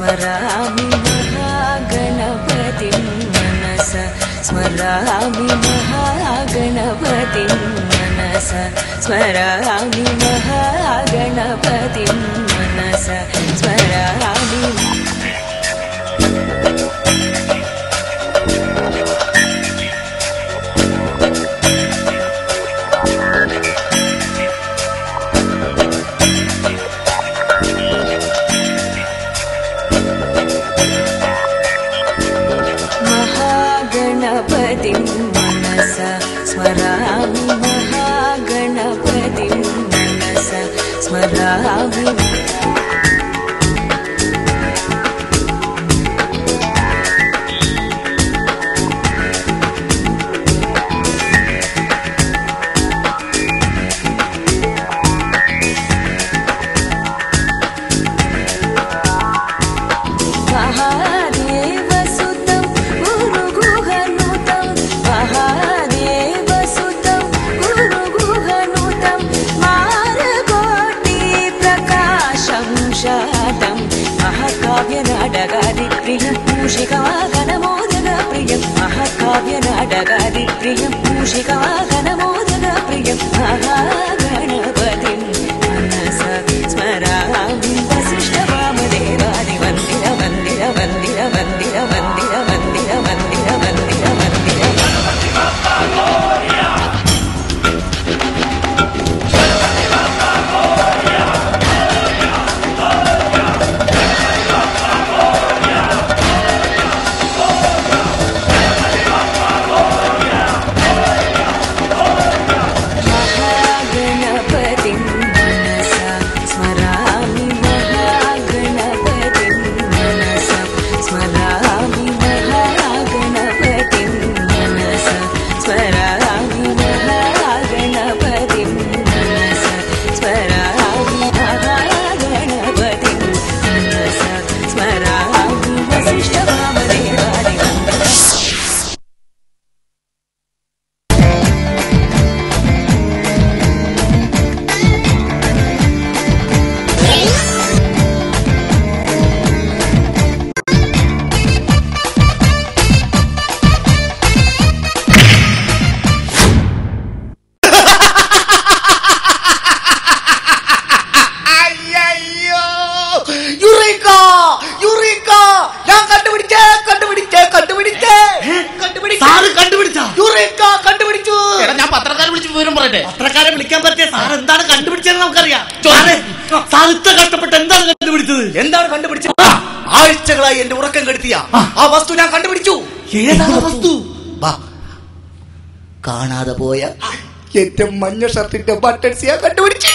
स्मरामि महागणपतिं मनसा स्मरामि महागणपतिं मनसा स्मरामि महागणपतिं मनसा स्मरामि महागणपतिं मनसा स्मरामि महागणपतिं मनसा स्मरामि महादेवसुतं गुरुगुहनुतं महादेवसुतं गुरुगुहनुतं मारकोटिप्रकाशं शातं महाकाव्यनाटकादिप्रियं मूषिकवाहनमोदकप्रियं महाकाव्यनाटकादिप्रियं मूषिकवाहनमोदकप्रियं महागणपतिं मनसा स्मरामि वसिष्ठवामदेवादिवन्दिर वन्दिर वन्दिर वन्दिर वन्दिर वन्दिर वन्दिर वन्दिर वन्दिर महागणपतिं मनसा स्मरामि महागणपतिं मनसा स्मरामि महागणपतिं मनसा स्मरामि महागणपतिं मनसा स्मरामि महागणपतिं मनसा स्मरामि वसिष्ठवामदेवादिवन्दनम् അയ്യോ യുറീക്ക യുറീക്ക ഞാൻ കണ്ടുപിടിച്ചേ കണ്ടുപിടിച്ചേ കണ്ടുപിടിച്ചേ കണ്ടുപിടിച്ചേ സാറ് കണ്ടുപിടിച്ച യുറീക്ക കണ്ടുപിടിച്ചു എടാ ഞാൻ പത്രക്കാരെ വിളിച്ച് വിവരം പറയട്ടെ പത്രക്കാരെ വിളിക്കാൻ പറ്റിയ സാർ എന്താണ് കണ്ടുപിടിച്ചതെന്ന് നമുക്കറിയാം സാറേ, സാർ ഇത്ര കഷ്ടപ്പെട്ട് എന്താണ് കണ്ടുപിടിച്ചത് എന്താണ് കണ്ടുപിടിച്ചത് ആഴ്ചകളായി എന്റെ ഉറക്കം കെടുത്തിയ ആ വസ്തു ഞാൻ കണ്ടുപിടിച്ചു ഏതാണ് വസ്തു വാ. കാണാതെ പോയ എന്റെ മഞ്ഞ ഷർട്ടിന്റെ ബട്ടൺസ് ഞാൻ കണ്ടുപിടിച്ചു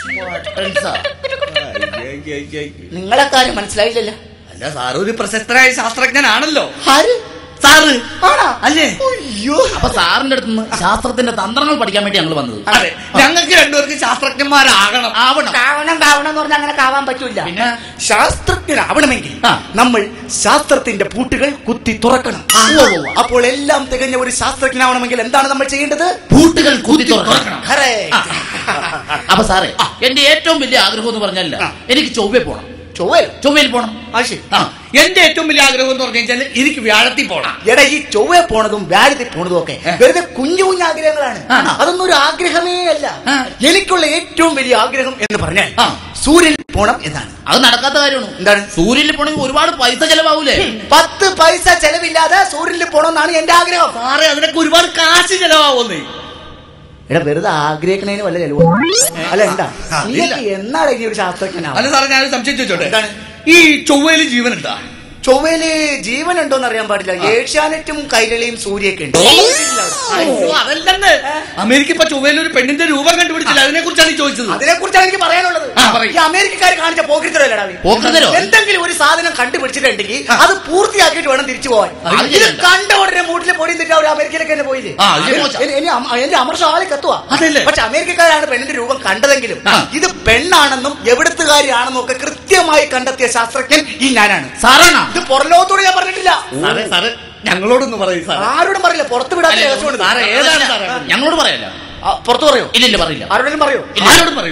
നിങ്ങളെ കാര്യം മനസ്സിലായില്ലല്ലോ അല്ല സാറ് ഒരു പ്രശസ്തനായ ശാസ്ത്രജ്ഞനാണല്ലോ ആര് സാറ് ആണാ അല്ലേ അയ്യോ അപ്പൊ സാറിന്റെ അടുത്ത് നിന്ന് ശാസ്ത്രത്തിന്റെ തന്ത്രങ്ങൾ പഠിക്കാൻ വേണ്ടി ഞങ്ങൾ വന്നത് അതെ ഞങ്ങൾക്ക് രണ്ടുപേർക്ക് ശാസ്ത്രജ്ഞന്മാരാകണം ആവണം കാവണം കാവണം എന്ന് പറഞ്ഞാൽ അങ്ങനെ കാവാൻ പറ്റൂല പിന്നെ? ശാസ്ത്രജ്ഞനാവണമെങ്കിൽ ആ. നമ്മൾ ശാസ്ത്രത്തിന്റെ പൂട്ടുകൾ കുത്തി തുറക്കണം ആ, ഉവ്വ് ഉവ്വ്. അപ്പോൾ എല്ലാം തികഞ്ഞ ഒരു ശാസ്ത്രജ്ഞനാവണമെങ്കിൽ എന്താണ് നമ്മൾ ചെയ്യേണ്ടത് പൂട്ടുകൾ കുത്തി തുറക്കണം Correct. അപ്പൊ സാറേ എന്റെ ഏറ്റവും വലിയ ആഗ്രഹം എന്ന് പറഞ്ഞല്ല ആ. എനിക്ക് ചൊവ്വ പോണം ചൊവ്വൽ ചൊവ്വയിൽ പോണം ആ ശരി ആ എന്റെ ഏറ്റവും വലിയ ആഗ്രഹം എന്ന് പറഞ്ഞു കഴിഞ്ഞാൽ എനിക്ക് വ്യാഴത്തിൽ പോകണം എടാ ഈ ചൊവ്വ പോണതും വ്യാഴത്തിൽ പോണതും ഒക്കെ ഏ. വെറുതെ കുഞ്ഞു കുഞ്ഞു ആഗ്രഹങ്ങളാണ് ആ. അതൊന്നും ഒരു ആഗ്രഹമേ അല്ല ആ. എനിക്കുള്ള ഏറ്റവും വലിയ ആഗ്രഹം എന്ന് പറഞ്ഞാൽ ആ. സൂര്യനിൽ പോണം എന്നാണ് അത് നടക്കാത്ത കാര്യമാണ് എന്താണ്? സൂര്യനിൽ പോണെങ്കിൽ ഒരുപാട് പൈസ ചെലവാവൂലേ പത്ത് പൈസ ചെലവില്ലാതെ സൂര്യനിൽ പോണമെന്നാണ് എന്റെ ആഗ്രഹം സാറേ അതിനൊക്കെ ഒരുപാട് കാശ് ചെലവാവുന്നേ എടാ വെറുതെ ആഗ്രഹിക്കണേന് വല്ല ചെലവ് അല്ല എന്താ ആ, ഇല്ല. നീ എന്നാണ് ഇനി ഒരു ശാസ്ത്രജ്ഞനാവുക അല്ല സാറേ ഞാനൊരു സംശയം ചോദിച്ചോട്ടെ എന്താണ്? ഈ ചൊവ്വയിൽ ജീവനുണ്ടാ ചൊവ്വയില് ജീവൻ ഉണ്ടോന്ന് അറിയാൻ പാടില്ല ഏഷ്യാനെറ്റും കൈരളിയും സൂര്യയൊക്കെ ഉണ്ട് അയ്യോ, അതല്ലെന്ന് അമേരിക്ക ഇപ്പൊ ചൊവ്വയിൽ ഒരു പെണ്ണിന്റെ രൂപം കണ്ടുപിടിച്ചില്ല അതിനെ കുറിച്ചാണ് ഈ ചോദിച്ചത് അതിനെ കുറിച്ചാണ് എനിക്ക് പറയാനുള്ളത് ആ, പറയ്. ഈ അമേരിക്കക്കാർ കാണിച്ച പോക്കിത്തരല്ലടാ പോക്കിത്തരോ? എന്തെങ്കിലും ഒരു സാധനം കണ്ടുപിടിച്ചിട്ടുണ്ടെങ്കിൽ അത് പൂർത്തിയാക്കിയിട്ട് വേണം തിരിച്ചു പോവാൻ അത് ഇത് ശരിയല്ല. കണ്ട ഉടനെ മൂട്ടിൽ പൊടി തിരിച്ച് അവർ അമേരിക്കയിലേക്ക് തന്നെ പോയില്ലേ ആ, അത് മോശം. എനി- എനി അമ- എന്റെ അമർഷം ആളെ കത്തുവാ അതല്ലേ? പക്ഷെ അമേരിക്കക്കാരാണ് പെണ്ണിന്റെ രൂപം കണ്ടതെങ്കിലും ആ. ഇത് പെണ്ണാണെന്നും എവിടുത്തുകാരിയാണെന്നും ഒക്കെ കൃത്യമായി കണ്ടെത്തിയ ശാസ്ത്രജ്ഞൻ ഈ ഞാനാണ് സാറാണോ ഇത് പുറലോകത്തോട് ഞാൻ പറഞ്ഞിട്ടില്ല സാറേ സാറ് ഞങ്ങളോടൊന്ന് പറയും സാറേ ആരോടും പറയില്ല പുറത്ത് വിടാത്ത അല്ല, രഹസ്യമാണ് ഇത്. സാറേ ഏതാണ് സാറേ ഞങ്ങളോട് പറയല്ല ആ, പുറത്ത് പറയോ ഇല്ലില്ല പറയില്ല ആരോടും പറയോ ഇല്ല. ആരോടും പറയൂല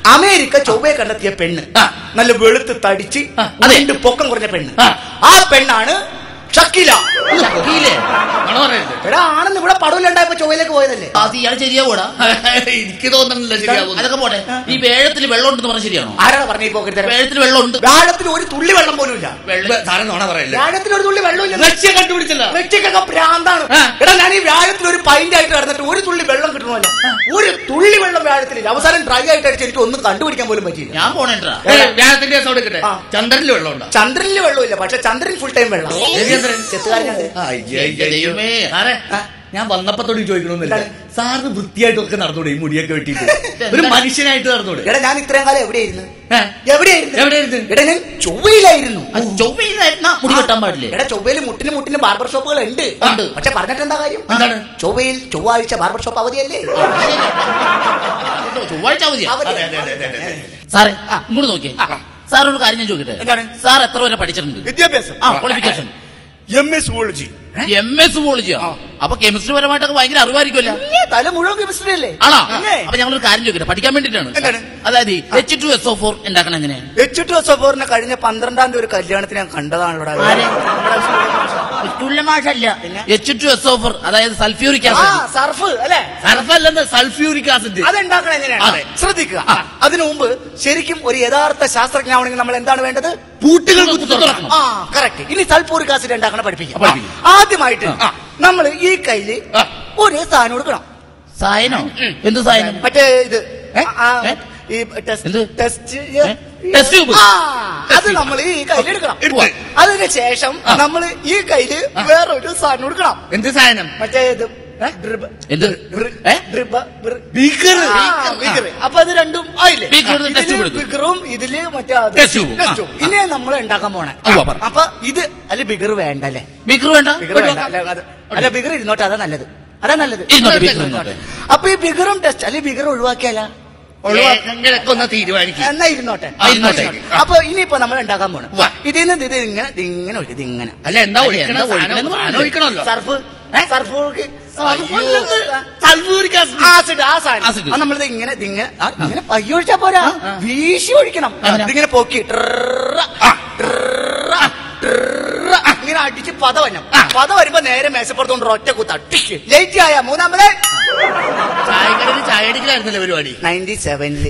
അമേരിക്ക ചൊവ്വയെ കണ്ടെത്തിയ പെണ്ണ് ആ. നല്ല വെളുത്ത് തടിച്ച് ആ, അതെ. രണ്ട് പൊക്കം കുറഞ്ഞ പെണ്ണ് ആ. ആ പെണ്ണാണ് ഷക്കീല ഷക്കീലേ? നുണ പറയരുത്. എടാ ആണെന്ന് ഇവിടെ പടവിലുണ്ടായപ്പോ ചൊവ്വയിലേക്ക് പോയതല്ലേ അത് ഇയാൾ ശരിയാവൂടാ എനിക്ക് തോന്നുന്നില്ല ശരിയാവും അതൊക്കെ പോട്ടെ ഈ വേഴത്തിൽ വെള്ളം ഉണ്ടെന്ന് പറഞ്ഞ ശരിയാണോ ആരാണ് പറഞ്ഞ ഈ പോക്കറ്റ് വേഴത്തിൽ വെള്ളം ഉണ്ട് വ്യാഴത്തിൽ ഒരു തുള്ളി വെള്ളം പോലും ഇല്ല വെള്ളം സാറേ നോണ പറയല്ലേ വ്യാഴത്തിൽ ഒരു തുള്ളി വെള്ളമില്ല ലക്ഷ്യം കണ്ടുപിടിച്ചില്ല വ്യക്തിക്കൊക്കെ ഭ്രാന്താണ് ആ. എടാ ഞാൻ ഈ വ്യാഴത്തിൽ ഒരു പൈന്റ് ആയിട്ട് കിടന്നിട്ട് ഒരു തുള്ളി വെള്ളം കിട്ടണമല്ല ഒരു തുള്ളി വെള്ളം വ്യാഴത്തിലില്ല അവസാനം ഡ്രൈ ആയിട്ട് അടിച്ച് എനിക്ക് ഒന്നും കണ്ടുപിടിക്കാൻ പോലും പറ്റിയില്ല ഞാൻ പോണേണ്ടാ വ്യാഴത്തിന്റെ ദിവസം എടുക്കട്ടെ ആ. ചന്ദ്രനിൽ വെള്ളമുണ്ടോ ചന്ദ്രനിൽ വെള്ളമില്ല പക്ഷെ ചന്ദ്രൻ ഫുൾ ടൈം വെള്ളം രവിചന്ദ്രൻ. ചെത്തുകാരനാണ് ദൈവമേ. സാറേ ഞാൻ വന്നപ്പത്തോട് ചോദിക്കണമെന്നില്ല സാറിന് വൃത്തിയായിട്ടൊക്കെ നടന്നൂടെ ഈ മുടിയൊക്കെ വെട്ടിയിട്ട് ഒരു എന്താണ്? മനുഷ്യനായിട്ട് നടന്നൂടെ എടാ ഞാൻ ഇത്രയും കാലം എവിടെയായിരുന്നു ഏ? എവിടെയായിരുന്നു എവിടെയായിരുന്നു? എടാ ഞാൻ ചൊവ്വയിലായിരുന്നു അത് ചൊവ്വയിലായിരുന്നാ മുടി വെട്ടാൻ പാടില്ലേ എടാ ചൊവ്വയിൽ മുട്ടിന് മുട്ടിന് ബാർബർ ഷോപ്പുകൾ ഉണ്ട് ഉണ്ട്. പക്ഷെ പറഞ്ഞിട്ട് എന്താ കാര്യം എന്താണ്? ചൊവ്വയിൽ ചൊവ്വാഴ്ച ബാർബർ ഷോപ്പ് അവധിയല്ലേ ചൊവ്വാഴ്ച അവധിയാ അവധി. അതെ, അതെ, അതെ, അതെ, അതെ. സാറേ ഇങ്ങോട്ട് നോക്കിയേ സാറൊരു കാര്യം ഞാൻ ചോദിക്കട്ടെ എന്താണ്? സാർ എത്ര വരെ പഠിച്ചിട്ടുണ്ട് വിദ്യാഭ്യാസം ആ qualification M S zoology M S സുവോളജിയോ അപ്പൊ കെമിസ്ട്രി പരമായിട്ടൊക്കെ ഭയങ്കര അറിവായിരിക്കുമല്ലോ തല മുഴുവൻ കെമിസ്ട്രി അല്ലേ ആണോ പിന്നെ. അപ്പൊ ഞങ്ങളൊരു കാര്യം ചോദിക്കട്ടെ പഠിക്കാൻ വേണ്ടിട്ടാണ് എന്താണ്? അതായത് H two S O four ഉണ്ടാക്കണം എങ്ങനെയാണ് എച്ച് ടു എസ് ഫോറിന് കഴിഞ്ഞ പന്ത്രണ്ടാം തീയതി ഒരു കല്യാണത്തിന് ഞാൻ കണ്ടതാണല്ലോ മാഷല്ല H two S O four അതായത് സൾഫ്യൂരിക് ആ ആസിഡ് സർഫ് അല്ലേ സർഫല്ലെന്ന് സൾഫ്യൂരിക് ആസിഡ് അതുണ്ടാക്കണം എങ്ങനെയാണ് അതെ. ശ്രദ്ധിക്കുക അതിനു മുമ്പ് ശരിക്കും ഒരു യഥാർത്ഥ ശാസ്ത്രജ്ഞനാവണമെങ്കിൽ നമ്മൾ എന്താണ് വേണ്ടത് പൂട്ടുകൾ കുത്തി തുറക്കണം ആ കറക്റ്റ് ഇനി സൾഫൂറിക് ആസിഡ് ഉണ്ടാക്കണം പഠിപ്പിക്കാം പഠിപ്പിക്കാം. ആദ്യമായിട്ട് ആ. നമ്മൾ ഈ കയ്യില് ആ. ഒരു സാധനം കൊടുക്കണം സായനോ എന്ത് സായനം മറ്റേ ഇത് ഏ? ആ, ഏ? ഈ ടെസ്റ്റ് എന്ത്? ടെസ്റ്റ് ഏ? Test tube? ആ, അത് നമ്മൾ ഈ കയ്യിൽ എടുക്കണം എടുത്ത്. അതിന് ശേഷം നമ്മൾ ഈ കയ്യില് വേറൊരു സാധനം കൊടുക്കണം എന്ത് സാധനം മറ്റേ ഇത് ഡ്രിബ് എന്ത് ബ്രി- ഏ? ഡ്രിബ് ബ്രി- ബീക്കർ ആ, ബിഗർ. അപ്പൊ അത് രണ്ടും ആയില്ലേ ബിഗർ ഇത് ടെസ്റ്റ് ഇതില് കൊടുത്തു. ബിഗറും ഇതില് മറ്റേ അത് ടെസ്റ്റ് ട്യൂബും. Test tube. ഇനി നമ്മൾ ഉണ്ടാക്കാൻ പോണേ ഉവ്വ, പറ. അപ്പൊ ഇത് അല്ല ബിഗർ വേണ്ട അല്ലേ ബിക്രു വേണ്ട ബിഗർ വേണ്ട അല്ല, അത്- അല്ല ബിഗർ ഇരുന്നോട്ടെ അതാ നല്ലത് അതാ നല്ലത് ഇരുന്നോട്ടെ, ബിഗർ ഇരുന്നോട്ടെ. അപ്പൊ ഈ ബിഗറും ടെസ്റ്റ് അല്ലെ ബിഗർ ഒഴിവാക്കിയാല നിങ്ങളൊക്കെ ഒന്ന് തീരുമാനിക്കും എന്നാ ഇരുന്നോട്ടെ ആ, ഇരുന്നോട്ടെ. അപ്പൊ ഇനിയിപ്പോ നമ്മൾ ഉണ്ടാക്കാൻ പോണം ഉവ്വ. ഇതിന്ന് ഇത് ഇങ്ങനെ ഇത് ഇങ്ങനെ ഒഴിക്കും ഇത് ഇങ്ങനെ അല്ല എന്താ അല്ല, ഒഴിക്കണം എന്താ ഒഴിക്കണമെന്ന് സാധനം ഒഴിക്കണമല്ലോ സർഫ് സർഫ് ഒഴുക്കി. സൾഫ്യൂരിക് ആസിഡ് ആസിഡ് ആ സാധനം ആസിഡ്. അത് നമ്മളിത് ഇങ്ങനെ ഇത് ഇങ്ങനെ ആ, ഇങ്ങനെ പയ്യ ഒഴിച്ചാ പോരാ വീശി ഒഴിക്കണം അങ്ങനെ. ഇതിങ്ങനെ പൊക്കി ട്രറ, ട്രറ, ട്രറ, ഇങ്ങനെ അടിച്ച് പത വരണം പത വരുമ്പോ നേരെ മേശപ്പുറത്ത് കൊണ്ട് ഒറ്റ കുത്ത അടിക്ക് ലേറ്റ് ആയ മൂന്നാമത് ചായക്കടയിൽ ചായ അടിക്കലായിരുന്നല്ലേ പരിപാടി നയൻറ്റി സെവനില്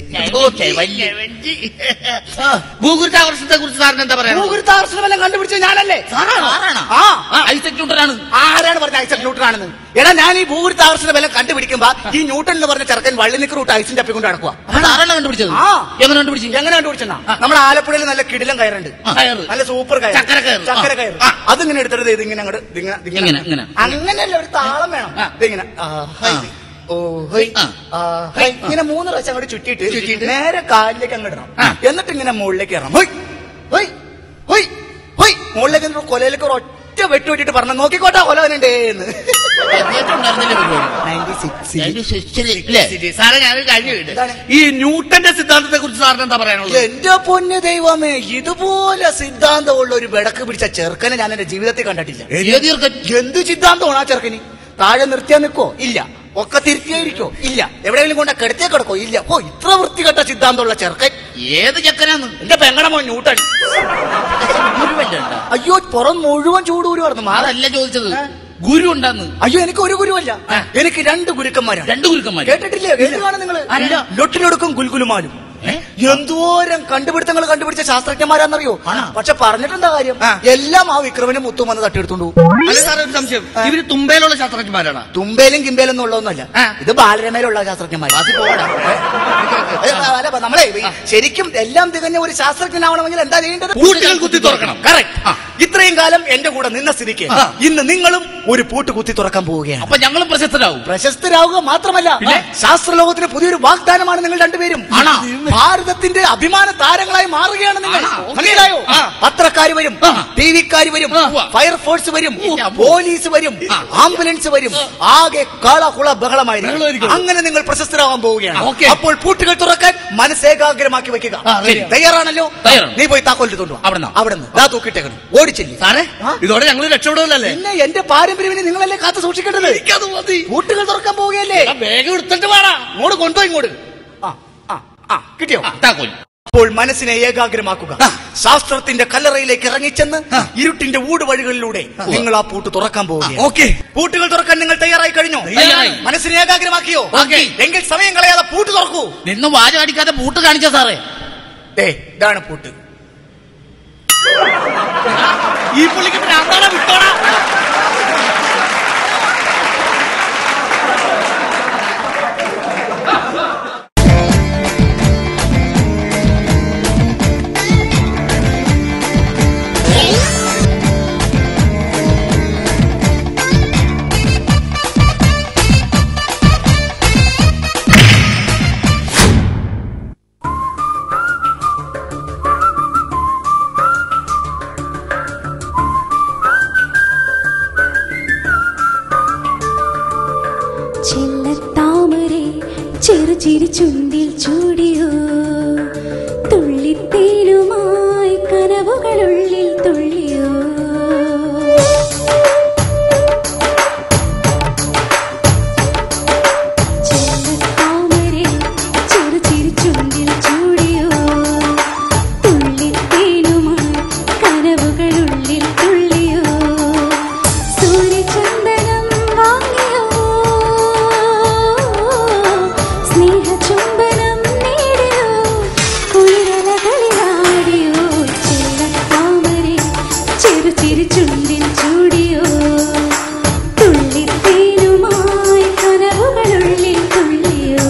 ഭൂഗുരുത്താകർഷണത്തെ കുറിച്ച് സാറിന് എന്താ പറയാ ഭൂഗുരുത്താകർഷണം വല്ലതും കണ്ടുപിടിച്ചത് ഞാനല്ലേ സാറാണോ? ആ ഐസക് ന്യൂട്ടനാണ് ആരാണ് പറഞ്ഞ ഐസക് ന്യൂട്ടൺ ആണെന്ന് എടാ ഞാൻ ഈ ഭൂഗുരുത്താകർഷണ ബലം കണ്ടുപിടിക്കുമ്പോ ഈ ന്യൂട്ടൺ എന്ന് പറഞ്ഞ ചെറുക്കൻ വള്ളിനിക്ക് റൂട്ട് ഐസിന്റെ അപ്പിക്കൊണ്ട് നടക്കുക അപ്പൊ സാറാണ് കണ്ടുപിടിച്ചത് ആ. എങ്ങനെ കണ്ടുപിടിച്ചു എങ്ങനെ കണ്ടുപിടിച്ചെന്നാ നമ്മുടെ ആലപ്പുഴയിൽ നല്ല കിടിലം കയറുണ്ട് കയറ്. നല്ല സൂപ്പർ കയർ ചക്കര കയറ്. ചക്കര കയർ ആ. അതിങ്ങനെ എടുത്തിട്ട് ഇത് ഇങ്ങനെ അങ്ങോട്ട് ഇതിങ്ങനെ ഇതിങ്ങനെ ഇങ്ങനെ, ഇങ്ങനെ. അങ്ങനെയല്ല ഒരു താളം വേണം ഇതിങ്ങനെ ആ, ഹൈ. ആ. ഓ ഹൈ. ആ. ആ, ഹൈ. ഇങ്ങനെ മൂന്ന് പ്രാവശ്യം അങ്ങോട്ട് ചുറ്റിയിട്ട് ചുറ്റിയിട്ട് നേരെ കാലിലേക്ക് അങ്ങ് ഇടണം ആ. എന്നിട്ട് ഇങ്ങനെ മുകളിലേക്ക് ഇറങ്ങണം ഹൊയ്, ഹൊയ്, ഹൊയ്, ഹൊയ്. മുകളിലേക്ക് എന്നിട്ട് കൊലയിലേക്ക് ഒരു ഒറ്റ വെട്ട് വെട്ടിട്ട് പറഞ്ഞു നോക്കിക്കോട്ടെ കൊല വരണ്ടേന്ന് ഉണ്ടായിരുന്നില്ലേ പരിപാടി നയൻറ്റി സിക്സ് അതിന്റെ ശരി, ഇല്ലേ? ശരി, സാറേ ഞാനൊരു കാര്യം ചോദിക്കട്ടെ? എന്താണ്? ഈ ന്യൂട്ടന്റെ സിദ്ധാന്തത്തെ കുറിച്ച് സാറിന് എന്താ പറയാനുള്ളത് എന്റെ പൊന്ന് ദൈവമേ ഇതുപോലെ സിദ്ധാന്തമുള്ള ഒരു വിടക്ക് പിടിച്ച ചെറുക്കനെ ഞാൻ എന്റെ ജീവിതത്തിൽ കണ്ടിട്ടില്ല ഏത് ചെറുക്കൻ? എന്ത് സിദ്ധാന്തമാണ് ആ ചെറുക്കന് താഴെ നിർത്തിയാ നിൽക്കോ ഇല്ല ഒക്കെ തിരുത്തിയായിരിക്കോ ഇല്ല എവിടെയെങ്കിലും കൊണ്ട് കിടത്തിയ കിടക്കോ ഇല്ല ഓ ഇത്ര വൃത്തികെട്ട സിദ്ധാന്തമുള്ള ചെറുക്കൻ ഏത് ചെക്കനാന്ന് എന്റെ പെങ്ങടമോ ന്യൂട്ടൺ ഗുരുവല്ലേ ഉണ്ടാ? അയ്യോ പുറം മുഴുവൻ ചൂടൂരുമായിരുന്നു മാറ അതല്ല ചോദിച്ചത് ഗുരു ഉണ്ടാന്ന് അയ്യോ എനിക്ക് ഒരു ഗുരുവല്ല എനിക്ക് രണ്ട് ഗുരുക്കന്മാരാണ് രണ്ടു ഗുരുക്കന്മാര് കേട്ടിട്ടില്ലേ കേട്ടുകാണ് നിങ്ങള് അല്ല. ലൊട്ടിലൊടുക്കും ഗുൽഗുലുമാലും ഏ? എന്തോരം കണ്ടുപിടുത്തങ്ങൾ കണ്ടുപിടിച്ച ശാസ്ത്രജ്ഞന്മാരാന്നറിയോ ആണോ? പക്ഷെ പറഞ്ഞിട്ടെന്താ കാര്യം ആ. എല്ലാം ആ വിക്രമിന് മുത്തും വന്ന് തട്ടിയെടുത്തോണ്ട് പോകും അല്ല സാറേ ഒരു സംശയം ഇവര് തുമ്പയിലുള്ള ശാസ്ത്രജ്ഞന്മാരാണ് തുമ്പയിലും കിമ്പയിലും ഒന്നും ഉള്ളതൊന്നല്ല ആ. ഇത് ബാലരമയിലുള്ള ശാസ്ത്രജ്ഞന്മാർ അല്ല, അല്ല, നമ്മളെ ഈ ശരിക്കും എല്ലാം തികഞ്ഞ ഒരു ശാസ്ത്രജ്ഞനാവണമെങ്കിൽ എന്താ ചെയ്യേണ്ടത് പൂട്ടുകൾ കുത്തി തുറക്കണം. കറക്റ്റ് ഇത്രയും കാലം എന്റെ കൂടെ നിന്ന സ്ഥിതിക്ക് ആ. ഇന്ന് നിങ്ങളും ഒരു പൂട്ട് കുത്തി തുറക്കാൻ പോവുകയാണ് അപ്പൊ ഞങ്ങളും പ്രശസ്തരാവും പ്രശസ്തരാവുക മാത്രമല്ല പിന്നെ? ശാസ്ത്രലോകത്തിന് പുതിയൊരു വാഗ്ദാനമാണ് നിങ്ങൾ രണ്ടുപേരും ആണോ? ഭാരതത്തിന്റെ അഭിമാന താരങ്ങളായി മാറുകയാണ് നിങ്ങൾ ആണോ? മനസ്സിലായോ ആ. പത്രക്കാര് വരും ആ. ടി വിക്കാര് വരും ആ. ഫയർഫോഴ്സ് വരും ഉവ്വ. പോലീസ് വരും ആംബുലൻസ് വരും ആകെ കാളകുള ബഹളമായിരിക്കും ബഹളമായിരിക്കും. അങ്ങനെ നിങ്ങൾ പ്രശസ്തരാവാൻ പോവുകയാണ് ഓക്കേ. അപ്പോൾ പൂട്ടുകൾ തുറക്കാൻ മനസ്സേകാഗ്രമാക്കി വെക്കുക ആ, ശരി, ready. തയ്യാറാണല്ലോ തയ്യാറാണ്. നീ പോയി താക്കോൽ എടുത്തോണ്ട് വാ. അവിടുന്ന്. അവിടുന്ന് ദാ തൂക്കിട്ടേക്കണം ഓടിച്ചില്ലേ സാറേ ആ? ഇതോടെ ഞങ്ങൾ രക്ഷപ്പെടുമല്ലേ പിന്നെ എന്റെ പാരമ്പര്യവിനെ നിങ്ങളല്ലേ കാത്തു സൂക്ഷിക്കേണ്ടത് എനിക്കത് മതി പൂട്ടുകൾ തുറക്കാൻ പോവുകയല്ലേ എടാ, വേഗം എടുത്തിട്ട് വേണം ഇങ്ങോട്ട് കൊണ്ടുപോയി ഇങ്ങോട്ട് ആ ആ ആ കിട്ടിയോ ആ, താക്കോൽ അപ്പോൾ മനസ്സിനെ ഏകാഗ്രമാക്കുക ആ. ശാസ്ത്രത്തിന്റെ കല്ലറയിലേക്ക് ഇറങ്ങിച്ചെന്ന് ആ. ഇരുട്ടിന്റെ ഊടുവഴികളിലൂടെ നിങ്ങൾ ആ പൂട്ട് തുറക്കാൻ പോകുക ഓക്കെ പൂട്ടുകൾ തുറക്കാൻ നിങ്ങൾ തയ്യാറായി കഴിഞ്ഞോ തയ്യാറായി. മനസ്സിനെ ഏകാഗ്രമാക്കിയോ ഓക്കേ. എങ്കിൽ സമയം കളയാതെ പൂട്ട് തുറക്കൂ നിന്ന് വാച അടിക്കാതെ പൂട്ട് കാണിച്ച സാറേ ഏ ഇതാണ് പൂട്ട് ഈ പുള്ളിക്ക് ഭ്രാന്താണോ വിട്ടോടാ ചെല്ലത്താമരെ ചെറുചിരി ചുണ്ടിൽ ചൂടിയോ തുള്ളിത്തേനുമായി കനവുകളുള്ളിൽ തുള്ളിയോ ചെല്ലത്താമരെ ചെറുചിരി ചുണ്ടിൽ ചൂടിയോ തുള്ളിത്തേനുമായി കനവുകളുള്ളിൽ തുള്ളിയോ സൂര്യചന്ദനം വാങ്ങിയോ സ്നേഹചുംബനം നേടിയോ കുളിരലകളിലാടിയോ ചെല്ലത്താമരെ ചെറുചിരി ചുണ്ടിൽ ചൂടിയോ തുള്ളിത്തേനുമായി കനവുകളുള്ളിൽ തുള്ളിയോ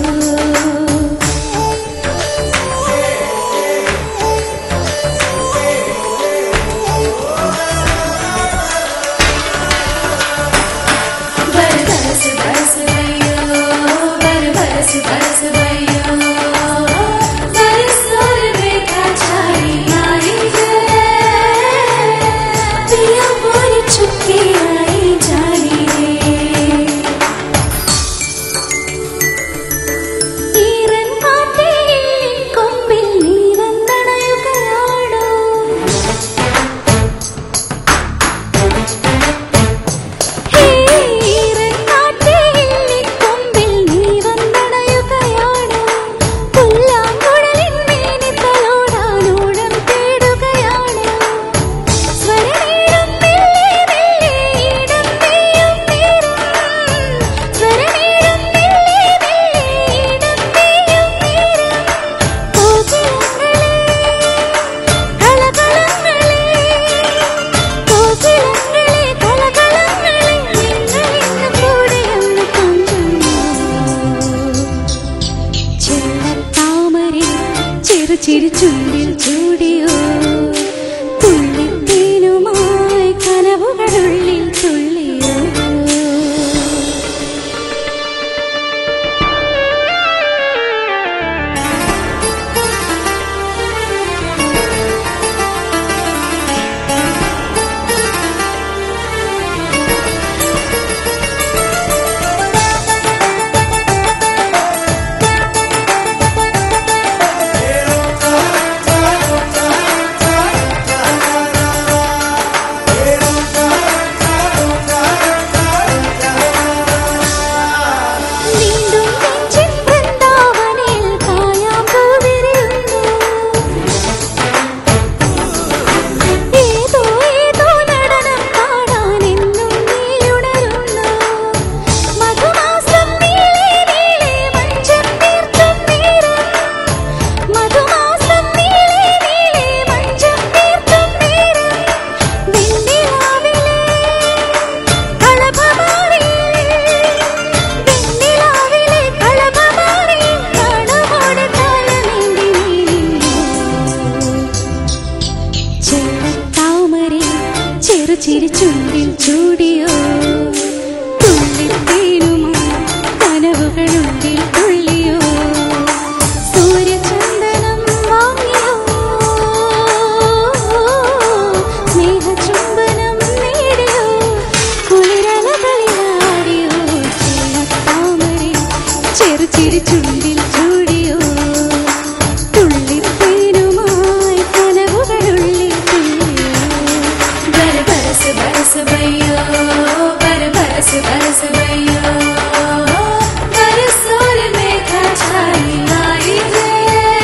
बर बरस बरस भैया बर बरस बरस भैया बरस और बेटा छाई आई है पिया बोल चुपके आई जानी है ഈറൻ കാറ്റേ കൊമ്പിൽ നീ വന്നണയുകയാണോ ഈറൻ കാറ്റേ കൊമ്പിൽ നീ വന്നണയുകയാണോ പുല്ലാങ്കുഴലിൻ മേനിത്തലോടാനോടം തേടുകയാണോ സ്വരമേഴും മെല്ലെ മെല്ലെ ഇടം പെയ്യും നേരം സ്വരമേഴും മെല്ലെ മെല്ലെ ഇടം പെയ്യും നേരം കോകിലങ്ങളെ കളകളങ്ങളെ കോകിലങ്ങളെ കളകളങ്ങളെ നിങ്ങളിന്ന് കൂടെയൊന്ന് കൊഞ്ചുന്നു ചെല്ലത്താമരെ ചെറുചിരി ചുണ്ടിൽ ചൂടിയോ തുള്ളിത്തേനുമായി കനവുകളുള്ളിൽ തുള്ളിയോ വീണ്ടും നെഞ്ചിൻ വൃന്ദാവനിൽ കായാമ്പൂ വിരിയുന്നു. ഏതോ ഏതോ നടനം കാണാനെന്നും നീയുണരുന്നു. മധുമാസം നീളെ നീളെ മഞ്ചം തീർത്തും നേരം. മധുമാസം നീളെ നീളെ മഞ്ചം തീർത്തും നേരം. വെണ്ണിലാവിലെ കളഭമാറി വെണ്ണിലാവിലെ കളഭമാറി കാണുമോടെ കാലമേന്തി നീങ്ങുന്നു. ചെല്ലത്താമരെ ചെറുചിരി ചുണ്ടിൽ ചൂടിയോ തുള്ളിത്തേനുമായി കനവുകളുള്ളിൽ തുള്ളിയോ സൂര്യചന്ദനം വാങ്ങിയോ സ്നേഹചുംബനം നേടിയോ കുളിരലകളിലാടിയോ ചെല്ലത്താമരെ ചെറുചിരി ചുണ്ടിൽ ചൂടിയോ തുള്ളിത്തേനുമായി കനവുകളുള്ളിൽ തുള്ളിയോ बर बरस बरस भैया बर बरस बरस भैया बरस और मेघा छाई आई है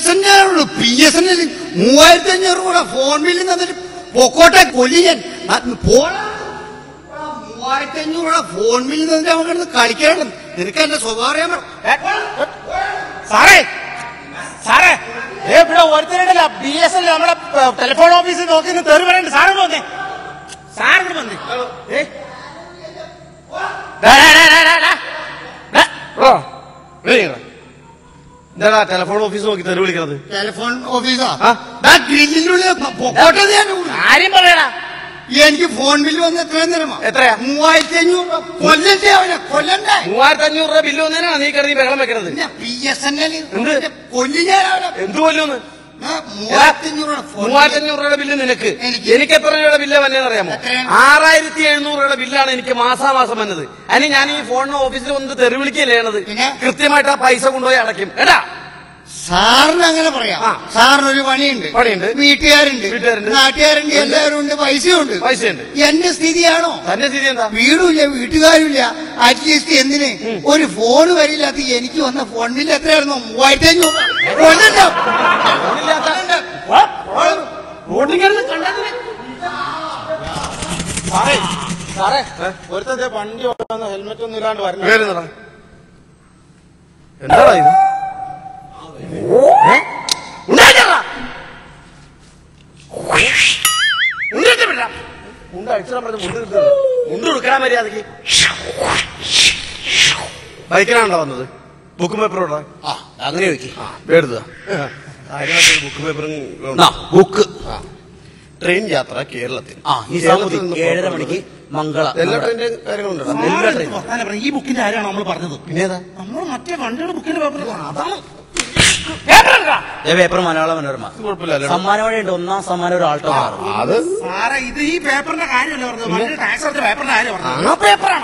എസ് എൻ ഉള്ളൂ പി എസ് എൻ എൽ മൂവായിരത്തി അഞ്ഞൂറ് കൂടെ ഫോൺ ബില്ലിൽ നിന്നിട്ട് പൊക്കോട്ടെ കൊല്ലിയൻ പോണ മൂവായിരത്തി അഞ്ഞൂറ് രൂപ ഫോൺ ബില്ലിൽ നിന്നിട്ട് അവൻ കിടന്ന് കളിക്കണം നിനക്ക് എന്റെ സ്വഭാവം അറിയാൻ സാറേ സാറേ ഏ ഇവിടെ ഒരുത്തരുടെ ബി എസ് എൽ നമ്മളെ ടെലിഫോൺ ഓഫീസിൽ നോക്കി തെറി പറയണ്ട് സാറിന് വന്നേ സാറിന് വന്നേ ഏ ഡാ, ഡാ, ഡാ, ഡാ, ഡാ, ഡാ. ഡാ. വെളിയിറ. എന്താടാ ടെലിഫോൺ ഓഫീസ് നോക്കി തെറി വിളിക്കുന്നത് ടെലിഫോൺ ഓഫീസാ ആ? ഗ്രില്ലിനുള്ളിൽ പൊക്കോട്ടെ ഞാൻ ഇവിടെ. ആര്യം പറയടാ എനിക്ക് ഫോൺ ബില്ല് വന്ന് എത്രയും തരുമോ എത്രയാ? മൂവായിരത്തി അഞ്ഞൂറ് രൂപ കൊല്ലണ്ടേ അവനെ കൊല്ലണ്ടേ മൂവായിരത്തി അഞ്ഞൂറ് രൂപ ബില്ല് വന്നതിനാണ് നീ കിടന്ന് ഈ ബഹളം വെക്കണത് പി എസ് എൻ എൽ എന്ത്? കൊല്ലി ഞാൻ അവനെ എന്ത് കൊല്ലുന്ന് ആ, മൂവായിരത്തി അഞ്ഞൂറ് രൂപ ഫോൺ മൂവായിരത്തി അഞ്ഞൂറ് രൂപയുടെ ബില്ല് നിനക്ക് എനിക്ക്. എനിക്ക് എത്ര രൂപയുടെ ബില്ല് വന്നതെന്ന് അറിയാമോ എത്രയാണ്? ആറായിരത്തി എഴുന്നൂറ് രൂപയുടെ ബില്ലാണ് എനിക്ക് മാസാമാസം വന്നത് അതിന് ഞാൻ ഈ ഫോണിന് ഓഫീസിൽ വന്ന് തെറി വിളിക്കുകയല്ലേ ചെയ്യണത് പിന്നെ? കൃത്യമായിട്ട് ആ പൈസ കൊണ്ടുപോയി അടയ്ക്കും എടാ സാറിന് അങ്ങനെ പറയാം ആ. സാറിന് ഒരു പണിയുണ്ട് പണിയുണ്ട്. വീട്ടുകാരുണ്ട് വീട്ടുകാരുണ്ട്. നാട്ടുകാരുണ്ട് എല്ലാവരും ഉണ്ട് പൈസയുണ്ട് പൈസയുണ്ട്. എന്റെ സ്ഥിതിയാണോ തന്റെ സ്ഥിതി എന്താ വീടുമില്ല വീട്ടുകാരുമില്ല അറ്റ്ലീസ്റ്റ് എന്തിന് ഒരു ഫോൺ വരില്ലാത്ത എനിക്ക് വന്ന ഫോൺ ബില്ല് എത്രയായിരുന്നു മൂവായിരത്തി അഞ്ഞൂറ് കൊല്ലണ്ട. ഫോണില്ലാത്ത- വാ, വാ. റോഡിൽ കിടന്ന് കണ്ടതിന്. സാറേ സാറേ ഒരുത്തന്റെ വണ്ടി ഓടുന്ന ഹെൽമെറ്റ് ഒന്നും ഇല്ലാണ്ട് വരണം കേറി നിറ. എന്താടാ ഇത് ഏ? ഉണ്ടായിട്ടാ? ഉണ്ടിട്ട് വിടാ. മുണ്ട് അഴിച്ചിടാൻ പറഞ്ഞ് മുണ്ട് കിട്ടുന്നത്. മുണ്ട് കൊടുക്കാൻ മര്യാദക്ക് ബൈക്കിനാണോ വന്നത് ബുക്ക് പേപ്പർ ഇടാ ആ അങ്ങനെ വെക്ക് എടുത്തതാ ബുക്ക് പേപ്പറും ബുക്ക് ട്രെയിൻ യാത്ര കേരളത്തിൽ ആ ഈ കേരളത്തിൽ സൗദി നിന്ന് ഏഴര പുറപ്പെടുന്നത്. മണിക്ക് മംഗള എല്ലാ ട്രെയിനിന്റെ കാര്യങ്ങളുണ്ടോ എല്ലാ ട്രെയിനും വർത്താനം പറ. ഈ ബുക്കിന്റെ ആരാണ് നമ്മൾ പറഞ്ഞത് പിന്നേതാ നമ്മൾ മറ്റേ വണ്ടിയുടെ ബുക്കിന്റെ പേപ്പർ അതാണ് പേപ്പർ എടുക്കാ. പേപ്പർ മലയാള മനോരമ കുഴപ്പമില്ല സമ്മാനമഴയുണ്ട് ഒന്നാം സമ്മാനം ഒരു ആൾട്ടോ കാർ അത് സാറേ ഇത് ഈ പേപ്പറിന്റെ കാര്യമല്ല പറഞ്ഞത് വണ്ടിയുടെ ടാക്സ് അടച്ച പേപ്പറിന്റെ കാര്യം പറഞ്ഞത് ആ പേപ്പറാണോ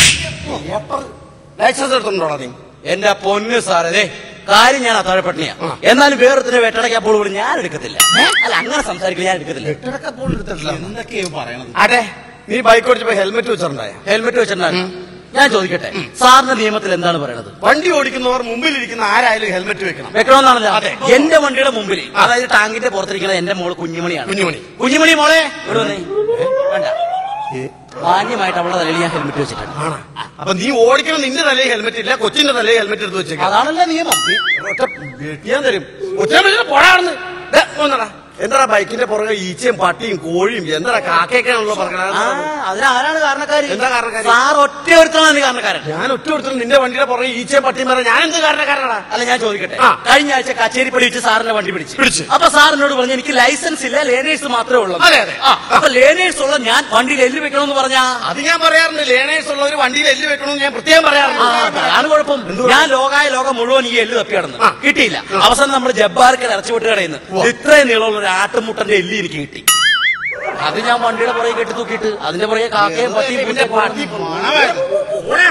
ലൈസൻസ് എടുത്തിട്ടുണ്ടോടാ നീ എന്റെ പൊന്ന് സാറേ ദേ, കാര്യം ഞാൻ അത്താഴപ്പട്ടിണിയാ ആ. എന്നാലും വേറൊരുത്തിന് വെട്ടടക്കപ്പോൾ പോലും ഞാൻ എടുക്കത്തില്ല അല്ല അങ്ങനെ സംസാരിക്കില്ല ഞാൻ എടുക്കത്തില്ല എട്ടടക്കപ്പോൾ എടുത്തിട്ടില്ല എന്തൊക്കെയോ പറയണത് അതെ നീ ബൈക്ക് ഓടിച്ചപ്പോ ഹെൽമെറ്റ് വെച്ചിട്ടുണ്ടായ ഹെൽമെറ്റ് വെച്ചിട്ടുണ്ടായിരുന്നു ഞാൻ ചോദിക്കട്ടെ സാറിന്റെ നിയമത്തിൽ എന്താണ് പറയണത് വണ്ടി ഓടിക്കുന്നവർ മുമ്പിലിരിക്കുന്ന ആരായാലും ഹെൽമെറ്റ് വെക്കണം വെക്കണമെന്നാണല്ലോ അതെ. എന്റെ വണ്ടിയുടെ മുമ്പിൽ അതായത് ടാങ്കിന്റെ പുറത്തിരിക്കുന്ന എന്റെ മോള് കുഞ്ഞുമണിയാണ് കുഞ്ഞുമണി. കുഞ്ഞുമണി മോളെ ഇവിടെ വന്നേ വേണ്ട മാന്യമായിട്ട് അവളുടെ തലയിൽ ഞാൻ ഹെൽമെറ്റ് വെച്ചിട്ടുണ്ട് ആണോ അപ്പൊ നീ ഓടിക്കണം നിന്റെ തലയിൽ ഹെൽമെറ്റ് ഇല്ല കൊച്ചിന്റെ തലയിൽ ഹെൽമെറ്റ് എടുത്ത് വെച്ചേക്കാം അതാണല്ലോ നിയമം ഒറ്റ വെട്ടിയാൻ തരും കൊച്ചിനെ വിളിച്ചിട്ട് പോടാണെന്ന് ഒന്നടാ എന്താ ബൈക്കിന്റെ പുറകെ ഈച്ചയും പട്ടിയും കോഴിയും എന്താ കാക്കയൊക്കെയാണല്ലോ ആ പറഞ്ഞത് അതിനാരാണ് കാരണക്കാര് എന്താ കാരണക്കാര്? സാർ ഒറ്റ ഒരുത്തനാണ് കാരണക്കാരൻ ഞാൻ ഒറ്റ കൊടുത്തിട്ട് നിന്റെ വണ്ടിയുടെ പുറകെ ഈച്ചയും പട്ടിയും പറഞ്ഞ ഞാൻ എന്ത് കാരണക്കാരനാടാ അല്ല ഞാൻ ചോദിക്കട്ടെ ആ. കഴിഞ്ഞ ആഴ്ച കച്ചേരിപ്പടി വെച്ച് സാറിന്റെ വണ്ടി പിടിച്ചു പിടിച്ചു. അപ്പൊ സാറിനോട് പറഞ്ഞു എനിക്ക് ലൈസൻസ് ഇല്ല ലേണേഴ്സ് മാത്രമേ ഉള്ളൂ അതെ, അതെ. ആ, അപ്പൊ ലേണേഴ്സ് ഉള്ള ഞാൻ വണ്ടിയിൽ എല്ല് വെക്കണമെന്ന് പറഞ്ഞാ അത് ഞാൻ പറയാറുണ്ട് ലേണേഴ്സ് ഉള്ള ഒരു വണ്ടിയിൽ എല്ല് വെക്കണമെന്ന് ഞാൻ പ്രത്യേകം ആ, പറയാറുണ്ട് അതാണ് കുഴപ്പം ഞാൻ ലോകായ ലോകം മുഴുവൻ ഈ എല്ല് തപ്പി കിടന്നു ആ. കിട്ടിയില്ല അവസാനം നമ്മൾ ജബ്ബാർക്ക് ഇറച്ചിവിട്ട് കടയുന്നു ഇത്രയും നീളമുള്ള ഒരു ആട്ടുമുട്ടന്റെ എല്ല് എനിക്ക് കിട്ടി അത് ഞാൻ വണ്ടിയുടെ പുറകെ കെട്ടി തൂക്കിയിട്ട് അതിന്റെ പുറകെ കാക്കയും പട്ടിയും പിന്നെ പൂച്ചയും പട്ടി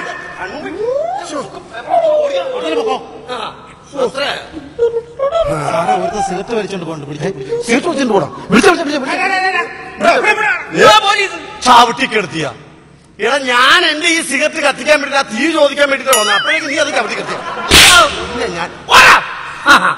സാറേ ഒരുത്തൻ സിഗരറ്റ് വലിച്ചോണ്ട് പോകണ്ട ചാവട്ടിക്കെടുത്തിയ എടാ ഞാൻ എന്റെ ഈ സിഗരറ്റ് കത്തിക്കാൻ വേണ്ടി ആ തീ ചോദിക്കാൻ വേണ്ടിട്ട് വന്നു അപ്പോഴേക്ക് നീ അത് ചവിട്ടി കത്തിയ പിന്നെ ഞാൻ ഓടാ! ആഹാ.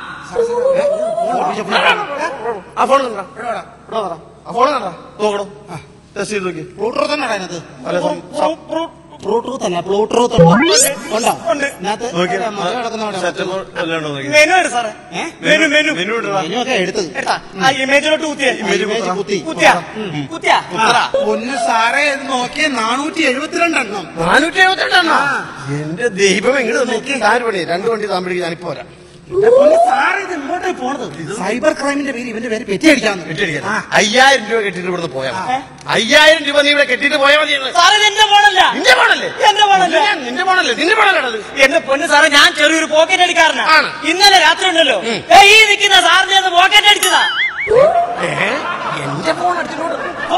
ആ ഫോൺ കണ്ടാ ആ ഫോൺ കണ്ടാ നോക്കണോ ടെസ്റ്റ് ചെയ്ത് നോക്കി ബ്ലൂടൂത്ത് തന്നെ അതിനകത്ത് അല്ല, സം- സം- ബ്ലൂടൂത്ത് അല്ല ബ്ലൂടൂത്ത് ഉണ്ടോ ഇതിനകത്ത് നോക്കി മറ്റേ കിടക്കുന്നവിടെ. സെറ്റപ്പ് എല്ലാം ഉണ്ടോ നോക്കി മെനു എടു സാറേ ഏ? മെനു മെനു മെനു ഇടടാ. മെനു ഒക്കെ എടുത്ത് എടുത്താ ആ ഇമേജിലോട്ട് കുത്തിയേ ഇമേജ് ഇമേജ് കുത്തണം. കുത്തി കുത്തിയാ കുത്തിയാ കുത്തറ. ഒന്ന് സാറേ ഇത് നോക്കിയേ നാനൂറ്റി എഴുപത്തിരണ്ടെണ്ണം നാനൂറ്റി എഴുപത്തിരണ്ടെണ്ണോ എന്റെ ദൈവം എങ്ങോട്ട് നോക്കി നാല് പണി രണ്ട് വണ്ടി താമ്പടിക്ക് ഞാനിപ്പോ വരാം സാറേ ഇത് ഇങ്ങോട്ടേ പോണത് സൈബർ ക്രൈമിന്റെ പേര് ഇവന്റെ പേര് പെറ്റിയടിക്കാന്ന് കെട്ടിയടിക്കാൻ അയ്യായിരം രൂപ കെട്ടിട്ട് ഇവിടുന്ന് പോയാൽ മതി അയ്യായിരം രൂപ നീ ഇവിടെ കെട്ടിട്ട് പോയാൽ മതി എന്ന്. സാറേ ഇത് എന്റെ ഫോണല്ല നിന്റെ പോണല്ലേ എന്റെ ഫോണല്ല നിന്റെ- നിന്റെ പോണല്ലേ നിന്റെ പോണല്ലേ എന്റെ പൊന്ന് സാറേ ഞാൻ ചെറിയൊരു പോക്കറ്റ് അടിക്കാരനാ ആണ്. ഇന്നലെ രാത്രി ഉണ്ടല്ലോ ഏ, ഈ നിൽക്കുന്ന സാറിന്റെ ഒന്ന് പോക്കറ്റ് അടിച്ചതാ എന്റെ ഫോൺ അടിച്ചിട്ടോട്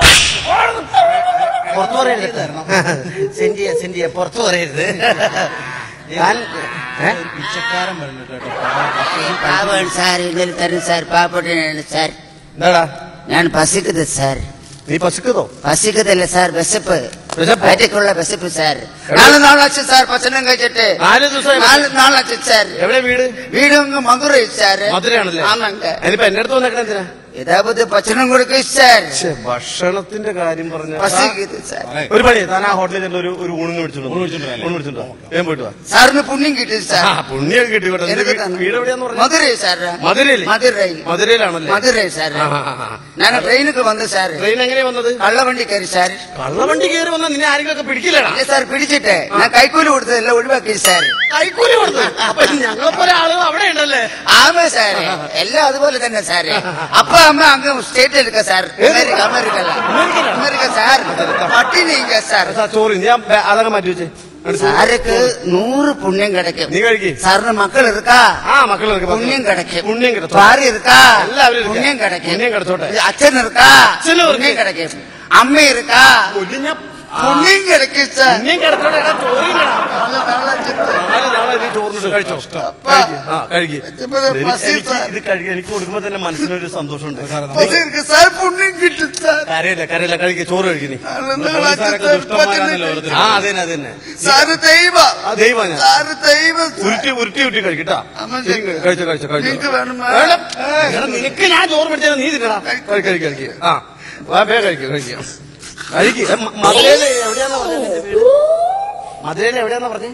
പുറത്തു പറയരുത് സെൻഡ് ചെയ്യാ സെൻഡ് ചെയ്യാ പുറത്തു പറയരുത് ഞാൻ ഏ? പിച്ചക്കാരൻ വരുന്നുണ്ട് കേട്ടോ പാവമാണ് സാർ ഇന്നലെ തരും സാർ പാവപ്പെട്ടാണ് സാർ എന്താടാ ഞാൻ പസിക്കുന്നത് സാർ നീ പശുക്കതോ പസിക്കതല്ല സാർ വിശപ്പ് വിശപ്പ്? വയറ്റിക്കുള്ള വിശപ്പ് സാർ നാല് നാളാச்சு സാർ ഭക്ഷണം കഴിച്ചിട്ട് നാല് ദിവസമായി നാല് നാളാச்சு സാർ എവിടെ വീട് വീട് അങ്ങ് മധുരൈ സാർ മധുരയാണല്ലേ ആമാങ്ക അതിനിപ്പോ എന്റെ അടുത്ത് വന്നേക്കണ എന്തിനാ ഇതാപത് ഭക്ഷണം കൊടുക്കും സാർ ഛെ, ഭക്ഷണത്തിന്റെ കാര്യം പറഞ്ഞ പസിക്കുന്നത് സാർ ഒരു പണി താൻ ആ ഹോട്ടലിൽ ചെന്ന് ഒരു ഒരു ഊണിന് വിളിച്ചോണ്ട് ഊണ് വിളിച്ചോണ്ട് വേഗം പോയിട്ട് വാ സാറിന് പുണ്യം കിട്ടി സാർ ആ, പുണ്യം കിട്ടിക്കോട്ടെ നിന്റെ എനിക്ക് വീ- തന്നെ. വീട് എവിടെയാന്ന് പറഞ്ഞു മധുരൈ സാർ മധുരയില് മധുരൈ മധുരയിലാണല്ലേ മധുരൈ സാർ ആ, ആ, ആ. ഞാൻ ട്രെയിനുക്ക് വന്നു സാർ ട്രെയിൻ എങ്ങനെയാ വന്നത് കള്ളവണ്ടി കയറി സാർ കള്ളവണ്ടി കയറി വന്നാൽ നിന്നെ ആരെങ്കിലും ഒക്കെ പിടിക്കില്ലടാ ഇല്ല സാർ പിടിച്ചിട്ട് ഞാൻ കൈക്കൂലി കൊടുത്തതെല്ലാം ഒഴിവാക്കി സാർ കൈക്കൂലി കൊടുത്തു അപ്പൊ ഞങ്ങളെപ്പോലെ ആളുകൾ അവിടെ ഉണ്ടല്ലേ ആമ സാർ എല്ലാം അതുപോലെ തന്നെ സാർ അപ്പ അമ്മ അങ്ങ് സ്റ്റേറ്റ് എടുക്ക സാർ അമേരിക്ക അമേരിക്ക അല്ല അമേരിക്ക സാർ പട്ടിണി ഇല്ല സാർ സാർ ചോറി ഞാൻ ബേ- അതങ്ങ് മാറ്റി വെച്ചേ എടുത്ത് സാർക്ക് നൂറ് പുണ്യം കിടക്കും നീ കഴിക്ക് സാറിന് മക്കൾ ഇരിക്കാ ആ മക്കൾ ഇருக்கு, മക്കൾ. പുണ്യം കിടക്കും പുണ്യം കിടക്കും ഭാര്യ ഇരിക്കാ എല്ലാവരും ഇരിക്ക. പുണ്യം കിടക്കും പുണ്യം കിടച്ചോട്ടെ. അച്ഛൻ ഇരിക്കാ അച്ഛനും ഇരിക്ക്. പുണ്യം കിടക്കും അമ്മ ഇരിക്കാ പുല്ലിഞ്ഞ പുണ്യം കിടക്കും സാർ പുണ്യം കിടച്ചോട്ടെ എടാ ചോറില്ലടാ നല്ല നാളെ ചിത്രം. നാളെ നാളെ നീ ചോറിനിട്ട് കഴിച്ചോ കഴിക്ക്. ആ കഴിക്ക് ഇതിപ്പോ എനിക്ക് പസി സാർ. ഇത് കഴിക്കാൻ എനിക്ക് കൊടുക്കുമ്പോ തന്നെ മനസ്സിനൊരു സന്തോഷമുണ്ട് പസി ഇരിക്ക് സാർ പുണ്യം കിട്ടും സാർ കരയില്ല കരയില്ല കഴിക്ക് ചോറ് കഴിക്കുന്നേ നല്ല നാളെ ചിത്രം. പതിനെട്ട്. ആ അതന്നെ അതന്നെ സാറ് ദൈവ ആ ദൈവം ഞാൻ സാറ് ദൈവം ഉരുട്ടി ഉരുട്ടി ഉരുട്ടി കഴിക്കട്ടാ അമ്മ ശരി, കഴിച്ചോ കഴിച്ചോ കഴിച്ചോ നിനക്ക് വേണം വേണം. എടാ, നിനക്ക് ഞാൻ ചോറ് പിടിച്ചാൽ നീ തിന്നടാ കഴിക്ക് കഴിക്ക് കഴിക്ക് ആ വാ, വേഗം കഴിക്കും കഴിക്കാം കഴിക്ക് ഏ, മ- മധുരയില് എവിടെയാന്നാ പറഞ്ഞത് നിന്റെ വീട്? മധുരയില് എവിടെയാന്നാ പറഞ്ഞേ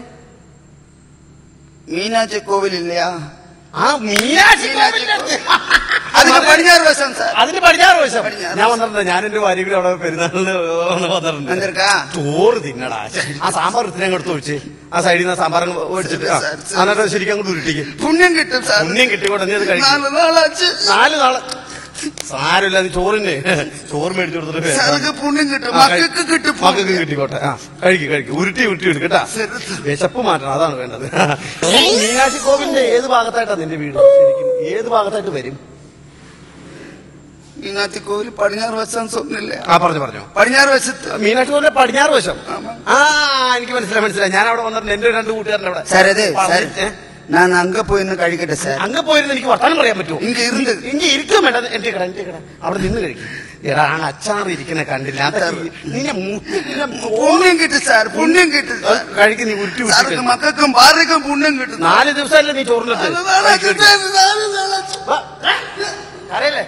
മീനാക്ഷി കോവിലില്ലയാ ആ മീനാക്ഷി കോവിലിന്റെ അടുത്ത്. അതിന് പടിഞ്ഞാറ് വശം സാർ അതിന് പടിഞ്ഞാറ് വശം പടിഞ്ഞാറ് ഞാൻ വന്നിട്ടുണ്ട് ഞാൻ എന്റെ ഭാര്യ കൂടി അവിടെ പെരുന്നാളിന് വന്നിട്ടുണ്ട് വന്നിരിക്കാ ചോറ് തിന്നടാ ആ സാമ്പാർ ഇത്രയും കൊടുത്ത് ഒഴിച്ച് ആ സൈഡിൽ നിന്ന് സാമ്പാർ അങ്ങ് ഒഴിച്ചിട്ട് ആ, സാർ, സാർ. എന്നിട്ട് ശരിക്കും അങ്ങോട്ട് ഉരുട്ടിക്ക് പുണ്യം കിട്ടും സാർ പുണ്യം കിട്ടിക്കോട്ടെ നീ അത് കഴിക്കും നാല് നാളാച്ച് നാല് നാളെ സാരമില്ല നീ ചോറിന് ചോറ് മേടിച്ചു കൊടുത്തിട്ട് വേ- സാർക്ക് പുണ്യം കിട്ടും ആ, കഴി- മക്കൾക്ക് കിട്ടും മക്കൾക്ക് കിട്ടിക്കോട്ടെ ആ കഴിക്ക് കഴിക്ക് ഉരുട്ടി ഉരുട്ടി എടുക്കും കേട്ടാ വിശപ്പ് മാറ്റണം അതാണ് വേണ്ടത് മീനാക്ഷി കോവിലിന്റെ ഏത് ഭാഗത്തായിട്ടാ നിന്റെ വീട് ശരിക്കും ഏത് ഭാഗത്തായിട്ട് വരും മീനാക്ഷി കോവിൽ പടിഞ്ഞാറ് വശം സ്വപ്നില്ല ആ പറഞ്ഞു പറഞ്ഞു പടിഞ്ഞാറ് വശത്ത് മീനാക്ഷി കോവിലിന്റെ പടിഞ്ഞാറ് വശം ആ എനിക്ക് മനസ്സിലായി മനസ്സിലായി ഞാൻ അവിടെ വന്നിട്ടുണ്ട് എന്റെ രണ്ട് കൂട്ടുകാരൻ്റെ അവിടെ സാർ ഇത് സാർ ഏ? ഞാൻ അങ്ക പോയി ഒന്ന് കഴിക്കട്ടെ സാർ അങ്ങ് പോയിരുന്ന് എനിക്ക് വർത്താനം പറയാൻ പറ്റുമോ ഇങ്ങ ഇരുന്ന്. ഇങ്ങ ഇരിക്കും വേണ്ട എന്റെ കട എന്റെ കട അവിടെ നിന്ന് കഴിക്കും എടാ ആ അച്ചാർ ഇരിക്കണ കണ്ടില്ല അതൊക്കെ നിന്നെ മുട്ടി നിന്നെ മോ- പുണ്യം കിട്ടും സാർ പുണ്യം കിട്ടും സാർ കഴിക്ക് നീ ഉരുട്ടി ഉരുട്ടി സാർക്ക് കഴിക്ക്. മക്കൾക്കും ഭാര്യക്കും പുണ്യം കിട്ടും നാല് ദിവസമല്ലേ നീ ചോറിനിട്ട് നാല് നാളാച്ച് സാർ, നാല് നാളാച്ച്. അറിയല്ലേ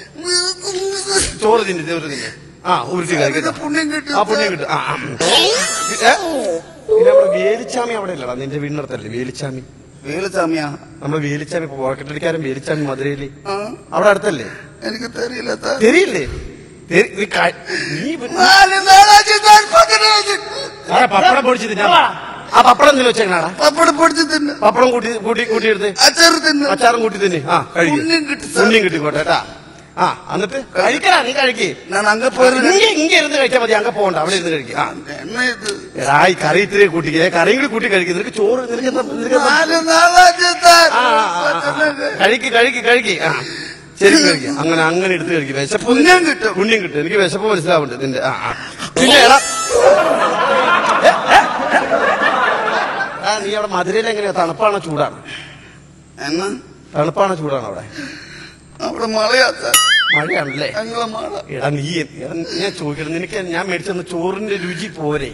ചോറ് തിന്നെ ചോറ് തിന്നെ ആ ഉരുട്ടി സാർക്ക് കഴിക്കട്ടോ പുണ്യം കിട്ടും ആ പുണ്യം സാർ. കിട്ടും ആ ആ. ഏ? പിന്നെ നമ്മുടെ വേലിച്ചാമി അവിടെ ഇല്ലടാ നിന്റെ വീടിനടുത്തല്ലേ വേലിച്ചാമി വേലുസ്വാമിയാ നമ്മുടെ വേലിച്ചാമി പോക്കറ്റടിക്കാരൻ വേലിച്ചാമി മധുരയില് ആ, അവിടെ അടുത്തല്ലേ എനിക്ക് തെരിയില്ല സാർ തെരിയില്ലേ തെരി- നീ ക- നീ വ- നാല് നാളാച്ച് സാർ പതിനഞ്ച് സാറേ, പപ്പടം പൊടിച്ച് തിന്നാ ആ പപ്പടം എന്തിനു വെച്ചേക്കണാടാ പപ്പടം പൊടിച്ച് തിന്നു പപ്പടം കൂട്ടി കൂട്ടി കൂട്ടിയെടുത്ത് അച്ചാറ് തിന്നു അച്ചാറും കൂട്ടി തിന്നെ ആ കഴിക്ക് പുണ്യം കിട്ടും സാർ. പുണ്യം കിട്ടിക്കോട്ടെ കേട്ടാ ആ എന്നിട്ട് കഴിക്കടാ നീ കഴിക്ക് ഞാൻ അങ്ങ പോയിരുന്നു ഇങ്ങ ഇങ്ങ ഇരുന്ന് കഴിച്ചാൽ മതി അങ്ങ് പോകണ്ട അവിടെ ഇരുന്ന് കഴിക്കും ആ എന്നെ ഇത് എടാ ഈ കറി ഇത്തിരി കൂട്ടിക്കേ കറിയും കൂടി കൂട്ടി കഴിക്കും നിനക്ക് ചോറ് നിനക്ക് എന്താ നിനക്ക് എന്താ? നാല് നാളാച്ച് സാർ ആ, ആ, ആ, ആ. കഴിക്ക് കഴിക്ക് കഴിക്ക് ആ ശരി കഴിക്കും അങ്ങനെ അങ്ങനെ എടുത്ത് കഴിക്കും വിശപ്പ് പുണ്യം കിട്ടും. പുണ്യം കിട്ടും എനിക്ക് വിശപ്പ് മനസ്സിലാവുന്നുണ്ട് നിന്റെ ആ ആ. പിന്നെ എടാ ഏ, ഏ, ഏ. ആ നീ അവിടെ മധുരയിൽ എങ്ങനെയാ തണുപ്പാണോ ചൂടാണോ എന്നാ തണുപ്പാണോ ചൂടാണോ അവിടെ അവിടെ മഴയാ സാർ മഴയാണല്ലേ ഞങ്ങളെ മഴ എടാ നീ എടാ, ഞാൻ ചോദിക്കണം നിനക്ക് ഞാൻ മേടിച്ചെന്ന ചോറിന്റെ രുചി പോരെ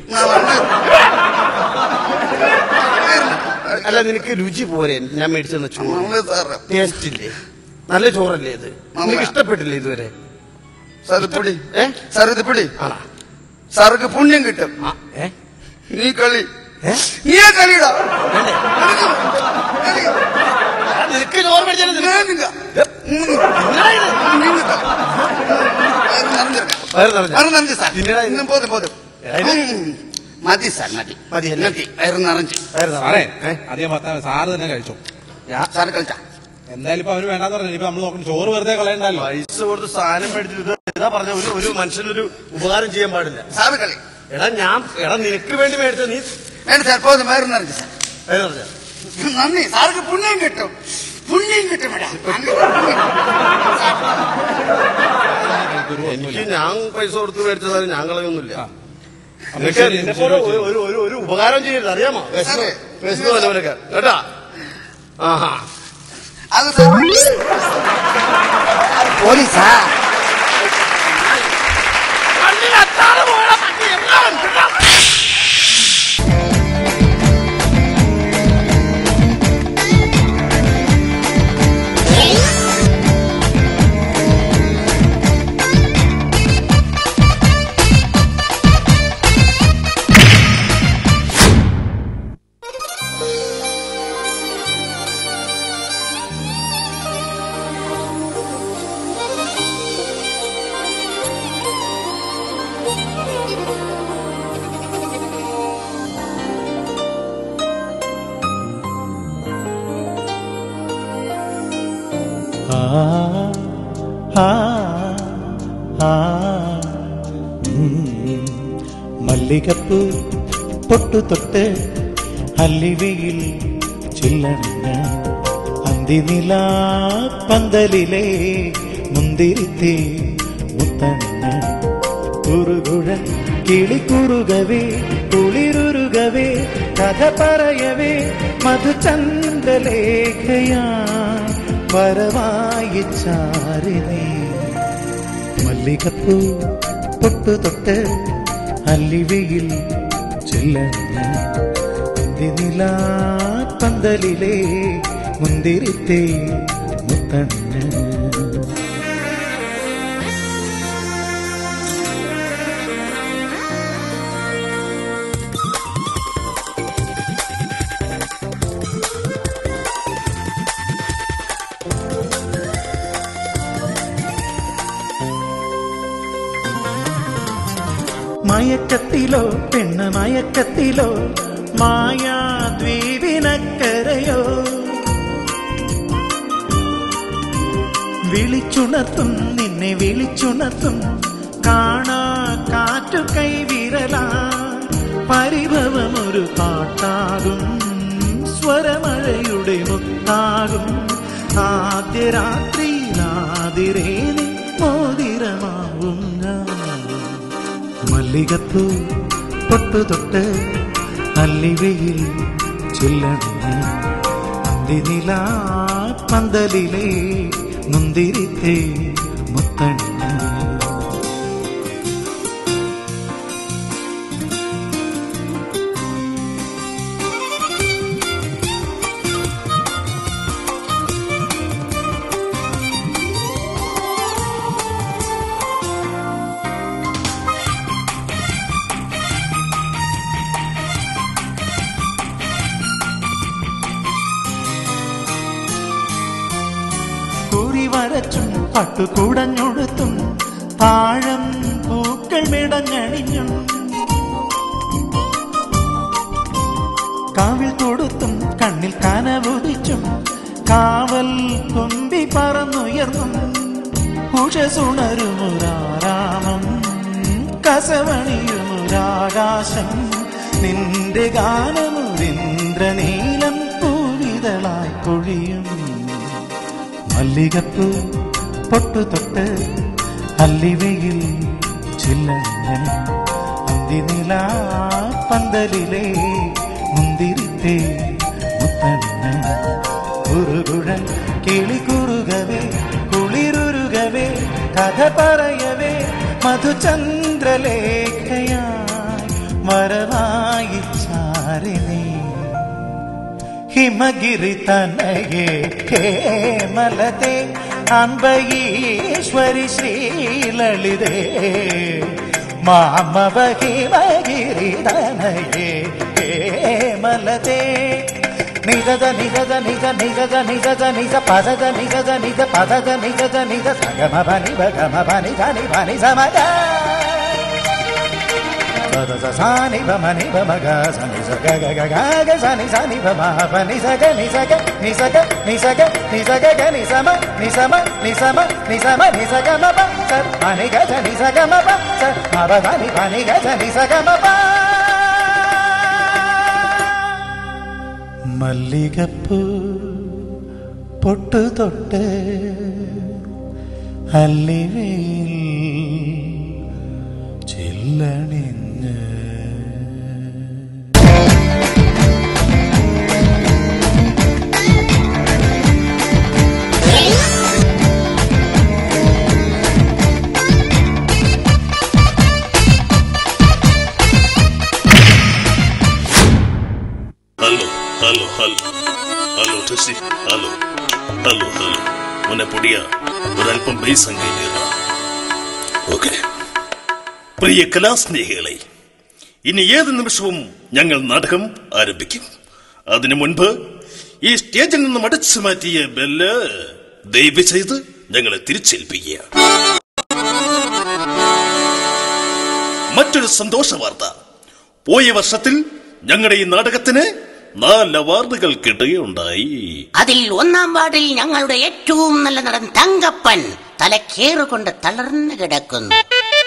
അല്ല നിനക്ക് രുചി പോരെ ഞാൻ മേടിച്ചെന്ന ചോറ് മഴ സാറേ ടേസ്റ്റ് ഇല്ലേ നല്ല ചോറല്ലേ ഇത് നിനക്ക് ഇഷ്ടപ്പെട്ടില്ലേ ഇതുവരെ സാർ ഇത് പിടി ഏ സാർ ഇത് പിടി ആണോ സാർക്ക് പുണ്യം കിട്ടും ആ, ഏ നീ കളി ഏ? നീയെ കളിടാ വേണ്ടേ? എടാ, നിനക്ക് ചോറ് മേടിച്ചാലും നിനക്ക് തിന്നടാ ഇത്. വയറ് നിറഞ്ഞോ? തിന്നടാ ഇത്. ഇന്നും പോതും പോതും എടാ, ഇത് ഉം. മതി സാർ മതി മതിയല്ലേ? മതി വയറ് നിറഞ്ഞു വയറ് സാറേ നിറഞ്ഞോ? ഏ? അധികം ഭർത്താവ് സാറ് തന്നെ കഴിച്ചു ഞാൻ സാർ കളിച്ചാ എന്തായാലും ഇപ്പൊ അവന് വേണ്ടാന്ന് പറഞ്ഞു ഇപ്പൊ നമ്മൾ നോക്കണം ചോറ് വെറുതെ കളയണ്ടല്ലോ പൈസ കൊടുത്ത് സാധനം മേടിച്ചിട്ട് ഇത് ഇതാ പറഞ്ഞ ഒരു ഒരു മനുഷ്യനൊരു ഉപകാരം ചെയ്യാൻ പാടില്ല സാറ് കളി എടാ ഞാൻ എടാ നിനക്ക് വേണ്ടി മേടിച്ച നീ വേണ്ട സാർ പോതും വയറ് നിറഞ്ഞു സാർ വയറ് നിറഞ്ഞോ? നന്ദി സാർക്ക് പുണ്യം കിട്ടും പുണ്യം കിട്ടും ഇവിടെ എനിക്ക് ഞാൻ പൈസ കൊടുത്ത് മേടിച്ചതായാലും ഞാൻ കളയൊന്നുമില്ല അപ്പൊ നിനക്ക് ശരി, നിന്നെ ശരി, പോലെ ശരി. ഒരു ഒരു ഒരു ഒരു ഉപകാരം ചെയ്യരുത് അറിയാമോ വിശന്ന് അതെ. വിശന്ന് വല്ലവരൊക്കെ കേട്ടാ ആഹാ അത് സാർ പോലീസാ കണ്ണിൽ അത്താഴം പോയടാ, പട്ടി. ആ ആ ആ ഉം. മല്ലികപ്പൂ പൊട്ടു തൊട്ട് അല്ലിവയിൽ ചില്ലണ അന്തിനില പന്തലിലെ മുന്തിരിത്തി മുത്തണ്ണ കുറുകുഴൽ കിളിക്കുറുകവേ കുളിരുരുകവേ കഥ പറയവേ മധുചന്ദ്രലേഖയാ വരവായി ചാരിനേ മല്ലികപ്പൂ പൊട്ടു തൊട്ട് അല്ലിവയിൽ ചെല്ലുന്ന നില പന്തലിലെ മുന്തിരിത്തെ മുത്തണ്ണ മയക്കത്തിലോ പെണ്ണ് മയക്കത്തിലോ മായാദ്വീപിനക്കരയോ വിളിച്ചുണർത്തും നിന്നെ വിളിച്ചുണർത്തും കാണാ കാറ്റു കൈവിരലാ പരിഭവമൊരു പാട്ടാകും സ്വരമഴയുടെ മുത്താകും ആദ്യ രാത്രിയിലാതിരേ നിൻ മോതിരമാവും ഞാൻ മല്ലികപ്പൂ പൊട്ടു തൊട്ട് അല്ലിവയിൽ ചൊല്ലണ അന്തിനില പന്തലിലെ മുന്തിരിത്തെ മുത്തണ്ണ കുറി വരച്ചും പട്ടുകൂടഞ്ഞൊടുത്തും താഴം പൂക്കൾ മിടഞ്ഞണിഞ്ഞും കാവിൽ തൊടുത്തും കണ്ണിൽ കനവുദിച്ചും കാവൽ കൊമ്പി പറന്നുയർന്നും ഉഷസുണരുമുരാരാമം കസവണിയുമുരാകാശം നിന്റെ ഗാനമുരിന്ദ്രനീലം പൂവിതളായി പൊഴിയും മല്ലികപ്പൂ പൊട്ടു തൊട്ട് അല്ലിവയിൽ ചില്ലങ്ങ അന്തിനില പന്തലിലെ മുന്തിരിത്തെ മുത്തണ്ണ കുറുകുഴൽ കിളികുറുകവേ കുളിരുരുകവേ കഥ പറയവേ മധുചന്ദ്രലേഖയായി മറവായി ചാരിനേ ഹിമഗിരി തനയേ ഹേമലതേ അംബയീശ്വരി ശ്രീലളിതേ മാമവ ഹിമഗിരി തനയേ ഹേമലതേ നിജത നിജത നിജ നിജത നിജത നിജ പദജ നിജത നിജ പദജ നിജത നിജ സഗമ ഭനി ഭഗമ ഭനി ധനി ഭനി സമഗ సద సాని భమ ని భమ గ సని సగ గ గ గ గ సని సని భమ ప ని సగ ని సగ ని సగ ని సగ ని సగ గ ని సమ ని సమ ని సమ ని సమ ని సగ మ ప స అని గ ని సగ మ ప స మ ప ధ ని ప ని గ ని సగ మ ప മല്ലികപ്പൂ പൊട്ടു തൊട്ട് അല്ലിവയിൽ ചില്ലണിഞ്ഞ് hello hello hello hello Tessy hello hello hello മോനെ പൊടിയ ഒരല്പം ബേസ് അംഗീകരണ ഓക്കെ പ്രിയ കലാസ്നേഹികളെ ഇനി ഏത് നിമിഷവും ഞങ്ങൾ നാടകം ആരംഭിക്കും അതിനു മുൻപ് ഈ സ്റ്റേജിൽ നിന്നും അടച്ചു മാറ്റിയ ബെല്ല് ദയവ് ചെയ്ത് ഞങ്ങളെ തിരിച്ചേൽപ്പിക്കുക മറ്റൊരു സന്തോഷ വാർത്ത പോയ വർഷത്തിൽ ഞങ്ങളുടെ ഈ നാടകത്തിന് നാല് അവാർഡുകൾ കിട്ടുകയുണ്ടായി അതിൽ ഒന്നാം വാർഡിൽ ഞങ്ങളുടെ ഏറ്റവും നല്ല നടൻ തങ്കപ്പൻ തലക്കേറുകൊണ്ട് തളർന്നു കിടക്കുന്നു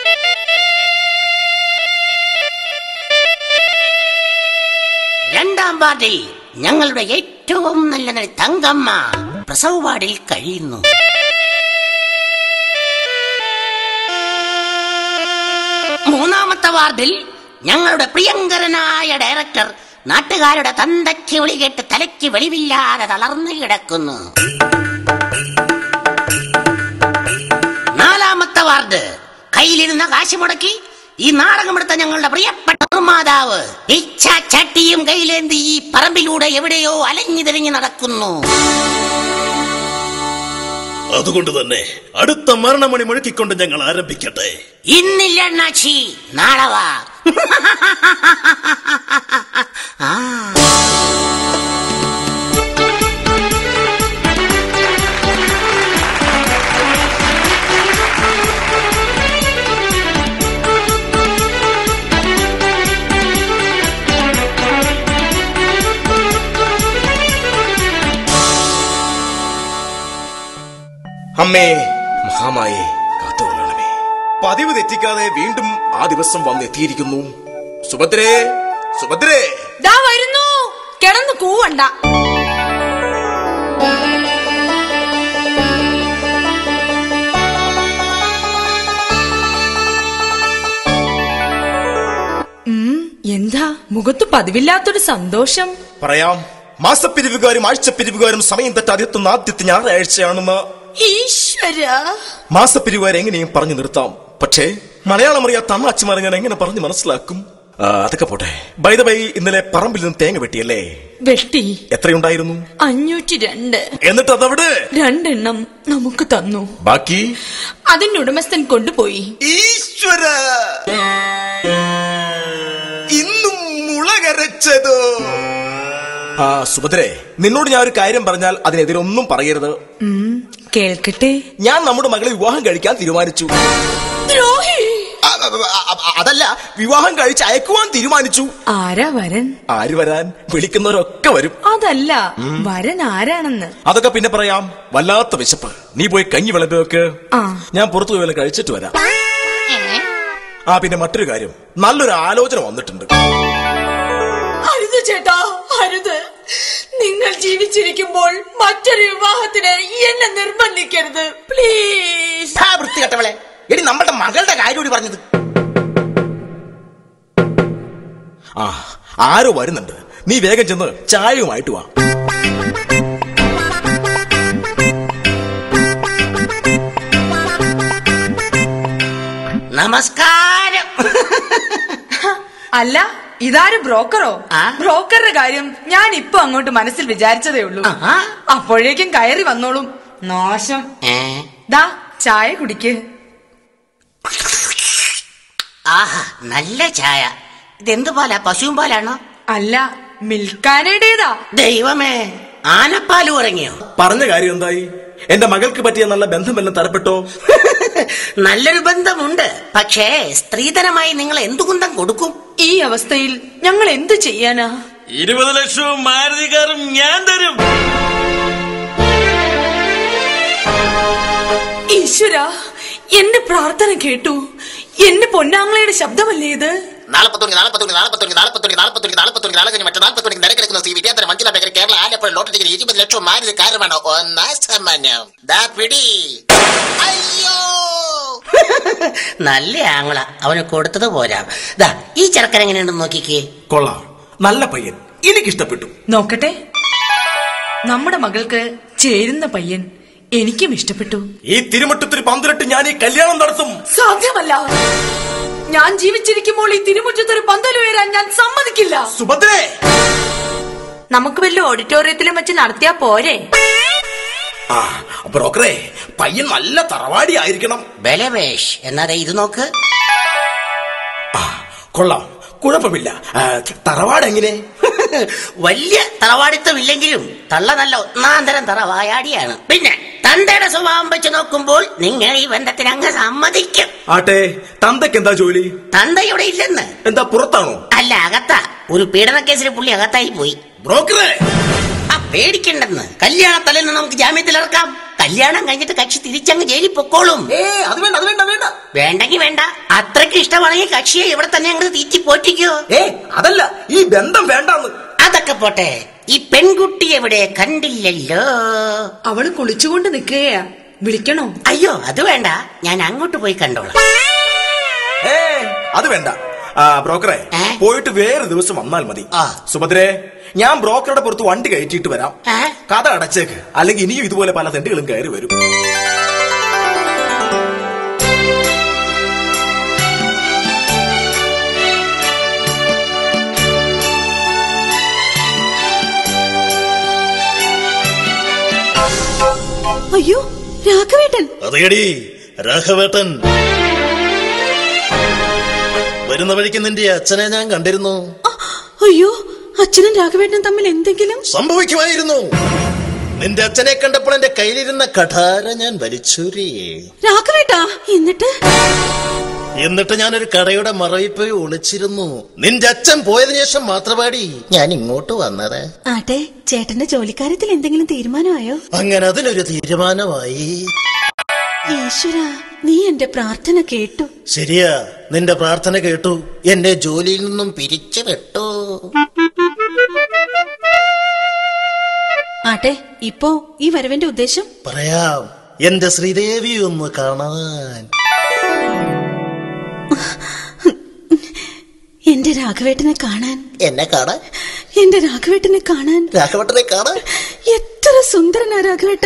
രണ്ടാം വാർഡിൽ ഞങ്ങളുടെ ഏറ്റവും നല്ല നടി തങ്കമ്മ പ്രസവ വാർഡിൽ കഴിയുന്നു മൂന്നാമത്തെ വാർഡിൽ ഞങ്ങളുടെ പ്രിയങ്കരനായ ഡയറക്ടർ നാട്ടുകാരുടെ തന്തയ്ക്ക് വിളി കേട്ട് തലയ്ക്ക് വെളിവില്ലാതെ തളർന്നു കിടക്കുന്നു നാലാമത്തെ വാർഡ് കയ്യിലിരുന്ന കാശ് മുടക്കി ഈ നാടകമെടുത്ത ഞങ്ങളുടെ പ്രിയപ്പെട്ട നിർമ്മാതാവ് ഇച്ഛ ചട്ടിയും കയ്യിലേന്തി ഈ പറമ്പിലൂടെ എവിടെയോ അലഞ്ഞു തിരിഞ്ഞു നടക്കുന്നു അതുകൊണ്ട് തന്നെ അടുത്ത മരണമണി മുഴക്കിക്കൊണ്ട് ഞങ്ങൾ ആരംഭിക്കട്ടെ ഇന്നില്ല അണ്ണാച്ചി നാളെ വാ ആ അമ്മേ മഹാമായെ കാത്തുകൊള്ളണമേ പതിവ് തെറ്റിക്കാതെ വീണ്ടും ആ ദിവസം വന്നെത്തിയിരിക്കുന്നു സുഭദ്രേ സുഭദ്രേ ദാ വരുന്നു കിടന്ന് കൂവണ്ട ഉം, എന്താ മുഖത്ത് പതിവില്ലാത്തൊരു സന്തോഷം പറയാം മാസപ്പിരിവുകാരും ആഴ്ചപ്പിരിവുകാരും സമയം തെറ്റാതെ എത്തുന്ന ആദ്യത്തെ ഞായറാഴ്ചയാണെന്ന് ഈശ്വര മാസപ്പിരിവുകാർ എങ്ങനെയും പറഞ്ഞു നിർത്താം പക്ഷേ മലയാളം അറിയാത്ത അമ്മാച്ചിമാരെ ഞാൻ എങ്ങനെ പറഞ്ഞു മനസ്സിലാക്കും ആ, അതൊക്കെ പോട്ടെ ബൈ ബൈ ഇന്നലെ പറമ്പിൽ നിന്ന് തേങ്ങ വെട്ടിയല്ലേ വെട്ടി എത്രയുണ്ടായിരുന്നു അഞ്ഞൂറ്റി രണ്ട് എന്നിട്ട് അതവിടെ രണ്ടെണ്ണം നമുക്ക് തന്നു ബാക്കി അതിന്റെ ഉടമസ്ഥൻ കൊണ്ടുപോയി ഈശ്വര ഇന്നും മുളകരച്ചതോ ആ സുഭദ്രേ നിന്നോട് ഞാൻ ഒരു കാര്യം പറഞ്ഞാൽ അതിനെതിരൊന്നും പറയരുത് ഉം, കേൾക്കട്ടെ ഞാൻ നമ്മുടെ മകളെ വിവാഹം കഴിക്കാൻ തീരുമാനിച്ചു ദ്രോഹി അ- അ- അ- അതല്ല വിവാഹം കഴിച്ച് അയക്കുവാൻ തീരുമാനിച്ചു ആരാ വരൻ ആര് വരാൻ വിളിക്കുന്നവരൊക്കെ വരും അതല്ല വരൻ ആരാണെന്ന് അതൊക്കെ പിന്നെ പറയാം വല്ലാത്ത വിശപ്പ് നീ പോയി കഞ്ഞി വിളമ്പി വെക്ക് ആ ഞാൻ പുറത്തു പോയി വല്ലതും കഴിച്ചിട്ട് വരാം ആ പിന്നെ മറ്റൊരു കാര്യം നല്ലൊരു ആലോചന വന്നിട്ടുണ്ട് അരുത് ചേട്ടാ അരുത് നിങ്ങൾ ജീവിച്ചിരിക്കുമ്പോൾ മറ്റൊരു വിവാഹത്തിന് എന്നെ നിർബന്ധിക്കരുത് പ്ലീസ് ആ വൃത്തികെട്ടവളെ എടി നമ്മുടെ മകളുടെ കാര്യം കൂടി പറഞ്ഞത് ആ ആരോ വരുന്നുണ്ട് നീ വേഗം ചെന്ന് ചായയുമായിട്ട് വാ നമസ്കാരം അല്ല ഇതാര് ബ്രോക്കറോ ബ്രോക്കറുടെ കാര്യം ഞാൻ ഇപ്പൊ അങ്ങോട്ട് മനസ്സിൽ വിചാരിച്ചതേ ഉള്ളൂ അപ്പോഴേക്കും കയറി വന്നോളും നാശം ദാ ചായ കുടിക്ക് ആഹാ നല്ല ചായ ഇതെന്ത് പാലാ പശുവും പാലാണോ അല്ല മിൽക്കാനയുടേതാ ദൈവമേ ആനപ്പാല് ഉറങ്ങിയോ പറഞ്ഞ കാര്യം എന്തായി എന്റെ മകൾക്ക് പറ്റിയ നല്ല ബന്ധമെല്ലാം തരപ്പെട്ടോ നല്ലൊരു ബന്ധമുണ്ട് പക്ഷേ സ്ത്രീധനമായി നിങ്ങൾ എന്തു കുന്തം കൊടുക്കും ഈ അവസ്ഥയിൽ ഞങ്ങൾ എന്തു ചെയ്യാനാ ഇരുപത് ലക്ഷവും മാരുതി കാറും ഞാൻ തരും ഈശ്വര എന്റെ പ്രാർത്ഥന കേട്ടു എന്റെ പൊന്നാങ്ങളയുടെ ശബ്ദമല്ലേ ഇത് നാൽപ്പത്തൊന്ന് നാൽപ്പത്തൊന്ന് നാൽപ്പത്തൊന്ന് നാൽപ്പത്തൊന്ന് നാൽപ്പത്തൊന്ന് നാൽപ്പത്തൊന്ന് നാല് കഴിഞ്ഞ് മറ്റു നാൽപ്പത്തൊന്ന് നിരക്കിടക്കുന്ന Shri Vidyadhara Manjula bakery Kerala Alappuzha lottery ticket ഇരുപത് ലക്ഷം മാരുതി കാരമാണ് ഒന്നാം സമ്മാനം ദാ പിടി അയ്യോ നല്ല ആങ്ങള അവന് കൊടുത്തത് പോരാ ദാ ഈ ചെറുക്കൻ എങ്ങനെയുണ്ടെന്ന് നോക്കിക്കേ കൊള്ളാം നല്ല പയ്യൻ എനിക്കിഷ്ടപ്പെട്ടു നോക്കട്ടെ നമ്മുടെ മകൾക്ക് ചേരുന്ന പയ്യൻ എനിക്കും ഇഷ്ടപ്പെട്ടു ഈ തിരുമുറ്റത്തൊരു പന്തിരട്ട് ഞാൻ ഈ കല്യാണം നടത്തും സാധ്യമല്ല ഞാൻ ജീവിച്ചിരിക്കുമ്പോൾ ഈ തിരുമുറ്റത്തൊരു പന്തൽ ഉയരാൻ ഞാൻ സമ്മതിക്കില്ല സുഭദ്രേ നമുക്ക് വല്ല ഓഡിറ്റോറിയത്തിലും വെച്ച് നടത്തിയാ പോരെ ആ ബ്രോക്കറെ പയ്യൻ നല്ല തറവാടി ആയിരിക്കണം ബലവേഷ് എന്നാ ദേ ഇത് നോക്ക് കൊള്ളാം കുഴപ്പമില്ല ആ, തറവാട് എങ്ങനെ വലിയ തറവാടിത്തം ഇല്ലെങ്കിലും തള്ള നല്ല ഒന്നാന്തരം തറവായാടിയാണ് പിന്നെ തന്തയുടെ സ്വഭാവം വെച്ച് നോക്കുമ്പോൾ നിങ്ങൾ ഈ ബന്ധത്തിന് അങ്ങ് സമ്മതിക്കും ആട്ടെ തന്തയ്ക്ക് എന്താ ജോലി തന്ത ഇവിടെ ഇല്ലെന്ന് എന്താ പുറത്താണോ അല്ല അകത്താ ഒരു പീഡന കേസിൽ പുള്ളി അകത്തായി പോയി ബ്രോക്കറെ ആ പേടിക്കണ്ടെന്ന് കല്യാണ തലേന്ന് നമുക്ക് ജാമ്യത്തിൽ ഇറക്കാം കല്യാണം കഴിഞ്ഞിട്ട് കക്ഷി തിരിച്ചങ്ങ് ജയിലിൽ പൊക്കോളും ഏ അത് വേണ്ട അത് വേണ്ട വേണ്ട വേണ്ടെങ്കി വേണ്ട അത്രയ്ക്ക് ഇഷ്ടമാണെങ്കിൽ കക്ഷിയെ ഇവിടെ തന്നെ അങ്ങ് തീറ്റി പോറ്റിക്കോ ഏ അതല്ല ഈ ബന്ധം വേണ്ടാന്ന് അതൊക്കെ പോട്ടെ ഈ പെൺകുട്ടി എവിടെ കണ്ടില്ലല്ലോ അവള് കുളിച്ചുകൊണ്ട് നിൽക്കുകയാ വിളിക്കണോ അയ്യോ അത് വേണ്ട ഞാൻ അങ്ങോട്ട് പോയി കണ്ടോളാം ഏ അത് വേണ്ട ആ ബ്രോക്കറെ പോയിട്ട് വേറെ ദിവസം വന്നാൽ മതി സുഭദ്രേ ഞാൻ ബ്രോക്കറുടെ പുറത്ത് വണ്ടി കയറ്റിയിട്ട് വരാം കഥ അടച്ചേക്ക് അല്ലെങ്കിൽ ഇനിയും ഇതുപോലെ പല തെണ്ടുകളും കയറി വരും അയ്യോ രാഘവേട്ടൻ അതേടി രാഘവേട്ടൻ വരുന്ന വഴിക്ക് നിന്റെ അച്ഛനെ ഞാൻ കണ്ടിരുന്നു അയ്യോ അച്ഛനും രാഘവേട്ടനും തമ്മിൽ എന്തെങ്കിലും സംഭവിക്കുമായിരുന്നു നിന്റെ അച്ഛനെ കണ്ടപ്പോൾ എന്റെ കയ്യിലിരുന്ന കഠാര ഞാൻ വലിച്ചൂരി രാഘവേട്ടാ എന്നിട്ട് എന്നിട്ട് ഞാനൊരു കടയുടെ മറവിൽ പോയി ഒളിച്ചിരുന്നു നിന്റെ അച്ഛൻ പോയതിനു ശേഷം മാത്രമാടി ഞാൻ ഇങ്ങോട്ട് വന്നത് ആട്ടെ ചേട്ടന്റെ ജോലിക്കാര്യത്തിൽ എന്തെങ്കിലും തീരുമാനമായോ അങ്ങനെ അതിനൊരു തീരുമാനമായി ഈശ്വര നീ എന്റെ പ്രാർത്ഥന കേട്ടു ശരിയാ നിന്റെ പ്രാർത്ഥന കേട്ടു എന്നെ ജോലിയിൽ നിന്നും പിരിച്ചു വിട്ടു ആട്ടെ ഇപ്പോ ഈ വരവിന്റെ ഉദ്ദേശം പറയാം എന്റെ ശ്രീദേവി ഒന്ന് കാണാൻ എന്റെ രാഘവേട്ടനെ കാണാൻ എന്നെ കാണാൻ എന്റെ രാഘവേട്ടനെ കാണാൻ രാഘവട്ടനെ കാണാൻ എത്ര സുന്ദരനാ രാഘവേട്ട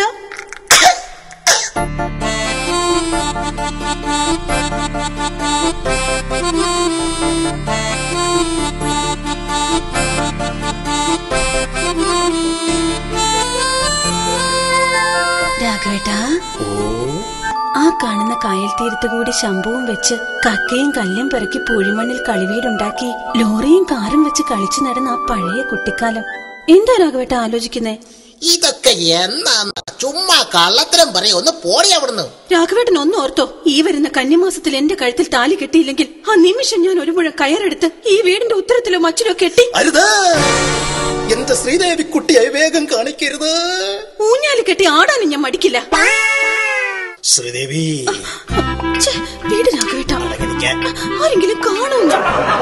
രാഘവേട്ടാ ആ കാണുന്ന കായൽ തീരത്ത് കൂടി ശംഭുവും വെച്ച് കക്കയും കല്ലും പെറുക്കി പൂഴിമണ്ണിൽ കളിവീടുണ്ടാക്കി ലോറിയും കാറും വെച്ച് കളിച്ചു നടന്ന ആ പഴയ കുട്ടിക്കാലം എന്താ രാഘവേട്ട ആലോചിക്കുന്നേ ഇതൊക്കെ എന്നാന്ന് ചുമ്മാ കള്ളത്തരം പറയും ഒന്ന് പോടി അവിടുന്ന് രാഘവേട്ടൻ ഒന്ന് ഓർത്തോ ഈ വരുന്ന കന്യമാസത്തിൽ എന്റെ കഴുത്തിൽ താലി കെട്ടിയില്ലെങ്കിൽ ആ നിമിഷം ഞാൻ ഒരു മുഴ കയറെടുത്ത് ഈ വീടിന്റെ ഉത്തരത്തിലോ മച്ചിലോ കെട്ടി അരുത് എന്റെ ശ്രീദേവി കുട്ടിയായി വേഗം കാണിക്കരുത് ഊഞ്ഞാല് കെട്ടി ആടാനും ഞാൻ മടിക്കില്ല ശ്രീദേവി ഛെ, വീട് രാഘവേട്ട ആരെങ്കിലും കാണുമെന്ന്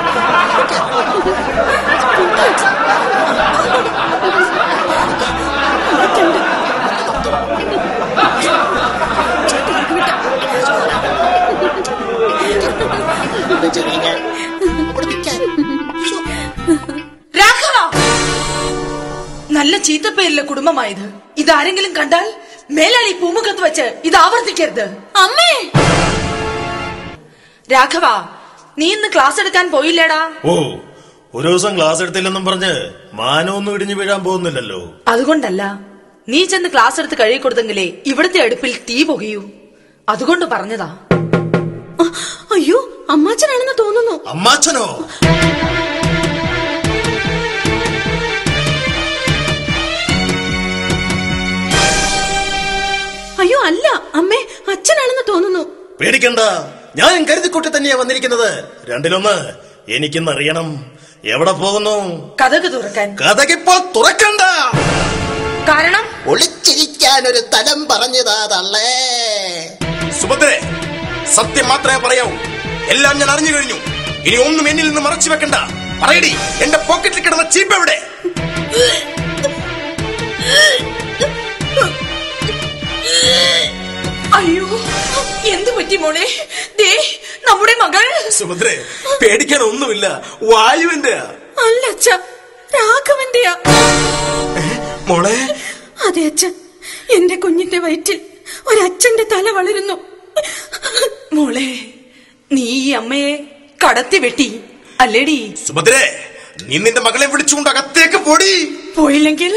രാഘവ നല്ല ചീത്തപ്പേരിലെ കുടുംബമായത് ഇതാരെങ്കിലും കണ്ടാൽ മേലാളി പൂമുഖത്ത് വെച്ച് ഇത് ആവർത്തിക്കരുത് അമ്മേ രാഘവ നീ ഇന്ന് ക്ലാസ് എടുക്കാൻ പോയില്ലേടാ ഓ ഒരു ദിവസം ക്ലാസ് എടുത്തില്ലെന്നും പറഞ്ഞ് മാനമൊന്നും ഇടിഞ്ഞു വീഴാൻ പോകുന്നില്ലല്ലോ അതുകൊണ്ടല്ല നീ ചെന്ന് ക്ലാസ് എടുത്ത് കഴുകി കൊടുത്തെങ്കിലേ ഇവിടുത്തെ അടുപ്പിൽ തീ പുകയൂ അതുകൊണ്ട് പറഞ്ഞതാ അയ്യോ അമ്മാച്ചനാണെന്ന് തോന്നുന്നു അമ്മാച്ചനോ അയ്യോ അല്ല അമ്മേ അച്ഛനാണെന്ന് തോന്നുന്നു പേടിക്കണ്ട ഞാൻ കരുതിക്കൂട്ടി തന്നെയാ വന്നിരിക്കുന്നത് രണ്ടിലൊന്ന് എനിക്കിന്നറിയണം എവിടെ പോകുന്നു കഥക് തുറക്കാൻ കഥകിപ്പോൾ തുറക്കണ്ട കാരണം ഒളിച്ചിരിക്കാൻ ഒരു തലം പറഞ്ഞതാ തള്ളേ സുഭദ്രെ സത്യം മാത്രമേ പറയാവൂ എല്ലാം ഞാൻ അറിഞ്ഞു കഴിഞ്ഞു ഇനി ഒന്നും എന്നിൽ നിന്ന് മറച്ചു വെക്കണ്ട പറയടി എന്റെ പോക്കറ്റിൽ കിടന്ന ചീപ്പ് എവിടെ അയ്യോ എന്തു പറ്റി മോളെ ദേ നമ്മുടെ മകൾ സുഭദ്രെ പേടിക്കാൻ ഒന്നുമില്ല വായുവിന്റെ അല്ല അച്ഛ രാഘവന്റെയാ മോളെ അതെ അച്ഛ എന്റെ കുഞ്ഞിന്റെ വയറ്റിൽ ഒരച്ഛന്റെ തല വളരുന്നു മോളെ നീ ഈ അമ്മയെ കടത്തി വെട്ടി അല്ലേടി സുഭദ്രെ നീ നിന്റെ മകളെ വിളിച്ചുകൊണ്ട് അകത്തേക്ക് പോടി പോയില്ലെങ്കിൽ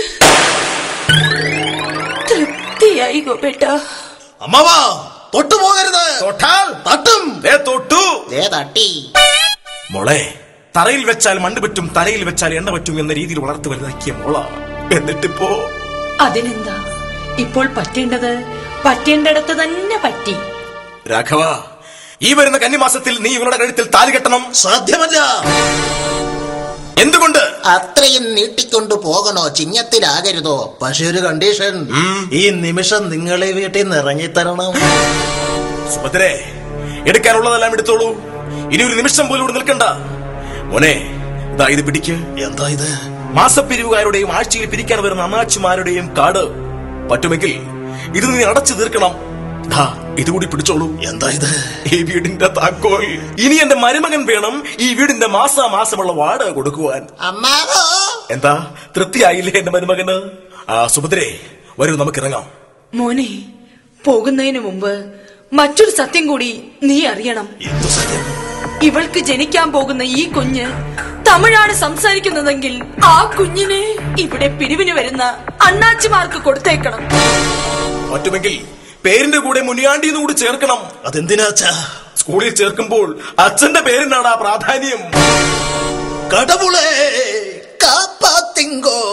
തൃപ്തിയായി ഗോപേട്ട അമ്മാവാ തൊട്ടു പോകരുത് തൊട്ടാൽ തട്ടും ദേ തൊട്ടു ദേ തട്ടി മോളെ തറയിൽ വെച്ചാൽ മണ്ണ് പറ്റും തലയിൽ വെച്ചാൽ എണ്ണ പറ്റും എന്ന രീതിയിൽ വളർത്തു വലുതാക്കിയ മോള എന്നിട്ടിപ്പോ അതിനെന്താ ഇപ്പോൾ പറ്റേണ്ടത് പറ്റേണ്ടിടത്ത് തന്നെ പറ്റി രാഘവ ഈ വരുന്ന കന്നിമാസത്തിൽ നീ ഇവളുടെ കഴുത്തിൽ താലി കെട്ടണം സാധ്യമല്ല എന്തുകൊണ്ട് അത്രയും നീട്ടിക്കൊണ്ടു പോകണോ ചിങ്ങത്തിലാകരുതോ പക്ഷെ ഒരു കണ്ടീഷൻ ഈ നിമിഷം നിങ്ങളെ വീട്ടിൽ നിന്ന് ഇറങ്ങിത്തരണം സുഭദ്രേ എടുക്കാനുള്ളതെല്ലാം എടുത്തോളൂ ഇനി ഒരു നിമിഷം പോലും ഇവിടെ നിൽക്കണ്ട മോനെ ഇതാ ഇത് പിടിക്ക് എന്താ ഇത് മാസപ്പിരിവുകാരുടെയും ആഴ്ചയിൽ പിരിക്കാൻ വരുന്ന അണ്ണാച്ചിമാരുടെയും കാട് പറ്റുമെങ്കിൽ ഇത് നീ അടച്ചു തീർക്കണം ദാ, ഇതുകൂടി പിടിച്ചോളൂ എന്താ ഇത് ഈ വീടിന്റെ താക്കോൽ ഇനി എന്റെ മരുമകൻ വേണം ഈ വീടിന്റെ മാസാമാസമുള്ള വാടക കൊടുക്കുവാൻ അമ്മാവോ എന്താ തൃപ്തിയായില്ലേ എന്റെ മരുമകന് ആ സുഭദ്രേ വരൂ നമുക്കിറങ്ങാം മോനെ പോകുന്നതിന് മുമ്പ് മറ്റൊരു സത്യം കൂടി നീ അറിയണം ഇവൾക്ക് ജനിക്കാൻ പോകുന്ന ഈ കുഞ്ഞ് തമിഴാണ് സംസാരിക്കുന്നതെങ്കിൽ ആ കുഞ്ഞിനെ ഇവിടെ പിരിവിന് വരുന്ന അണ്ണാച്ചിമാർക്ക് കൊടുത്തേക്കണം പറ്റുമെങ്കിൽ പേരിന്റെ കൂടെ മുനിയാണ്ടി എന്ന് കൂടി ചേർക്കണം അതെന്തിനാ അച്ഛാ സ്കൂളിൽ ചേർക്കുമ്പോൾ അച്ഛന്റെ പേരിനാണ് പ്രാധാന്യം കടവുളെ കാപ്പാത്തിങ്കോ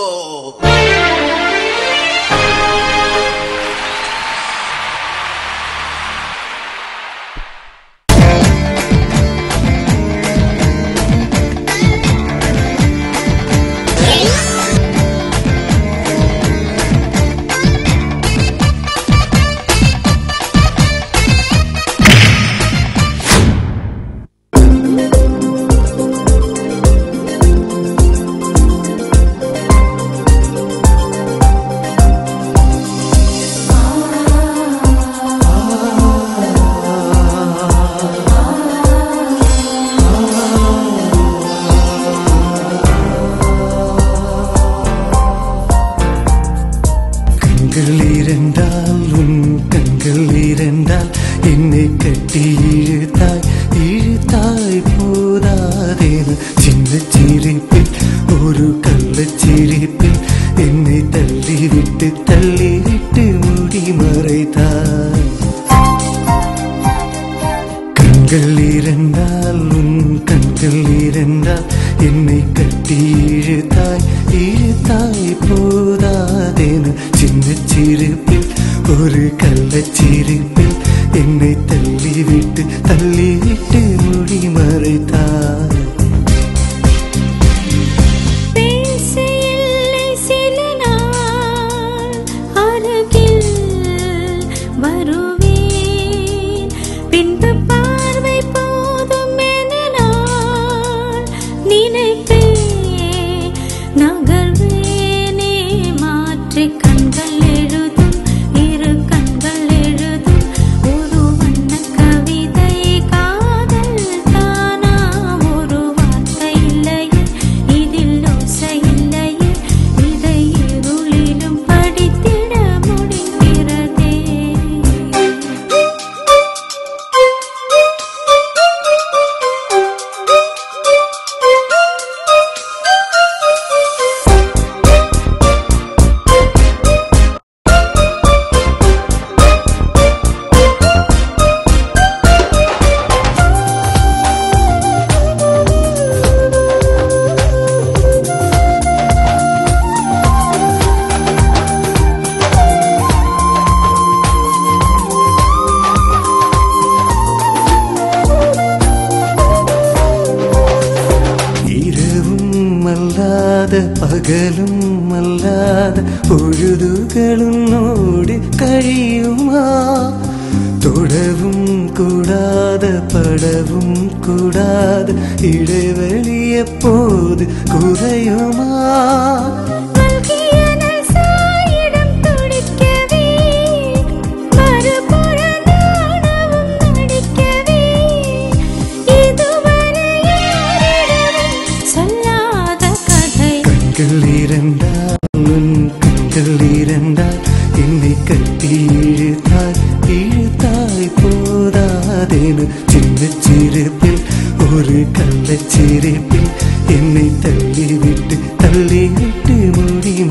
கண்கள் இரண்டால் உன் கண்கள் இரண்டால் என்னை கட்டி இழுத்தாய் இழுத்தாய் போதாதேன சின்ன சிரிப்பில் ஒரு கள்ளச்சிரிப்பில் என்னை தள்ளிவிட்டு தள்ளிவிட்டு மூடி மறைத்தாய் கண்கள் இரண்டால் உன் கண்கள் இரண்டால் என்னை கட்டி இழுத்தாய் இழுத்தாய் போதாதேன சின்ன சிரிப்பில் ஒரு கள்ளச்சிரிப்பில் என்னை தள்ளிவிட்டு தள்ளிவிட்டு மூடி மறைத்தாய் பேசையில்லை சில நாள் அருகில் வருவேன் பின்பு பார்வை போதும் என நான் நினைத்தேன் நகர்வேனே மாற்றி கண்கள் எழுதும் இரு கண்கள் எழுதும் ஒரு வண்ண கவிதை காதல் தானா ஒரு வார்த்தை இல்லையே இதில் ஓசை இல்லையே இதை இருளிலும் படித்திட முடிகிறதே இரவும் அல்லாத பகலும் அல்லாத பொழுதுகளுன்னோடு കഴിയുമാ தொடவும் கூடாத படவும் கூடாத இடைவெளி எப்போது குறையுமா നൽകിയനൽ സായിടം തുടിക്കവേ മറുപുറ നാണവും നടിക്കവേ ഇതുവരെ ആരിടവും சொல்லாத கதை கண்கள் இரண்டால் உன் கண்கள் இரண்டால் என்னை கட்டி இழுத்தாய் இழுத்தாய் போதாதேனு சின்ன சிரிப்பில் ஒரு கள்ளச்சிரிப்பில் என்னை தள்ளிவிட்டு தள்ளிவிட்டு மூடி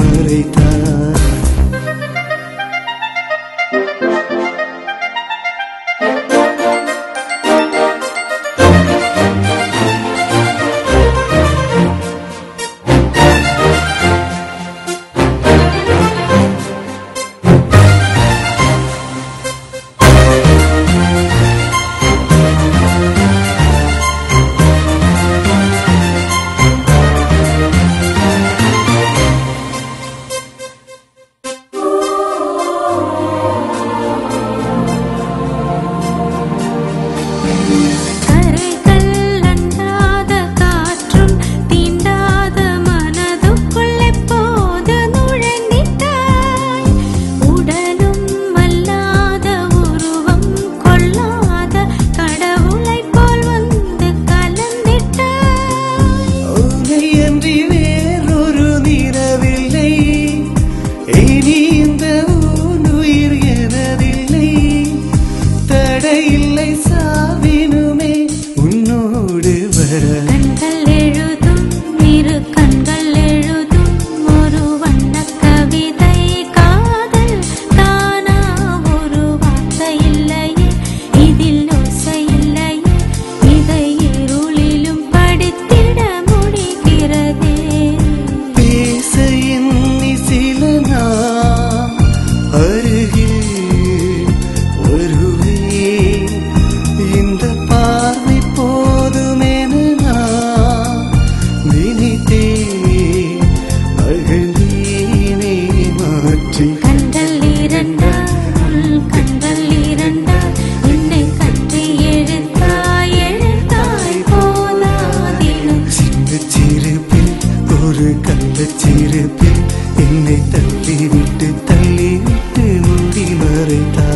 ചിരിപ്പിൽ എന്നെ തള്ളിവിട്ട് തള്ളിവിട്ട് മൂടി മറത്താ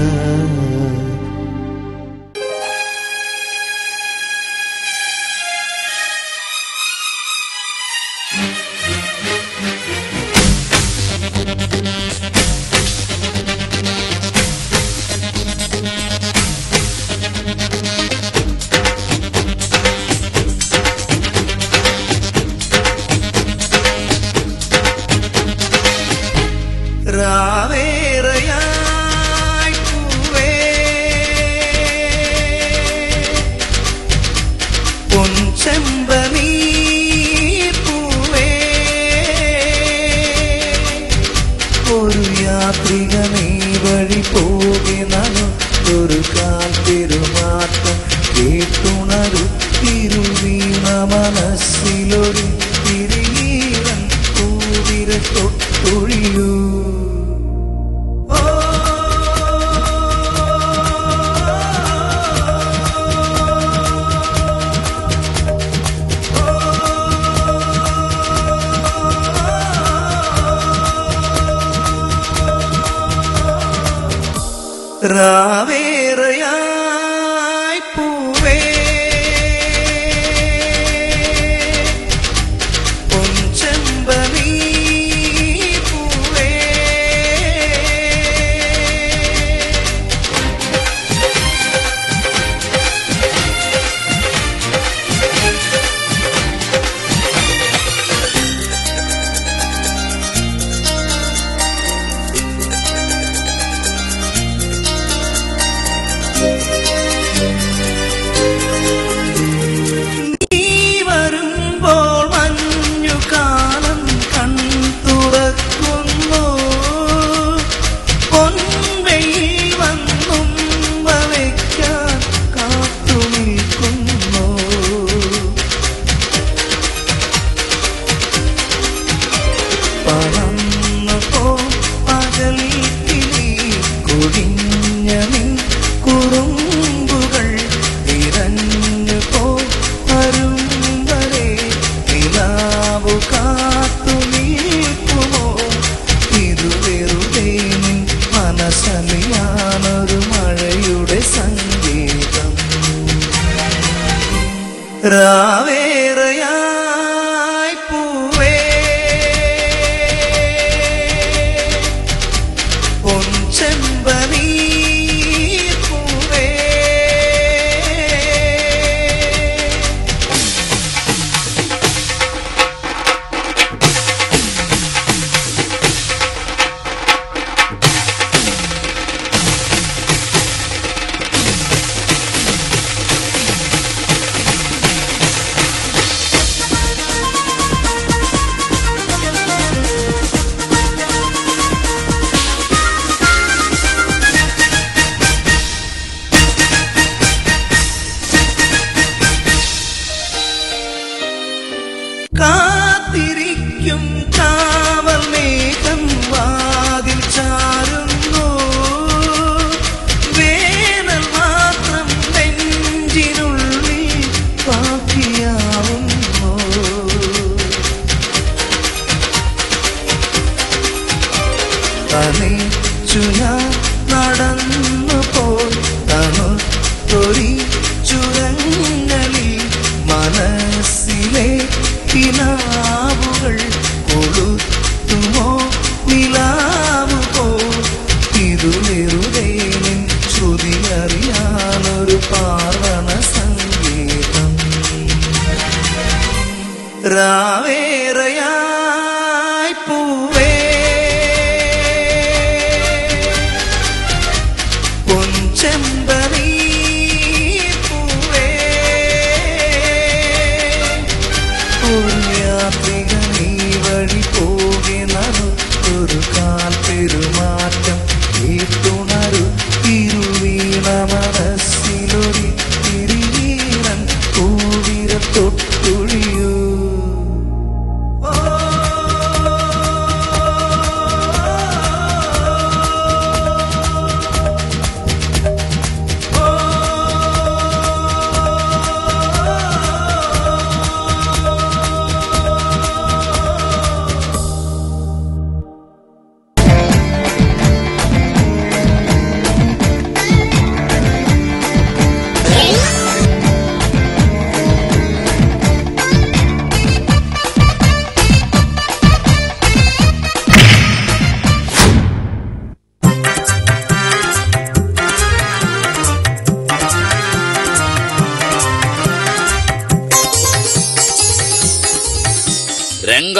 രാവേറെയായി പൂവേ പൊൻചെമ്പനീ പൂവേ ഒരു യാത്രിക നീ വഴി പോകെ നനു ഒരു കാൽ പെരുമാറ്റം കേട്ടുണരു തിരുവീണ മനസ്സിലൊരു തിരികീരൻ പൂവിര തൊട്ടൊഴിയൂ രാവേറെയായി പൂവേ പൊൻചെമ്പനീ പൂവേ നീ വരുമ്പോൾ മഞ്ഞുകാലം കൺ തുറക്കുന്നു പൊൻവെയിൽ വന്നും വലയ്ക്കാൻ കാത്തു നിൽക്കുന്നു പറന്നു പോ പകൽ കിളി കൊടിഞ്ഞ നിൻ കുറുമ്പുകൾ തിരഞ്ഞു പോ വരും വരെ നിലാവു കാത്തു നിൽക്കുമോ ഇത് വെറുതെ നിൻ മനസ്സലിയാനൊരു മഴയുടെ സംഗീതം രാവേറെയായി പൂവേ പൊൻചെമ്പനീ പൂവേ കാത്തിരിക്കും കാവൽ മേഘം വാതിൽ ചാരുന്നു വേനൽ മാത്രം നെഞ്ചിനുള്ളിൽ ബാക്കിയാവുന്നു തനിച്ചു ഞാൻ നടന്നു പോയി തണുത്തൊരി ചുരങ്ങളിൽ മനസ്സിലെ കിനാവുകൾ കൊളുത്തുമോ നിലാവു പോ ഇതു വെറുതെ നിൻ ശ്രുതി അറിയാനൊരു പാർവണ സംഗീതം രാവേറെയായി പൂവേ പൊൻചെമ്പനീ പൂവേ ഒരു യാത്ര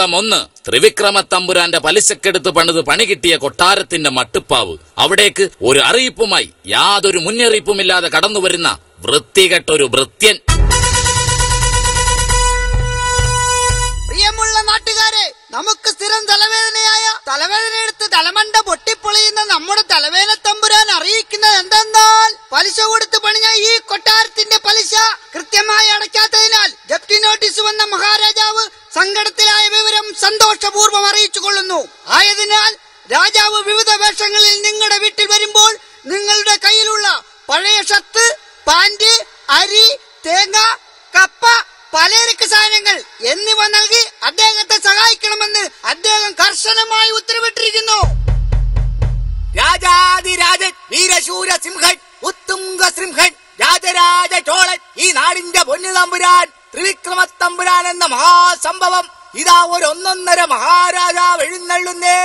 ഭാഗം ഒന്ന് ത്രിവിക്രമ തമ്പുരാന്റെ പലിശക്കെടുത്ത് പണിത് പണി കിട്ടിയ കൊട്ടാരത്തിന്റെ മട്ടുപ്പാവ് അവിടേക്ക് ഒരു അറിയിപ്പുമായി യാതൊരു മുന്നറിയിപ്പുമില്ലാതെ കടന്നുവരുന്ന വൃത്തികെട്ടൊരു ഭൃത്യൻ പ്രിയമുള്ള നാട്ടുകാരെ നമുക്ക് സ്ഥിരം തലവേദനയായ തലവേദന എടുത്ത് തലമണ്ട പൊട്ടിപ്പൊളിയുന്ന നമ്മുടെ തലവേദന തമ്പുരാൻ അറിയിക്കുന്നത് എന്തെന്നാൽ പലിശ കൊടുത്ത് പണിഞ്ഞ ഈ കൊട്ടാരത്തിന്റെ പലിശ കൃത്യമായി അടയ്ക്കാത്തതിനാൽ ജപ്തി നോട്ടീസ് വന്ന മഹാരാജാവ് സങ്കടത്തിലായ വിവരം സന്തോഷപൂർവ്വം അറിയിച്ചു കൊള്ളുന്നു ആയതിനാൽ രാജാവ് വിവിധ വേഷങ്ങളിൽ നിങ്ങളുടെ വീട്ടിൽ വരുമ്പോൾ നിങ്ങളുടെ കയ്യിലുള്ള പഴയ ഷർട്ട് പാന്റ് അരി തേങ്ങ കപ്പ പലചരക്ക് സാധനങ്ങൾ എന്നിവ നൽകി അദ്ദേഹത്തെ സഹായിക്കണമെന്ന് അദ്ദേഹം കർശനമായി ഉത്തരവിട്ടിരിക്കുന്നു രാജാതിരാജൻ വീരശൂര സിംഹൻ ഉത്തുംഗ സിംഹൻ രാജരാജ ചോളൻ ഈ നാടിന്റെ പൊന്നു തമ്പുരാൻ ത്രിവിക്രമ തമ്പുരാൻ എന്ന മഹാസംഭവം ഇതാ ഒരു ഒന്നൊന്നര മഹാരാജാവ് എഴുന്നള്ളുന്നേ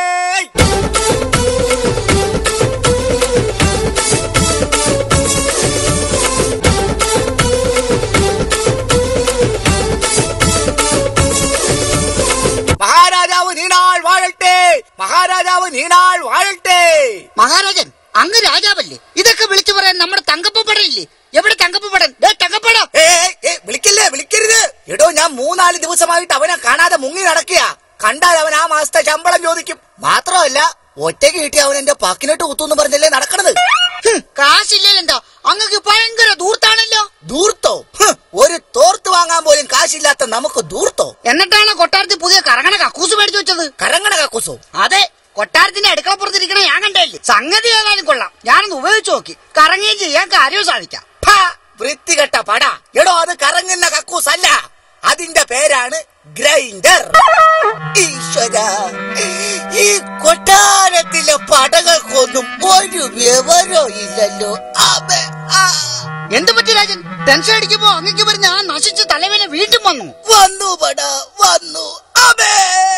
മഹാരാജാവ് നീണാൾ വാഴട്ടെ മഹാരാജാവ് നീണാൾ വാഴട്ടെ മഹാരാജൻ അങ്ങ് രാജാവല്ലേ ഇതൊക്കെ വിളിച്ചു പറയാൻ നമ്മുടെ തങ്കപ്പടയില്ലേ എവിടെ തങ്കപ്പടൻ തങ്കപ്പട വിളിക്കല്ലേ വിളിക്കരുത് എടോ ഞാൻ മൂന്നാല് ദിവസമായിട്ട് അവനെ കാണാതെ മുങ്ങി നടക്കുക കണ്ടാൽ അവൻ ആ മാസത്തെ ശമ്പളം ചോദിക്കും മാത്രമല്ല ഒറ്റയ്ക്ക് കിട്ടി അവൻ എന്റെ പക്കിനിട്ട് കുത്തുന്ന് പറഞ്ഞല്ലേ നടക്കണത് കാശില്ലല്ലോ അങ്ങക്ക് ഭയങ്കര ദൂർത്താണല്ലോ ദൂർത്തോ ഹ്, ഒരു തോർത്ത് വാങ്ങാൻ പോലും കാശില്ലാത്ത നമുക്ക് ദൂർത്തോ എന്നിട്ടാണ് കൊട്ടാരത്തിൽ പുതിയ കറങ്ങണ കക്കൂസ് മേടിച്ചു വെച്ചത് കറങ്ങണ കക്കൂസോ അതെ കൊട്ടാരത്തിന്റെ അടുക്കളപ്പുറത്തിരിക്കണ ഞാൻ കണ്ടല്ലേ സംഗതി ഏതായാലും കൊള്ളാം ഞാനൊന്ന് ഉപയോഗിച്ചു നോക്കി കറങ്ങുകയും ചെയ്യാൻ കാര്യവും സാധിക്കാം വൃത്തികെട്ട പട എടോ അത് കറങ്ങുന്ന കക്കൂസ് അല്ല അതിന്റെ പേരാണ് ഗ്രൈൻഡർ ഈശ്വര ഈ കൊട്ടാരത്തിലെ പടകൾക്കൊന്നും ഒരു വിവരവും ഇല്ലല്ലോ അബേ, ആ. എന്ത് പറ്റി രാജൻ ടെൻഷൻ അടിക്കുമ്പോ അങ്ങക്ക് പറഞ്ഞ ആ നശിച്ച തലവേന വീണ്ടും വന്നു വന്നു പട വന്നു അബേ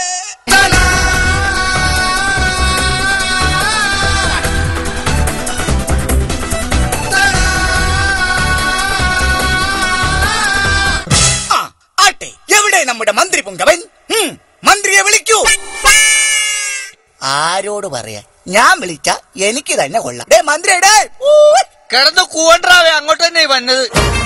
ആ, ആട്ടെ എവിടെ നമ്മുടെ മന്ത്രി പൊങ്കവൻ ഉം, മന്ത്രിയെ വിളിക്കൂ ആരോട് പറയാ ഞാൻ വിളിച്ച എനിക്ക് തന്നെ കൊള്ളാം ഡേ മന്ത്രിയുടെ കിടന്ന് കൂവണ്ടാവേ അങ്ങോട്ട് തന്നെ വന്നത്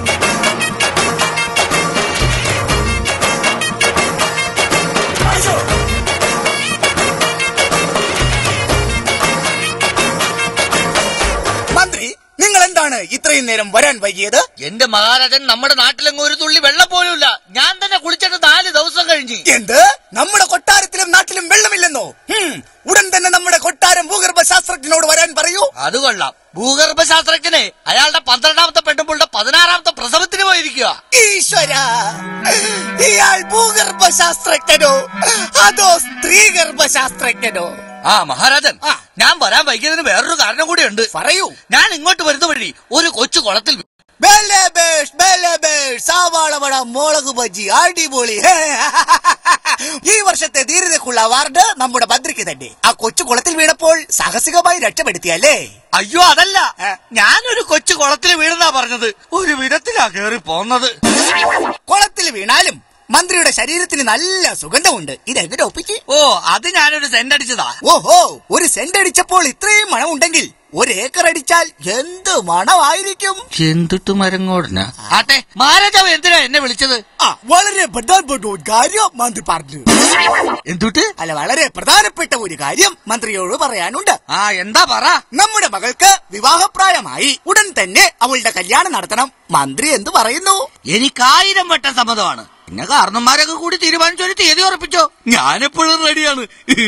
മന്ത്രി നിങ്ങൾ എന്താണ് ഇത്രയും നേരം വരാൻ വൈകിയത് എന്റെ മഹാരാജൻ നമ്മുടെ നാട്ടിലെങ്ങും ഒരു തുള്ളി വെള്ളം പോലുമില്ല ഞാൻ തന്നെ കുളിച്ചിട്ട് നാല് ദിവസം കഴിഞ്ഞ് എന്ത് നമ്മുടെ കൊട്ടാരത്തിലും നാട്ടിലും വെള്ളമില്ലെന്നോ ഹും, ഉടൻ തന്നെ നമ്മുടെ കൊട്ടാരം ഭൂഗർഭ ശാസ്ത്രജ്ഞനോട് വരാൻ പറയൂ അത് കൊള്ളാം ഭൂഗർഭ ശാസ്ത്രജ്ഞനെ അയാളുടെ പന്ത്രണ്ടാമത്തെ പെണ്ണുമ്പോളുടെ പതിനാറാമത്തെ പ്രസവത്തിന് പോയിരിക്കുക ഈശ്വര ഇയാൾ ഭൂഗർഭ ശാസ്ത്രജ്ഞനോ അതോ സ്ത്രീ ഗർഭശാസ്ത്രജ്ഞനോ ആ മഹാരാജൻ ഞാൻ വരാൻ വൈകിയതിന് വേറൊരു കാരണം കൂടിയുണ്ട് പറയൂ ഞാൻ ഇങ്ങോട്ട് വരുന്ന വഴി ഒരു കൊച്ചു കുളത്തിൽ വീ- ബെലബേഷ്, ബെലബേഷ്, സവാളവട മുളക് ബജി അടിപൊളി ഈ വർഷത്തെ ധീരതയ്ക്കുള്ള അവാർഡ് നമ്മുടെ ഭദ്രയ്ക്ക് തന്നെ ആ കൊച്ചു കുളത്തിൽ വീണപ്പോൾ സാഹസികമായി രക്ഷപ്പെടുത്തിയല്ലേ അയ്യോ അതല്ല ഞാനൊരു കൊച്ചു കുളത്തിൽ വീണെന്നാ പറഞ്ഞത് ഒരു വിധത്തിലാ കേറി പോന്നത് കുളത്തിൽ വീണാലും മന്ത്രിയുടെ ശരീരത്തിന് നല്ല സുഗന്ധമുണ്ട് ഇതെങ്ങനെ ഒപ്പിച്ച് ഓ അത് ഞാനൊരു സെന്റ് അടിച്ചതാ ഓഹോ ഒരു സെന്റ് അടിച്ചപ്പോൾ ഇത്രയും മണമുണ്ടെങ്കിൽ ഒരു ഏക്കർ അടിച്ചാൽ എന്ത് മണമായിരിക്കും എന്തിട്ട് മരങ്ങോടന ആട്ടെ മഹാരാജാവ് എന്തിനാ എന്നെ വിളിച്ചത് ആ വളരെ പ്രധാനപ്പെട്ട ഒരു കാര്യം മന്ത്രി പറഞ്ഞു എന്തുട്ട് അല്ല വളരെ പ്രധാനപ്പെട്ട ഒരു കാര്യം മന്ത്രിയോട് പറയാനുണ്ട് ആ എന്താ പറ നമ്മുടെ മകൾക്ക് വിവാഹപ്രായമായി ഉടൻ തന്നെ അവളുടെ കല്യാണം നടത്തണം മന്ത്രി എന്തു പറയുന്നു എനിക്ക് ആയിരം വട്ടം സമ്മതമാണ് പിന്നെ കാരണന്മാരൊക്കെ കൂടി തീരുമാനിച്ച ഒരു തീയതി ഉറപ്പിച്ചോ ഞാനെപ്പോഴും റെഡിയാണ്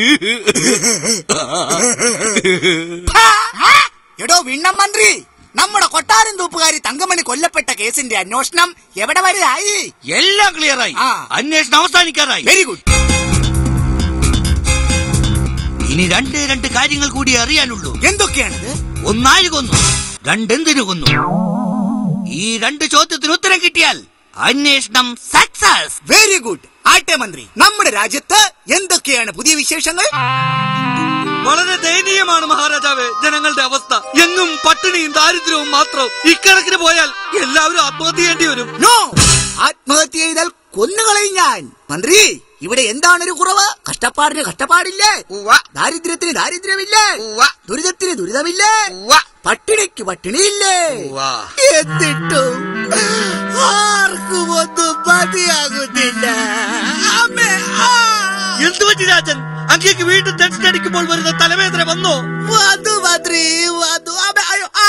എടോ വിണ്ണം മന്ത്രി നമ്മുടെ കൊട്ടാരം തൂപ്പുകാരി തങ്കമണി കൊല്ലപ്പെട്ട കേസിന്റെ അന്വേഷണം എവിടെ വരെ ആയി എല്ലാം ക്ലിയറായി അന്വേഷണം അവസാനിക്കാറായി വെരി ഗുഡ് ഇനി രണ്ട് രണ്ട് കാര്യങ്ങൾ കൂടി അറിയാനുള്ളൂ എന്തൊക്കെയാണിത് ഒന്നായി കൊന്നു രണ്ടെന്തിനു കൊന്നു ഈ രണ്ട് ചോദ്യത്തിന് ഉത്തരം കിട്ടിയാൽ അന്വേഷണം സക്സസ് വെരി ഗുഡ് ആട്ടെ മന്ത്രി നമ്മുടെ രാജ്യത്ത് എന്തൊക്കെയാണ് പുതിയ വിശേഷങ്ങൾ വളരെ ദയനീയമാണ് മഹാരാജാവേ ജനങ്ങളുടെ അവസ്ഥ എങ്ങും പട്ടിണിയും ദാരിദ്ര്യവും മാത്രം ഇക്കണക്കിന് പോയാൽ എല്ലാവരും ആത്മഹത്യ ചെയ്യേണ്ടി വരും നോ ആത്മഹത്യ ചെയ്താൽ കൊന്നുകളയും ഞാൻ മന്ത്രി ഇവിടെ എന്താണൊരു കുറവ് കഷ്ടപ്പാടിന് കഷ്ടപ്പാടില്ലേ ദാരിദ്ര്യത്തിന് ദാരിദ്ര്യമില്ലേ ദുരിതത്തിന് ദുരിതമില്ലേ പട്ടിണിക്ക് പട്ടിണിയില്ലേ എന്നിട്ടും ആർക്കും ഒന്നും മതിയാകുന്നില്ല അമ്മേ, ആ. എന്തു പറ്റി രാജൻ അങ്ങേക്ക് വീണ്ടും ടെൻഷൻ അടിക്കുമ്പോൾ വരുന്ന തലവേദന വന്നോ വന്നു മന്ത്രി വന്നു അമ്മേ, അയ്യോ, ആ.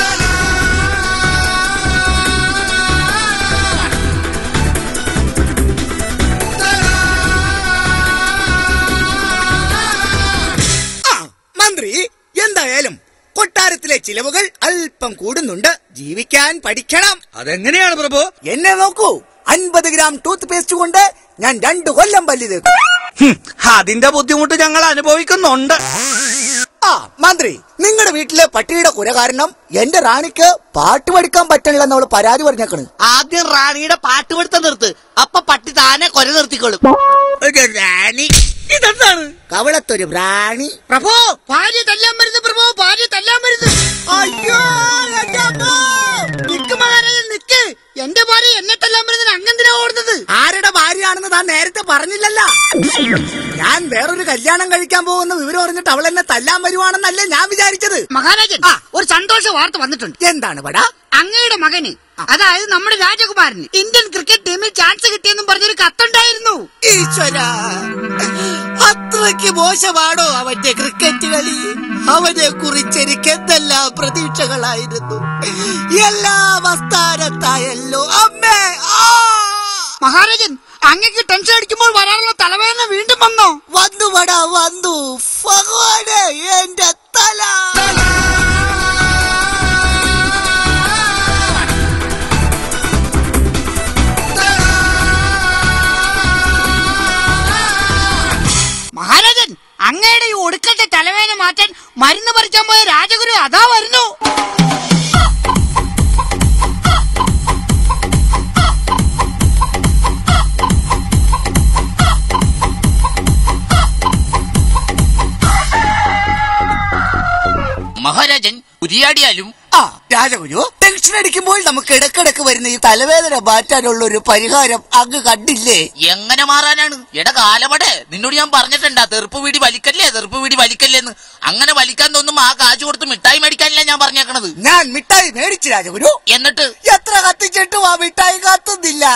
ആ, മന്ത്രി എന്തായാലും കൊട്ടാരത്തിലെ ചിലവുകൾ അല്പം കൂടുന്നുണ്ട് ജീവിക്കാൻ പഠിക്കണം അതെങ്ങനെയാണ് പ്രഭു എന്നെ നോക്കൂ അൻപത് ഗ്രാം ടൂത്ത് പേസ്റ്റ് കൊണ്ട് ഞാൻ രണ്ടു കൊല്ലം പല്ലി തേക്കും അതിന്റെ ബുദ്ധിമുട്ട് ഞങ്ങൾ അനുഭവിക്കുന്നുണ്ട് ആ മന്ത്രി നിങ്ങളുടെ വീട്ടിലെ പട്ടിയുടെ കുര കാരണം എന്റെ റാണിക്ക് പാട്ട് പഠിക്കാൻ പറ്റണില്ലെന്ന് അവള് പരാതി പറഞ്ഞേക്കണ് ആദ്യം റാണിയുടെ പാട്ട് പഠിത്തം നിർത്ത് അപ്പൊ പട്ടി താനെ കൊര നിർത്തിക്കോളും റാണി ഇതെന്താണ് കവളത്തൊരു പ്രാണി പ്രഭു ഭാര്യ തല്ലാൻ വരുന്നു പ്രഭു ഭാര്യ തല്ലാൻ വരുന്നു അയ്യോ എന്റെ അമ്മോ. നിക്ക് മഹാരാജൻ നിക്ക് എന്റെ ഭാര്യ എന്നെ തല്ലാൻ വരുന്നതിന് അങ്ങെന്തിനാ ഓടുന്നത് ആരുടെ ഭാര്യയാണെന്ന് താൻ നേരത്തെ പറഞ്ഞില്ലല്ലോ ഞാൻ വേറൊരു കല്യാണം കഴിക്കാൻ പോകുന്ന വിവരം അറിഞ്ഞിട്ട് അവൾ എന്നെ തല്ലാൻ വരുവാണെന്നല്ലേ ഞാൻ വിചാരിച്ചത് മഹാരാജൻ ഒരു സന്തോഷ വാർത്ത വന്നിട്ടുണ്ട് എന്താണ് പടാ അങ്ങയുടെ മകന് അതായത് നമ്മുടെ രാജകുമാരന് ഇന്ത്യൻ ക്രിക്കറ്റ് ടീമിൽ ചാൻസ് കിട്ടിയെന്നും പറഞ്ഞൊരു കത്തുണ്ടായിരുന്നു ഈശ്വര അത്രയ്ക്ക് മോശമാണോ അവന്റെ ക്രിക്കറ്റ് കളി അവനെ കുറിച്ച് എനിക്ക് എന്തെല്ലാം പ്രതീക്ഷകളായിരുന്നു എല്ലാം അസ്ഥാനത്തായല്ലോ അമ്മേ ആ! മഹാരാജൻ അങ്ങക്ക് ടെൻഷൻ അടിക്കുമ്പോൾ വരാനുള്ള തലവേദന വീണ്ടും വന്നോ വന്നു വടാ വന്നു ഭഗവാനെ എന്റെ തല മഹാരാജൻ അങ്ങയുടെ ഈ ഒടുക്കത്തെ തലവേദന മാറ്റാൻ മരുന്ന് പറിക്കാൻ പോയ രാജഗുരു അതാ വരുന്നു മഹാരാജൻ ഉരിയാടിയാലും ആ രാജഗുരു ടെൻഷൻ അടിക്കുമ്പോൾ നമുക്ക് ഇടക്കിടക്ക് വരുന്ന ഈ തലവേദന മാറ്റാനുള്ള ഒരു പരിഹാരം അങ്ങ് കണ്ടില്ലേ എങ്ങനെ മാറാനാണ് എടാ കാലമടെ നിന്നോട് ഞാൻ പറഞ്ഞിട്ടുണ്ടാ തെറുപ്പ് വീടി വലിക്കല്ലേ തെറുപ്പ് വീടി വലിക്കല്ലേ എന്ന് അങ്ങനെ വലിക്കാൻ തോന്നുമ്പോ ആ കാശ് കൊടുത്ത് മിഠായി മേടിക്കാനല്ല ഞാൻ പറഞ്ഞേക്കണത് ഞാൻ മിഠായി മേടിച്ചു രാജഗുരു എന്നിട്ട് എത്ര കത്തിച്ചിട്ടും ആ മിഠായി കത്തുന്നില്ല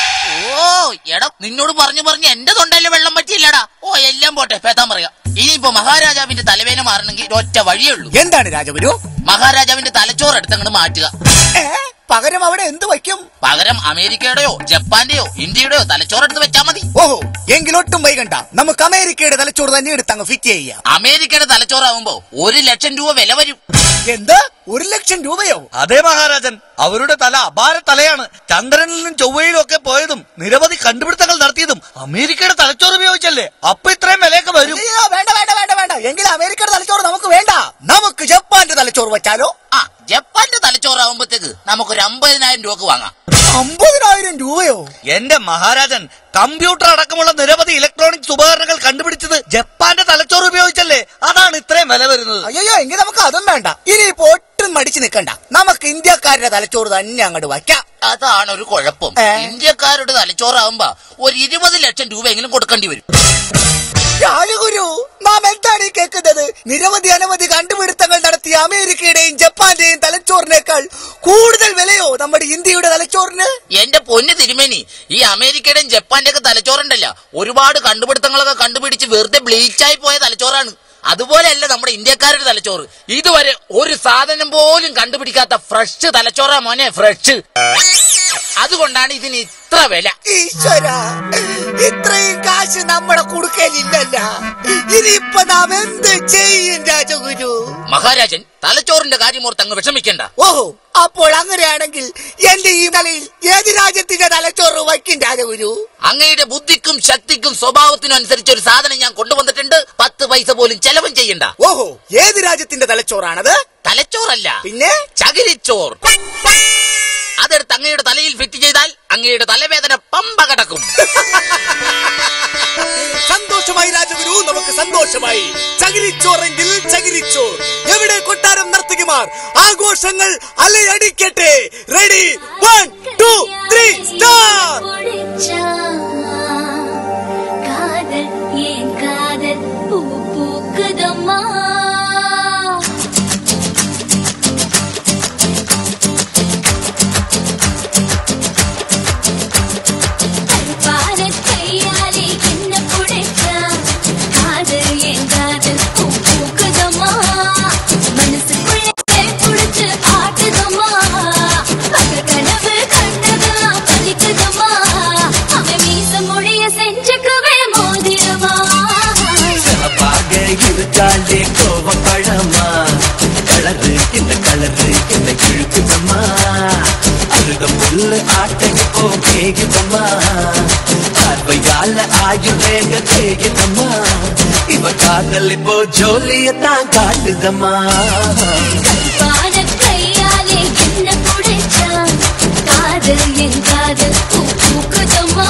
ഓ എടാ നിന്നോട് പറഞ്ഞു പറഞ്ഞു എന്റെ തൊണ്ടയിലെ വെള്ളം പറ്റിയില്ലടാ ഓ എല്ലാം പോട്ടെ പേത്താൻ പറയാ ഇനിയിപ്പോ മഹാരാജാവിന്റെ തലവേദന മാറണമെങ്കിൽ ഒറ്റ വഴിയേ ഉള്ളൂ എന്താണ് രാജഗുരു മഹാരാജാവിന്റെ തലച്ചോറ് എടുത്തങ്ങോട്ട് മാറ്റുക ഏ? പകരം അവിടെ എന്ത് വയ്ക്കും പകരം അമേരിക്കയുടെയോ ജപ്പാന്റെയോ ഇന്ത്യയുടെയോ തലച്ചോറ് എടുത്ത് വെച്ചാ മതി ഓഹോ എങ്കിലൊട്ടും വൈകണ്ട നമുക്ക് അമേരിക്കയുടെ തലച്ചോറ് തന്നെ എടുത്ത് അങ്ങ് ഫിറ്റ് ചെയ്യാം അമേരിക്കയുടെ തലച്ചോറാവുമ്പോ ഒരു ലക്ഷം രൂപ വില വരും എന്ത് ഒരു ലക്ഷം രൂപയോ അതെ മഹാരാജൻ അവരുടെ തല അപാര തലയാണ് ചന്ദ്രനിൽ നിന്നും ചൊവ്വയിലും ഒക്കെ പോയതും നിരവധി കണ്ടുപിടുത്തങ്ങൾ നടത്തിയതും അമേരിക്കയുടെ തലച്ചോറ് ഉപയോഗിച്ചല്ലേ അപ്പൊ ഇത്രയും വിലയൊക്കെ വരും അയ്യോ വേണ്ട വേണ്ട വേണ്ട വേണ്ട എങ്കിൽ അമേരിക്കയുടെ തലച്ചോറ് നമുക്ക് വേണ്ട നമുക്ക് ജപ്പാന്റെ തലച്ചോറ് വെച്ചാലോ ആ ജപ്പാന്റെ തലച്ചോറാവുമ്പോഴത്തേക്ക് നമുക്കൊരു അമ്പതിനായിരം രൂപക്ക് വാങ്ങാം അമ്പതിനായിരം രൂപയോ എന്റെ മഹാരാജൻ കമ്പ്യൂട്ടർ അടക്കമുള്ള നിരവധി ഇലക്ട്രോണിക്സ് ഉപകരണങ്ങൾ കണ്ടുപിടിച്ചത് ജപ്പാന്റെ തലച്ചോറ് ഉപയോഗിച്ചല്ലേ അതാണ് ഇത്രയും വില വരുന്നത് അയ്യോ എങ്കിൽ നമുക്ക് അതും വേണ്ട ഇനിയിപ്പോ ഒട്ടും മടിച്ചു നിൽക്കണ്ട നമുക്ക് ഇന്ത്യക്കാരുടെ തലച്ചോറ് തന്നെ അങ്ങോട്ട് വയ്ക്കാം അതാണ് ഒരു കുഴപ്പം ഇന്ത്യക്കാരുടെ തലച്ചോറാവുമ്പോ ഒരു ഇരുപത് ലക്ഷം രൂപയെങ്കിലും കൊടുക്കേണ്ടി വരും രാജഗുരു നാം എന്താണ് ഈ കേൾക്കുന്നത് നിരവധി അനവധി കണ്ടുപിടുത്തങ്ങൾ നടത്തിയ അമേരിക്കയുടെയും ജപ്പാന്റെയും തലച്ചോറിനേക്കാൾ കൂടുതൽ വിലയോ നമ്മുടെ ഇന്ത്യയുടെ തലച്ചോറിന് എന്റെ പൊന്ന് തിരുമേനി ഈ അമേരിക്കയുടെയും ജപ്പാന്റെ ഒക്കെ തലച്ചോറുണ്ടല്ല ഒരുപാട് കണ്ടുപിടുത്തങ്ങളൊക്കെ കണ്ടുപിടിച്ച് വെറുതെ ബ്ലീച്ചായി പോയ തലച്ചോറാണ് അതുപോലെയല്ല നമ്മുടെ ഇന്ത്യക്കാരുടെ തലച്ചോറ് ഇതുവരെ ഒരു സാധനം പോലും കണ്ടുപിടിക്കാത്ത ഫ്രഷ് തലച്ചോറാ മോനെ ഫ്രഷ് അതുകൊണ്ടാണ് ഇതിന് ഇത്ര വില ഈശ്വര ഇത്രയും കാശ് നമ്മുടെ കുടുക്കലില്ലല്ല ഇനിയിപ്പൊ നാം എന്ത് ചെയ്യും രാജഗുരു മഹാരാജൻ തലച്ചോറിന്റെ കാര്യം ഓർത്ത് അങ്ങ് വിഷമിക്കണ്ട ഓഹോ അപ്പോൾ അങ്ങനെയാണെങ്കിൽ എന്റെ ഈ തലയിൽ ഏത് രാജ്യത്തിന്റെ തലച്ചോറ് വയ്ക്കും രാജഗുരു അങ്ങയുടെ ബുദ്ധിക്കും ശക്തിക്കും സ്വഭാവത്തിനും അനുസരിച്ച് ഒരു സാധനം ഞാൻ കൊണ്ടുവന്നിട്ടുണ്ട് പത്ത് പൈസ പോലും ചെലവും ചെയ്യണ്ട ഓഹോ ഏത് രാജ്യത്തിന്റെ തലച്ചോറാണത് തലച്ചോറല്ല പിന്നെ ചകിരിച്ചോർ അതെടുത്ത് അങ്ങയുടെ തലയിൽ ഫിറ്റ് ചെയ്താൽ അങ്ങയുടെ തലവേദന പമ്പ കടക്കും സന്തോഷമായി രാജഗുരു നമുക്ക് സന്തോഷമായി ചകിരിച്ചോറെങ്കിൽ ചകിരിച്ചോർ എവിടെ കൊട്ടാരം നർത്തകിമാർ ആഘോഷങ്ങൾ അലയടിക്കട്ടെ ready one two three star காதல் பூ பூக்குதம்மா கருப்பான கையாலே என்ன புடைச்சா காதல் என் காதல் பூ பூக்குதம்மா மனசுக்குள்ளே புடிச்சு ஆட்டுதம்மா பக கனவு கண்டதெல்லாம் பலிக்குதம்மா அவன் மீச மொழிய செஞ்சுக்குவே மோதிரமா சிறப்பாக இருக்காளே கோவப்பழமா கலரு இந்த கலரு என்ன கிழக்குதம்மா அருக புல்லு ஆட்டைக்கு போ கேக்குதம்மா பார்வையால ஆயுள் வேக தேகுதம்மா இவ காதல் இப்போ ஜோலியத்தான் காட்டுதம்மா பான கையாலே என்ன புடைச்சா காதல் என் காதல் பூ பூக்குதம்மா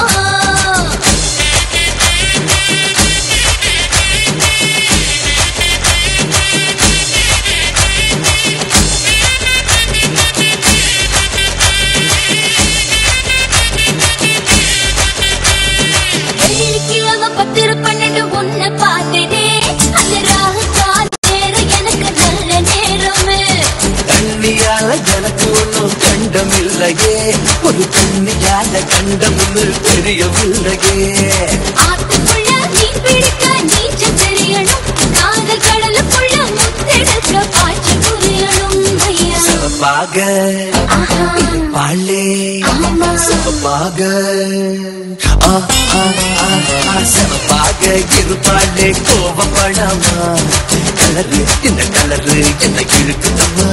வெள்ளிக்கிழமை பத்திர பன்னெண்டு ஒண்ணு பார்த்தேனே அந்த ராகு கால நேரம் எனக்கு நல்ல நேரமே தண்ணியால எனக்கு ஒன்றும் கண்டமில்லையே ஒரு தண்ணியால கண்டம்னு தெரியவில்லையே ஆத்துக்குள்ள மீன் பிடிக்க நீச்சல் தெரியணும் காதல் கடலுக்குள்ள முத்தெடுக்க பாய்ச்சி புரியணும் ஐயா சிவப்பாக பாலே சிவப்பாக ஆ, ஆ, ஆ, ஆ, சிவப்பாக இருப்பாளே கோபப்படாமா கலரு இந்த கலரு என்ன இழுக்குதம்மா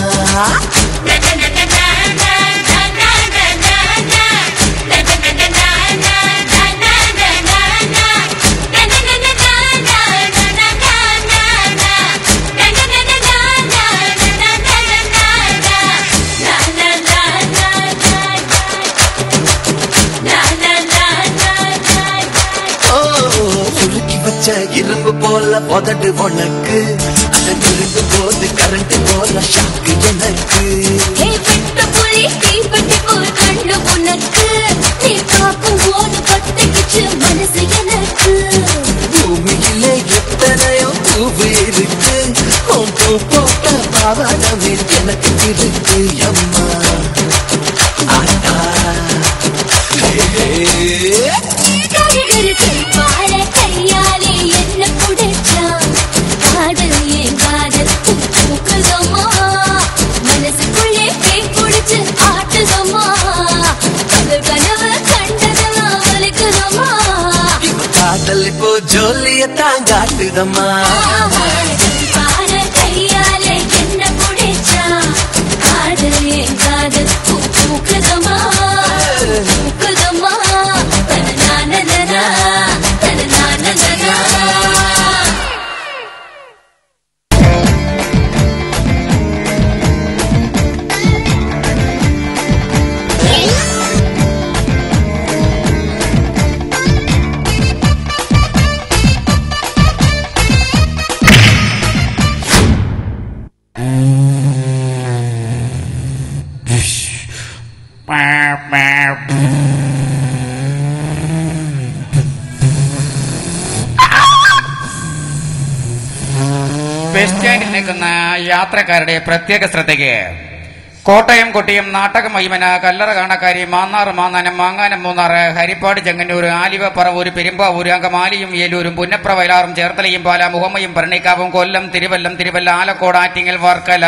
ஓ, உருக்கி வச்ச இரும்பு போல உதடு உனக்கு அதை திரும்பும் போது கரண்ட் போல ஷாக்கு எனக்கு ஏய் பெட்ட புலி தீப்பெட்டி போல் கண்ணு உனக்கு நீ பார்க்கும் போது பட்டுக்கிச்சு மனசு எனக்கு பூமியிலே எத்தனையோ பூவு இருக்கு உன் பூ போட்ட பாவாடமே எனக்கு இருக்கு அம்மா ஆத்தா. ஹே, ஹே. கருகருக்கு பாட கையாலே என்ன புடைச்சா காதல் ஏன் காதல் பூ பூக்குதம்மா மனசுக்குள்ளே பேய் புடிச்சு ஆட்டுதம்மா பகல் கனவு கண்டதெல்லாம் வலிக்குதம்மா காதல் இப்போ ஜோலியத்தான் காட்டுதம்மா பாட கையாலே என்ன புடைச்சா காதல் ஏன் காதல் பூ பூக்குதம்மா பூக்குதம்மா தனநானனனா, தனநானனனா. ബസ് സ്റ്റാൻഡിൽ നിൽക്കുന്ന യാത്രക്കാരുടെ പ്രത്യേക ശ്രദ്ധയ്ക്ക് കോട്ടയം കൊട്ടിയം നാട്ടക മഹിമന കല്ലറ കാണക്കാരി മാന്നാർ മാന്നാനം മാങ്ങാനം മൂന്നാറ് ഹരിപ്പാട് ചെങ്ങന്നൂർ ആലിവ പറവൂർ പെരുമ്പാവൂർ അങ്കമാലിയും ഏലൂരും പുന്നപ്ര വയലാറും ചേർത്തലയും പാല മുഹമ്മയും ഭരണിക്കാവും കൊല്ലം തിരുവല്ലം തിരുവല്ല ആലക്കോട് ആറ്റിങ്ങൽ വർക്കല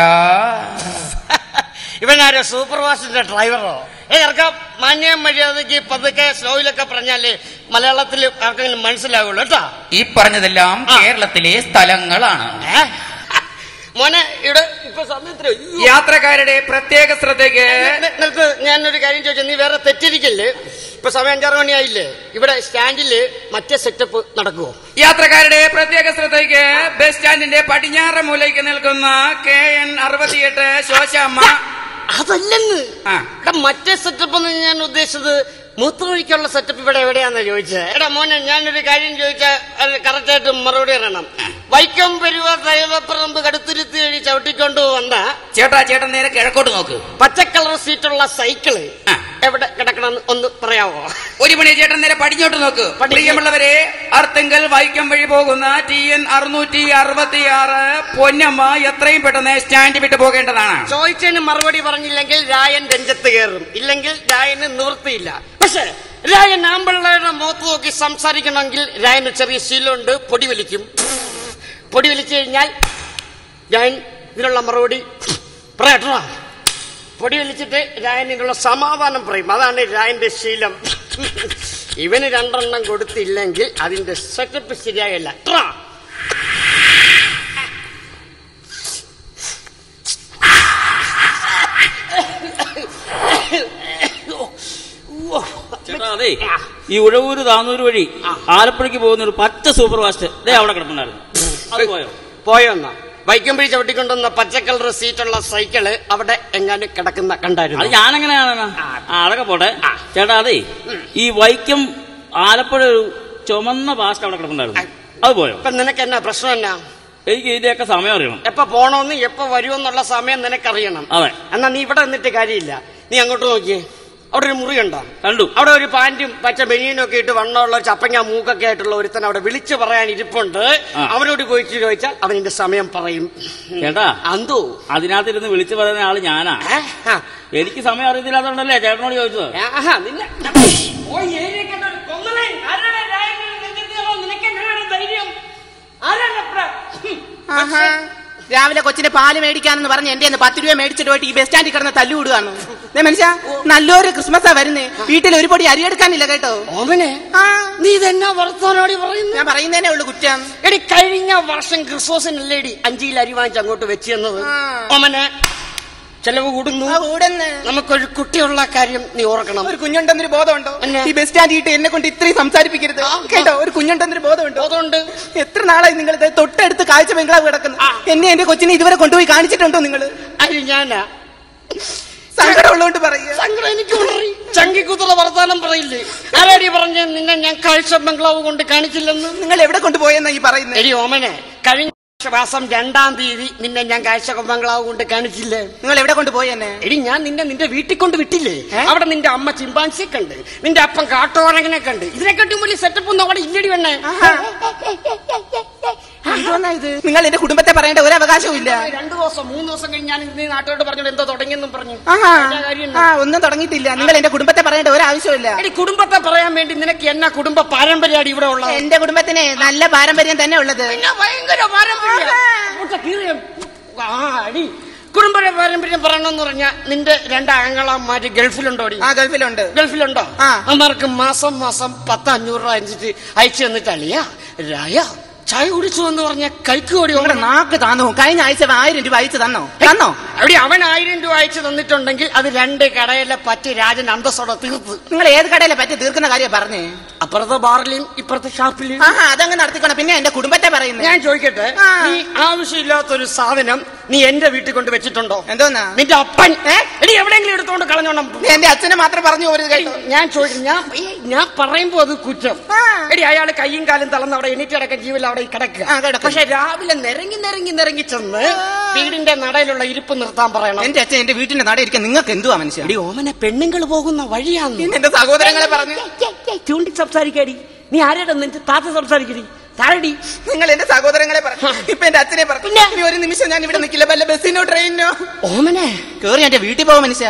ഇവനാരോ സൂപ്പർ ഫാസ്റ്റിന്റെ ഡ്രൈവറോ ഏ ഇറക്കാം മാന്യം മര്യാദക്ക് പതുക്കെ സ്ലോയിലൊക്കെ പറഞ്ഞാലേ മലയാളത്തിൽ ആർക്കെങ്കിലും മനസ്സിലാവുള്ളൂ കേട്ടോ ഈ പറഞ്ഞതെല്ലാം കേരളത്തിലെ സ്ഥലങ്ങളാണ് മോനെ ഇവിടെ ഇപ്പൊ സമയത്തിന് യാത്രക്കാരുടെ പ്രത്യേക ശ്രദ്ധയ്ക്ക് നിനക്ക് ഞാനൊരു കാര്യം ചോദിച്ചാൽ നീ വേറെ തെറ്റിരിക്കല്ലേ ഇപ്പൊ സമയം അഞ്ചാറ് മണിയായില്ലേ ഇവിടെ സ്റ്റാൻഡില് മറ്റേ സെറ്റപ്പ് നടക്കുവോ യാത്രക്കാരുടെ പ്രത്യേക ശ്രദ്ധയ്ക്ക് ബസ് സ്റ്റാൻഡിന്റെ പടിഞ്ഞാറ് മൂലയ്ക്ക് നിൽക്കുന്ന കെ എൻ അറുപത്തിയെട്ട് ശോശാമ്മ അതല്ലെന്ന് എടാ മറ്റേ സെറ്റപ്പ് എന്ന് ഞാൻ ഉദ്ദേശിച്ചത് മൂത്രമൊഴിക്കാനുള്ള സെറ്റപ്പ് ഇവിടെ എവിടെയാന്ന് ചോദിച്ചത് എടാ മോനെ ഞാനൊരു കാര്യം ചോദിച്ചാൽ കറക്റ്റ് ആയിട്ട് മറുപടി പറയണം വൈക്കം പെരുവ തൈവപ്പറമ്പ് കടുത്തുരുത്തി വഴി ചവിട്ടിക്കൊണ്ട് വന്ന ചേട്ടാ ചേട്ടൻ നേരെ കിഴക്കോട്ട് നോക്ക് പച്ച കളർ സീറ്റുള്ള സൈക്കിള് എവിടെ കിടക്കണമെന്ന് ഒന്ന് പറയാവോ ഒരു മണി ചേട്ടൻ നേരെ പടിഞ്ഞോട്ട് നോക്ക് പ്രിയമുള്ളവരെ അർത്തിങ്കൽ വൈക്കം വഴി പോകുന്ന ടി എൻ അറുന്നൂറ്റി അറുപത്തി ആറ് പൊന്നമ്മ എത്രയും പെട്ടെന്ന് സ്റ്റാൻഡ് വിട്ട് പോകേണ്ടതാണ് ചോദിച്ചതിന് മറുപടി പറഞ്ഞില്ലെങ്കിൽ രായൻ രഞ്ജത്ത് കയറും ഇല്ലെങ്കിൽ രായന് നിവൃത്തിയില്ല പക്ഷേ രായൻ ആമ്പിള്ളയുടെ മുഖത്ത് നോക്കി സംസാരിക്കണമെങ്കിൽ രായന് ചെറിയ ശീലമുണ്ട് പൊടി വലിക്കും പൊടി വലിച്ചു കഴിഞ്ഞാൽ ഞാൻ ഇതിനുള്ള മറുപടി പറയട്ടോ പൊടി വലിച്ചിട്ട് രായനിനുള്ള സമാധാനം പറയും അതാണ് രായന്റെ ശീലം ഇവന് രണ്ടെണ്ണം കൊടുത്തില്ലെങ്കിൽ അതിന്റെ സെറ്റപ്പ് ശരിയായല്ല ട്രാ ചേട്ടാ അതെ ഈ ഉഴവൂര് താന്നൂര് വഴി ആലപ്പുഴയ്ക്ക് പോകുന്ന ഒരു പച്ച സൂപ്പർ ഫാസ്റ്റ് ദേ അവിടെ കിടപ്പുണ്ടായിരുന്നു അത് പോയോ പോയോന്നാ വൈക്കമ്പിഴി ചവിട്ടിക്കൊണ്ടുവന്ന പച്ച കളർ സീറ്റുള്ള സൈക്കിള് അവിടെ എങ്ങാനും കിടക്കുന്ന അത് കണ്ടായിരുന്നു ഞാനെങ്ങനെയാണ് ആ അതൊക്കെ പോട്ടെ ചേട്ടാ അതെ ഈ വൈക്കം ആലപ്പുഴ ഒരു ചുമന്ന ഫാസ്റ്റ് അവിടെ കിടപ്പുണ്ടായിരുന്നു അത് പോയോ ഇപ്പൊ നിനക്ക് എന്നാ പ്രശ്നം എന്നാ എനിക്ക് ഇതിന്റെയൊക്കെ സമയം അറിയണം എപ്പോ പോണോന്ന് എപ്പോ വരുമെന്നുള്ള സമയം നിനക്കറിയണം അതെ എന്നാ നീ ഇവിടെ നിന്നിട്ട് കാര്യമില്ല നീ അങ്ങോട്ട് നോക്കിയേ അവിടെ ഒരു മുറി ഉണ്ടോ കണ്ടു അവിടെ ഒരു പാന്റും പച്ച ബനിയനും ഒക്കെ ഇട്ട് വണ്ണമുള്ള ഒരു ചപ്പങ്ങ മൂക്കൊക്കെ ആയിട്ടുള്ള ഒരുത്തൻ അവിടെ വിളിച്ചു പറയാൻ ഇരിപ്പുണ്ട് ആ. അവനോട് പോയി ചോദിച്ചാൽ അവനിന്റെ സമയം പറയും ചേട്ടാ അന്തോ അതിനകത്തിരുന്ന് വിളിച്ചു പറയുന്ന ആള് ഞാനാ എനിക്ക് സമയം അറിയത്തില്ലാത്തോണ്ടല്ലേ ചേട്ടനോട് ചോദിച്ചത് ആഹാ, നിന്നെ- ഓ, ഏരിയക്കണ്ട ഒരു കൊന്നലൻ. ആരാണ് രായന്റെ നെഞ്ചത്തിലോ? നിനക്കെന്നാണ് ധൈര്യം? ആരാണ് പ്ര- ആഹാ. രാവിലെ കൊച്ചിന്റെ പാല് മേടിക്കാന്ന് പറഞ്ഞ് എന്റെ കയ്യിന്ന് പത്ത് രൂപ മേടിച്ചിട്ട് പോയിട്ട് ഈ ബസ് സ്റ്റാൻഡിൽ കിടന്ന് തല്ലുവിടുകയാണ് ദേ മനുഷ്യ നല്ലൊരു ക്രിസ്മസാ വരുന്നേ വീട്ടിൽ ഒരു പൊടി അരി എടുക്കാനില്ല കേട്ടോ ഓമനെ നീ ഇതെന്നാ വർത്തമാനോടി പറയുന്നു ഞാൻ പറയുന്നതന്നെ ഉള്ളു കുറ്റം എടി കഴിഞ്ഞ വർഷം ക്രിസ്മസിനല്ലേ എടി അഞ്ചിയിൽ അരി വാങ്ങിച്ച് അങ്ങോട്ട് വെച്ച് തന്നത് ഓമനെ ചെലവ് കൂടുന്നു നമുക്കൊരു കുട്ടിയുള്ള കാര്യം നീ ഓർക്കണം ഒരു കുഞ്ഞുണ്ടെന്നൊരു ബോധമുണ്ടോ ഈ ബസ് സ്റ്റാൻഡിൽ ഇട്ട് എന്നെ കൊണ്ട് ഇത്രയും സംസാരിപ്പിക്കരുത് കേട്ടോ ഒരു കുഞ്ഞുണ്ടെന്നൊരു ബോധമുണ്ടോ ബോധമുണ്ട് എത്ര നാളായി നിങ്ങൾ ഇത് തൊട്ടടുത്ത് കാഴ്ച ബംഗ്ലാവ് കിടക്കുന്നു എന്നെ എന്റെ കൊച്ചിനെ ഇതുവരെ കൊണ്ടുപോയി കാണിച്ചിട്ടുണ്ടോ നിങ്ങൾ അത് ഞാനാ സങ്കടം ഉള്ളതുകൊണ്ട് പറയുക സങ്കടം എനിക്ക് ഉണറി ചങ്കിക്കുത്തുള്ള വർത്താനം പറയില്ലേ ആരാടി പറഞ്ഞ നിന്നെ ഞാൻ കാഴ്ച ബംഗ്ലാവ് കൊണ്ട് കാണിച്ചില്ലെന്ന് നിങ്ങൾ എവിടെ കൊണ്ടുപോയെന്നാ ഈ പറയുന്നത് എടി ഓമനെ കഴിഞ്ഞ മാസം രണ്ടാം തീയതി നിന്നെ ഞാൻ കാഴ്ച ബംഗ്ലാവ് കൊണ്ട് കാണിച്ചില്ലേ നിങ്ങൾ എവിടെ കൊണ്ടുപോയി എന്നെ എടി ഞാൻ നിന്നെ നിന്റെ വീട്ടിൽ കൊണ്ട് വിട്ടില്ലേ അവിടെ നിന്റെ അമ്മ ചിമ്പാൻസിയെ കണ്ട് നിന്റെ അപ്പൻ കാട്ടോറങ്ങനെ കണ്ട് ഇതിനെക്കാട്ടും വലിയ സെറ്റപ്പ് ഒന്നും അവിടെ ഇല്ലടി വേണേ എന്തോന്നാ ഇത് നിങ്ങൾ എന്റെ കുടുംബത്തെ പറയേണ്ട ഒരു അവകാശവും ഇല്ല രണ്ടു ദിവസം മൂന്ന് ദിവസം കഴിഞ്ഞ് ഞാൻ നീ നാട്ടോട്ട് പറഞ്ഞു എന്തോ തുടങ്ങിയെന്നും പറഞ്ഞു ആഹാ. എന്നാ കാര്യം ആ ഒന്നും തുടങ്ങിയിട്ടില്ല നിങ്ങൾ എന്റെ കുടുംബത്തെ പറയേണ്ട ഒരു ആവശ്യമില്ല എടി കുടുംബത്തെ പറയാൻ വേണ്ടി നിനക്ക് എന്നാ കുടുംബ പാരമ്പര്യമാണ് ഇവിടെ ഉള്ളത് എന്റെ കുടുംബത്തിന് നല്ല പാരമ്പര്യം തന്നെ ഉള്ളത് പിന്നെ ഭയങ്കര പാരമ്പര്യം മുട്ട കീറിയ- ആ, അടി കുടുംബ പാരമ്പര്യം പറയണമെന്ന് പറഞ്ഞാ നിന്റെ രണ്ട് ആങ്ങളമാര് ഗൾഫിലുണ്ടോടി ആ ഗൾഫിലുണ്ട് ഗൾഫിലുണ്ടോ അമ്മമാർക്ക് മാസം മാസം പത്ത് അഞ്ഞൂറ് രൂപ അഞ്ചിട്ട് അയച്ചു തന്നിട്ട് അളിയാ രായ ചായ കുടിച്ചു എന്ന് പറഞ്ഞ കൈക്ക് ഓടി നിങ്ങളുടെ നാക്ക് താന്നോ കഴിഞ്ഞ ആഴ്ച അവൻ ആയിരം രൂപ അയച്ചു തന്നോ തന്നോ അവിടെ അവൻ ആയിരം രൂപ അയച്ചു തന്നിട്ടുണ്ടെങ്കിൽ അത് രണ്ട് കടയിലെ പറ്റി രാജൻ അന്തസ്സോടെ തീർത്ത് നിങ്ങൾ ഏത് കടയിലെ പറ്റി തീർക്കുന്ന കാര്യം പറഞ്ഞേ അപ്പുറത്തെ ബാറിലും ഇപ്പുറത്തെ ഷാപ്പിലും ആഹാ അതങ്ങ് നടത്തിക്കണം പിന്നെ എന്റെ കുടുംബത്തെ പറയുന്നത് ഞാൻ ചോദിക്കട്ടെ നീ ആവശ്യമില്ലാത്തൊരു സാധനം നീ എന്റെ വീട്ടിൽ കൊണ്ട് വെച്ചിട്ടുണ്ടോ എന്തോന്നാ നിന്റെ അപ്പൻ എടി എവിടെയെങ്കിലും എടുത്തോണ്ട് കളഞ്ഞോണം നീ എന്റെ അച്ഛനെ മാത്രം പറഞ്ഞു പോരുത് കേട്ടോ ഞാൻ ചോദിക്കും ഞാൻ ഈ ഞാൻ പറയുമ്പോ അത് കുറ്റം എടി അയാൾ കയ്യും കാലും തളർന്ന് അവിടെ എണീറ്റ് കിടക്കാൻ ജീവൻ അവിടെ കിടക്കുക പക്ഷെ രാവിലെ നിരങ്ങി നിരങ്ങി നിരങ്ങി ചെന്ന് വീടിന്റെ നടയിലുള്ള ഇരിപ്പ് നിർത്താൻ പറയണം എന്റെ അച്ഛൻ എന്റെ വീട്ടിന്റെ നട ഇരിക്കാൻ നിങ്ങൾക്ക് എന്തുവാ മനുഷ്യ എടി ഓമനെ പെണ്ണുങ്ങൾ പോകുന്ന വഴിയാന്ന് എന്റെ സഹോദരങ്ങളെ പറഞ്ഞു ചൂണ്ടി സംസാരിക്കാടി നീ ആരുടെ നിന്റെ താത്ത സംസാരിക്കടി താരടി നിങ്ങൾ എന്റെ സഹോദരങ്ങളെ പറഞ്ഞു ഇപ്പൊ എന്റെ അച്ഛനെ പറഞ്ഞു ഇനി ഒരു നിമിഷം ഞാൻ ഇവിടെ നിൽക്കില്ല വല്ല ബസ്സിനോ ട്രെയിനിനോ ഓമനെ കേറി എന്റെ വീട്ടിൽ പോവാ മനുഷ്യ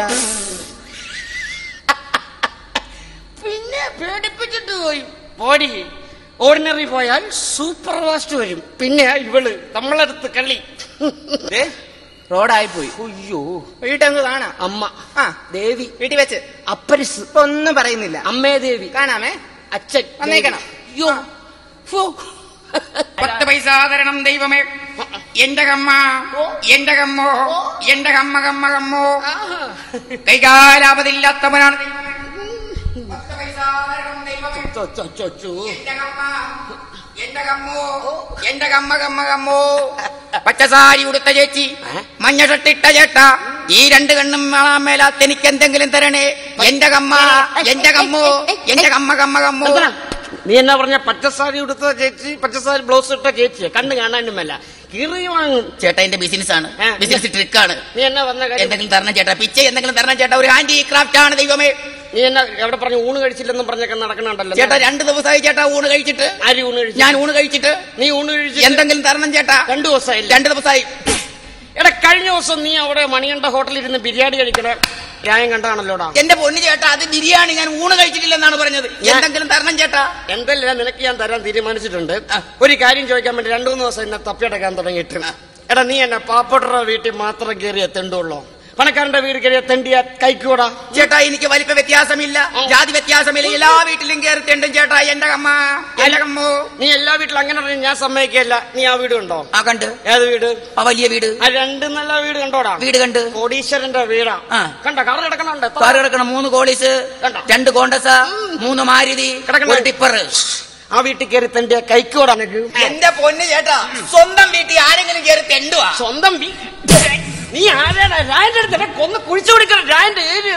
പിന്നെ പേടിപ്പിച്ചിട്ട് പോയി പോടി ഓർഡിനറി പോയാൽ സൂപ്പർ ഫാസ്റ്റ് വരും പിന്നെ ഇവള് നമ്മളടുത്ത് കളി റോഡായി പോയി അയ്യോ വീട്ടങ്ങ് കാണാം അമ്മ ആ ദേവി വീട്ടിൽ വെച്ച് അപ്പരിസ് ഇപ്പൊ ഒന്നും പറയുന്നില്ല അമ്മേ ദേവി കാണാമേ അച്ഛൻ വന്നേക്കണം അയ്യോ ഫോ. പത്ത് പൈസ തരണം ദൈവമേ എന്റെ കമ്മ എന്റെ കമ്മോ എന്റെ കമ്മ കമ്മ കമ്മോ കൈകാലാപതില്ലാത്തവനാണ് ദൈവമേ. പത്ത് പൈസ തരണം ദൈവമേ. ചോ, ചോ, ചോ, ചോ. എന്റെ കമ്മ എന്റെ കമ്മോ എന്റെ കമ്മ കമ്മ കമ്മോ പച്ചസാരി ഉടുത്ത ചേച്ചി മഞ്ഞ ഷട്ടിട്ട ചേട്ട ഈ രണ്ട് കണ്ണും കാണാൻ മേലാത്ത എനിക്ക് എന്തെങ്കിലും തരണേ എന്റെ കമ്മ എന്റെ കമ്മോ എന്റെ കമ്മ കമ്മ കമ്മോ എന്താ? നീ എന്നാ പറഞ്ഞ പച്ചസാരി ഉടുത്ത ചേച്ചി പച്ചസാരി ബ്ലൗസ് ഇട്ട ചേച്ചി കണ്ണ് കാണാനുമല്ല കീറി വാങ്ങും ചേട്ടാ എന്റെ ബിസിനസ് ആണ് ബിസിനസ് ട്രിക്കാണ് നീ എന്നാ വന്ന കാര്യം എന്തെങ്കിലും തരണം ചേട്ടാ പിച്ച എന്തെങ്കിലും തരണം ചേട്ടാ ഒരു ഹാൻഡി ക്രാഫ്റ്റ് ആണ് ദൈവമേ നീ എന്നെ എവിടെ പറഞ്ഞു ഊണ് കഴിച്ചില്ലെന്നും പറഞ്ഞൊക്കെ നടക്കണുണ്ടല്ലോ ചേട്ടാ രണ്ട് ദിവസമായി ചേട്ടാ ഊണ് കഴിച്ചിട്ട് ആര് ഊണ് കഴിച്ചു ഞാൻ ഊണ് കഴിച്ചിട്ട് നീ ഊണ് കഴിച്ചു എന്തെങ്കിലും തരണം ചേട്ടാ രണ്ടു ദിവസമായി രണ്ട് ദിവസമായി എടാ കഴിഞ്ഞ ദിവസം നീ അവിടെ മണികണ്ഠ ഹോട്ടലിൽ ഇരുന്ന് ബിരിയാണി കഴിക്കണ ന്യായം കണ്ടാണല്ലോടാ എന്റെ പൊന്നു ചേട്ടാ അത് ബിരിയാണി ഞാൻ ഊണ് കഴിച്ചിട്ടില്ലെന്നാണ് പറഞ്ഞത് എന്തെങ്കിലും തരണം ചേട്ടാ എന്തെല്ലാം നിനക്ക് ഞാൻ തരാൻ തീരുമാനിച്ചിട്ടുണ്ട് ഒരു കാര്യം ചോദിക്കാൻ വേണ്ടി രണ്ടു മൂന്ന് ദിവസം എന്നെ തപ്പിയടക്കാൻ തുടങ്ങിയിട്ട് എടാ നീ എന്നെ പാപ്പട്ടറ വീട്ടിൽ മാത്രം കയറി എത്തേണ്ടുള്ളൂ പണക്കാരന്റെ വീട് കയറി എത്തേണ്ടിയ കൈക്കൂടാ ചേട്ടാ എനിക്ക് വലിപ്പ വ്യത്യാസമില്ല ജാതി വ്യത്യാസമില്ല എല്ലാ വീട്ടിലും കയറി തെണ്ടും ചേട്ടാ എന്റെ അമ്മ എന്റെ അമ്മോ നീ എല്ലാ വീട്ടിലും അങ്ങനെ പറഞ്ഞാൽ ഞാൻ സമ്മതിക്കല്ല നീ ആ വീട് കണ്ടോ ആ കണ്ട് ഏത് വീട് ആ വലിയ വീട് ആ രണ്ട് നല്ല വീട് കണ്ടോടാ വീട് കണ്ട് കോടീശ്വരന്റെ വീടാ ആ. കണ്ട കറ കിടക്കണുണ്ട് കാറ് കിടക്കണം മൂന്ന് കോളീസ് രണ്ട് കോണ്ടസ മൂന്ന് മാരുതി ഒരു ടിപ്പർ ആ വീട്ടിൽ കയറി തന്റെ കൈക്കോടാ നിനക്ക് എന്റെ പൊന്ന് ചേട്ടാ സ്വന്തം വീട്ടിൽ ആരെങ്കിലും കയറി തെണ്ടുവാ സ്വന്തം വീ- നീ ആരാടാ രായന്റെ അടുത്ത് എന്നെ കൊന്ന് കുഴിച്ചു കൊടുക്കണം രായന്റെ ഏരിയ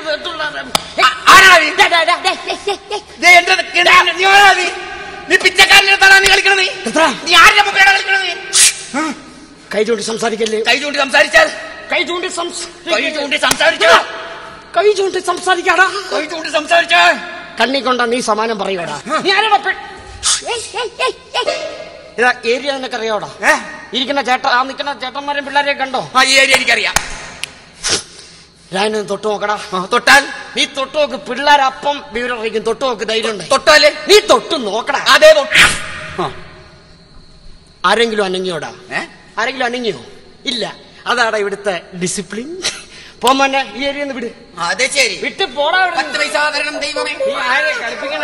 ദേ എന്റെ കിണാണ്. നീ ആരാ നീ? നീ പിച്ചക്കാരൻ്റെ അടുത്താണോ നീ കളിക്കണത് നീ ആരുടെ മുമ്പിലാണ് കളിക്കണത് കൈ ചൂണ്ടി സംസാരിക്കല്ലേ കൈ ചൂണ്ടി സംസാരിച്ചാൽ കൈ ചൂണ്ടി കൈ ചൂണ്ടി സംസാരിച്ചാൽ കൈ ചൂണ്ടി സംസാരിക്കാടാ കൈ ചൂണ്ടി സംസാരിച്ചാൽ കണ്ണി കൊണ്ടാ നീ സമാനം പറയൂടാ നീ ആരാടാ പെ- ഇതാ ഏരിയ നിനക്കറിയോടാ ഇരിക്കുന്ന ചേട്ട ആ നിൽക്കുന്ന ചേട്ടന്മാരും പിള്ളേരെയും കണ്ടോ ആ ഈ ഏരിയ എനിക്കറിയാം രായനെ തൊട്ട് നോക്കടാ തൊട്ടാൽ നീ തൊട്ട് നോക്ക് പിള്ളേരപ്പം വിവരം അറിയിക്കും തൊട്ട് നോക്ക് ധൈര്യം ഉണ്ട് തൊട്ടാല് നീ തൊട്ട് നോക്കടാ അതേ തൊട്ട് ആരെങ്കിലും അനങ്ങിയോടാ ആരെങ്കിലും അനങ്ങിയോ ഇല്ല അതാടാ ഇവിടുത്തെ ഡിസിപ്ലിൻ പോമന്നെ ഈ ഏരിയ വിട് അതെ ശരി വിട്ട് പോടാ ഇവിടുന്ന്. പത്ത് പൈസ തരണം ദൈവമേ നീ ആരെ കളിപ്പിക്കണ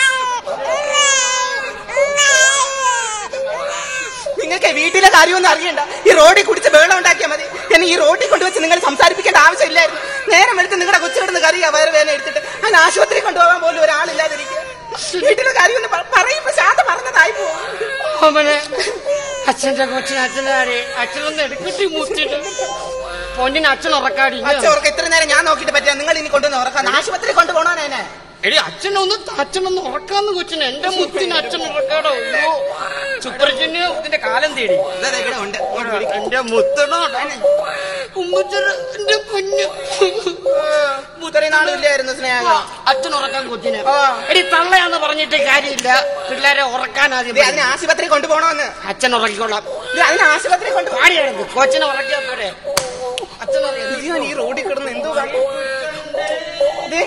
നിങ്ങൾക്ക് വീട്ടിലെ കാര്യമൊന്നും അറിയണ്ട ഈ റോഡിൽ കുടിച്ച് വെള്ളം ഉണ്ടാക്കിയാൽ മതി എന്നെ ഈ റോഡിൽ കൊണ്ടുവച്ച് നിങ്ങൾ സംസാരിപ്പിക്കേണ്ട ആവശ്യമില്ലായിരുന്നു നേരം എടുത്ത് നിങ്ങളുടെ കൊച്ചിടുന്ന കറിയാ വയറ് വേദന എടുത്തിട്ട് അതിന് ആശുപത്രി കൊണ്ടുപോകാൻ പോലും ഒരാളില്ലാതിരിക്കുക വീട്ടിലെ കാര്യമൊന്നും പ- പറയുമ്പോ ശാന്ത പറഞ്ഞതായി പോകും അവനെ അച്ഛന്റെ കൊച്ചിന് അച്ഛനാരെ അച്ഛനൊന്ന് എടുക്കട്ടി മുത്തിട്ട് പൊന്നിന് അച്ഛൻ ഉറക്കാടി അച്ഛൻ ഇത്ര നേരം ഞാൻ നോക്കിയിട്ട് പറ്റില്ല നിങ്ങൾ ഇനി കൊണ്ടുവന്ന് ഉറക്കാൻ ആശുപത്രി കൊണ്ടുപോകണോ എന്നെ എടി അച്ഛനൊന്ന് അച്ഛനൊന്ന് ഉറക്കാന്ന് കൊച്ചിന് എന്റെ മുത്തിന് അച്ഛൻ ഉറക്കാടോ അയ്യോ സുപ്രജിന് ഇതിന്റെ കാലം തേടി എന്റെ മുത്തണോ ഉമ്മച്ചന് എന്റെ കുഞ്ഞു ഇത്രയും നാളില്ലായിരുന്നു സ്നേഹം അച്ഛൻ ഉറക്കാൻ കൊച്ചിന് എടി തള്ളയാന്ന് പറഞ്ഞിട്ട് കാര്യമില്ല പിള്ളേരെ ഉറക്കാൻ ആദ്യം ദേ, അതിന് ആശുപത്രി കൊണ്ടുപോകണമെന്ന് അച്ഛൻ ഉറക്കിക്കോളാം ദേ, അതിന് ആശുപത്രി കൊണ്ടു പാടിയായിരുന്നു കൊച്ചിനെ ഉറക്കിയാ പോരെ അച്ഛൻ ഉറക്കിയാ ഞാൻ ഈ റോഡിൽ കിടന്ന് എന്തോ കാട്ടി? ദേ.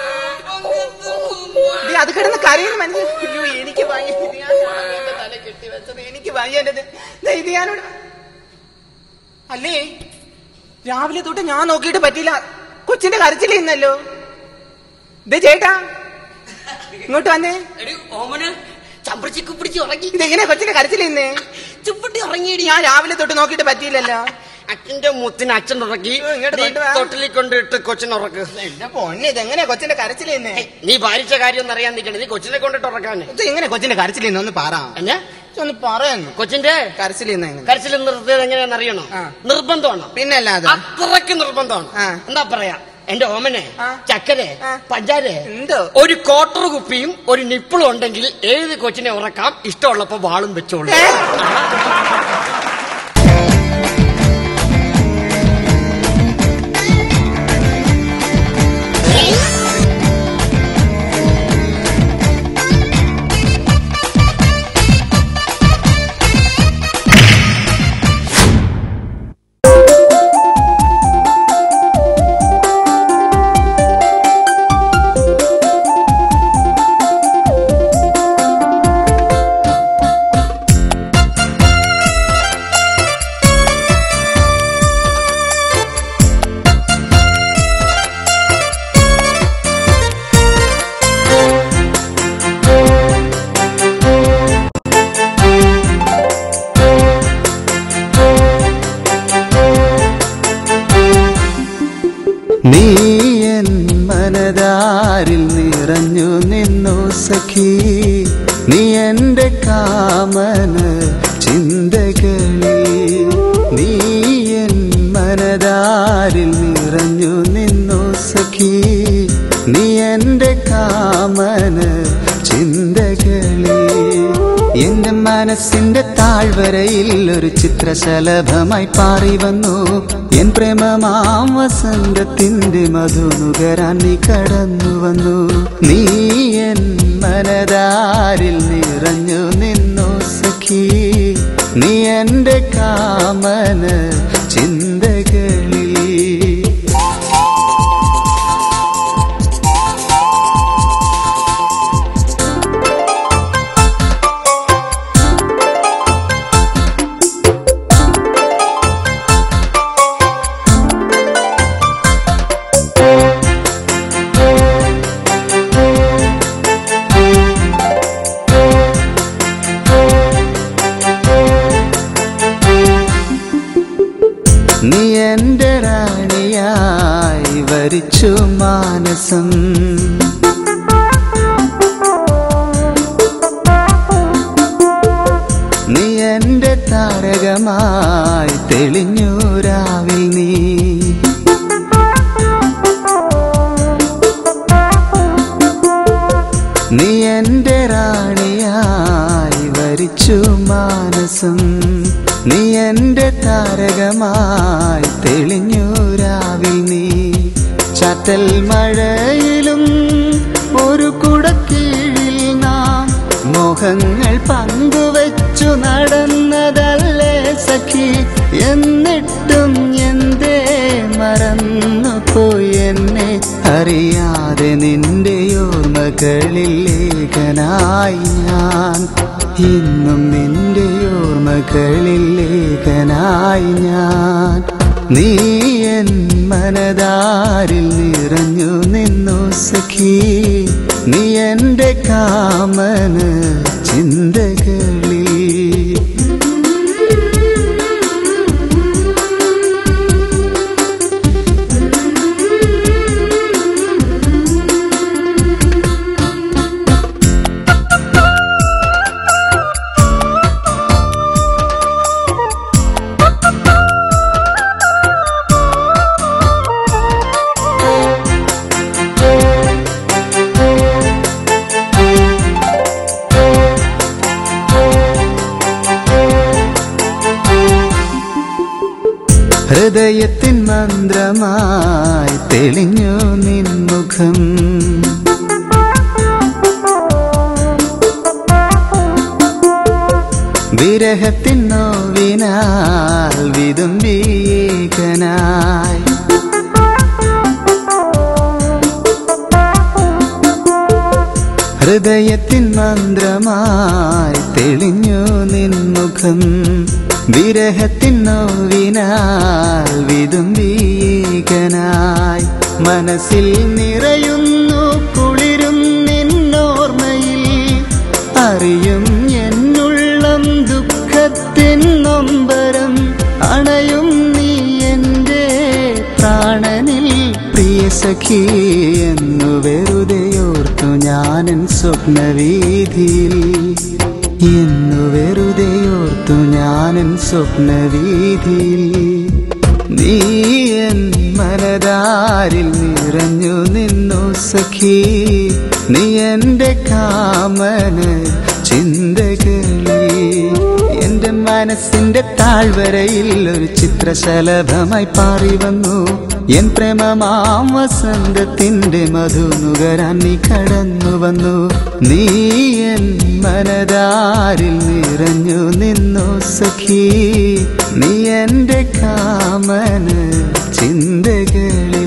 ദേ, അത് കിടന്ന് കരയുന്ന മനുഷ്യൻ അയ്യോ എനിക്ക് വയ്യ ഇത് ഞാൻ എന്റെ തല കെട്ടി വെച്ചത് എനിക്ക് വയ്യ എന്റെ ദേ, ദേ, ഇത് ഞാനിവിടെ അല്ലേ രാവിലെ തൊട്ട് ഞാൻ നോക്കിയിട്ട് പറ്റില്ല കൊച്ചിന്റെ കരച്ചിൽ ഇന്നല്ലോ ദേ ചേട്ടാ ഇങ്ങോട്ട് വന്നേ ഓമന് ചമ്പിടിച്ച് കുപ്പിടിച്ച് ഉറങ്ങി ഇതെങ്ങനെ കൊച്ചിന്റെ കരച്ചിൽ ഇന്നേ ചുപ്പിട്ടി ഉറങ്ങിയിടി ഞാൻ രാവിലെ തൊട്ട് നോക്കിയിട്ട് പറ്റിയില്ലല്ലോ അച്ഛന്റെ മുത്തിന് അച്ഛൻ ഉറക്കി ഇങ്ങോട്ട് നീ കൊണ്ടുവാ. തൊട്ടിലിൽ കൊണ്ടിട്ട് കൊച്ചിനെ ഉറക്ക് എന്റെ പൊന്നെ ഇതെങ്ങനെ കൊച്ചിന്റെ കരച്ചിൽ ഇന്നേ നീ ഭാരിച്ച കാര്യം ഒന്നും അറിയാൻ നിൽക്കണേ നീ കൊച്ചിനെ കൊണ്ടിട്ട് ഉറക്കാന് ഇത് എങ്ങനെ കൊച്ചിന്റെ കരച്ചിൽ ഇന്ന് ഒന്ന് പറ എന്നാ ഒന്ന് പറയുന്നു കൊച്ചിന്റെ കരച്ചിൽ ഇന്ന് എങ്ങനെ കരച്ചിൽ നിർത്തിയത് എങ്ങനെയാണെന്ന് അറിയണോ നിർബന്ധമാണ് പിന്നെ അല്ലാതെ അത്രയ്ക്ക് നിർബന്ധമാണ് എന്താ പറയാ എന്റെ ഓമനെ ചക്കരെ പഞ്ചാരെ എന്തോ ഒരു ക്വാർട്ടർ കുപ്പിയും ഒരു നിപ്പിളും ഉണ്ടെങ്കിൽ ഏത് കൊച്ചിനെ ഉറക്കാം ഇഷ്ടമുള്ളപ്പോ വാളും വെച്ചോളൂ നീ എൻ മനതാരിൽ നിറഞ്ഞു നിന്നു സഖി നീ എന്റെ കാമന ചിന്തകളിൽ നീ എൻ മനതാരിൽ നിറഞ്ഞു നിന്നു സഖി നീ എന്റെ കാമന ചിന്തകളിൽ എന്റെ മനസ്സിന്റെ താഴ്വ താഴ്വരയിൽ ഒരു ചിത്രശലഭമായി പാറി വന്നു എൻ പ്രേമമാം വസന്തത്തിന്റെ മധുനുകരാൻ നീ കടന്നു വന്നു നീ എൻ മനതാരിൽ നിറഞ്ഞു നിന്നു സഖി നീ എന്റെ കാമന ചിന്തകളിൽ നീ എന്റെ റാണിയായി വരിച്ചു മാനസം നീ എന്റെ താരകമായി തെളിഞ്ഞു രാവിൽ നീ നീ എന്റെ റാണിയായി വരിച്ചു മാനസം നീ എന്റെ താരകമായി തെളിഞ്ഞു രാവിൽ നീ ചാറ്റൽ മഴയിലും ഒരു കുടക്കീഴിൽ നാം മോഹങ്ങൾ പങ്കുവച്ചു നടന്നതല്ലേ സഖി എന്നിട്ടും എന്തേ മറന്നു പോയി എന്നെ അറിയാതെ നിന്റെ ഓർമ്മകളിൽ ലേഖനായി ഞാൻ ഇന്നും നിന്റെ ഓർമ്മകളിൽ ലേഖനായി ഞാൻ നീ എൻ മനതാരിൽ നിറഞ്ഞു നിന്നു സഖി നീ എന്റെ കാമന ചിന്തകളിൽ ഹൃദയത്തിൻ മന്ത്രമായി തെളിഞ്ഞു നിൻമുഖം വിരഹത്തിൻ നോവിനാൽ വിതുമ്പീകനായി ഹൃദയത്തിൻ മന്ത്രമായി തെളിഞ്ഞു നിൻമുഖം വിരഹത്തിൻ നോവിനാൽ വിതുമ്പീകനായി മനസ്സിൽ നിറയുന്നു കുളിരും നിന്നോർമ്മയിൽ അറിയും എന്നുള്ളം ദുഃഖത്തിൻ നൊമ്പരം അണയും നീ എൻ്റെ പ്രാണനിൽ പ്രിയ സഖി എന്നു വെറുതെയോർത്തു ഞാനൻ സ്വപ്നവീതിയിൽ എന്നു വെറുതെയോർത്തു ഞാനൻ സ്വപ്നവീതിയിൽ നീ എൻ മനതാരിൽ നിറഞ്ഞു നിന്നു സഖി നീ എന്റെ കാമന ചിന്തകളിൽ എന്റെ മനസ്സിന്റെ താഴ്വരയിൽ ഒരു ചിത്രശലഭമായി പാറി വന്നു എൻ പ്രേമമാം വസന്തത്തിന്റെ മധുനുകരാൻ നീ കടന്നു വന്നു നീ എൻ മനതാരിൽ നിറഞ്ഞു നിന്നു സഖി നീ എന്റെ കാമന ചിന്തകളിൽ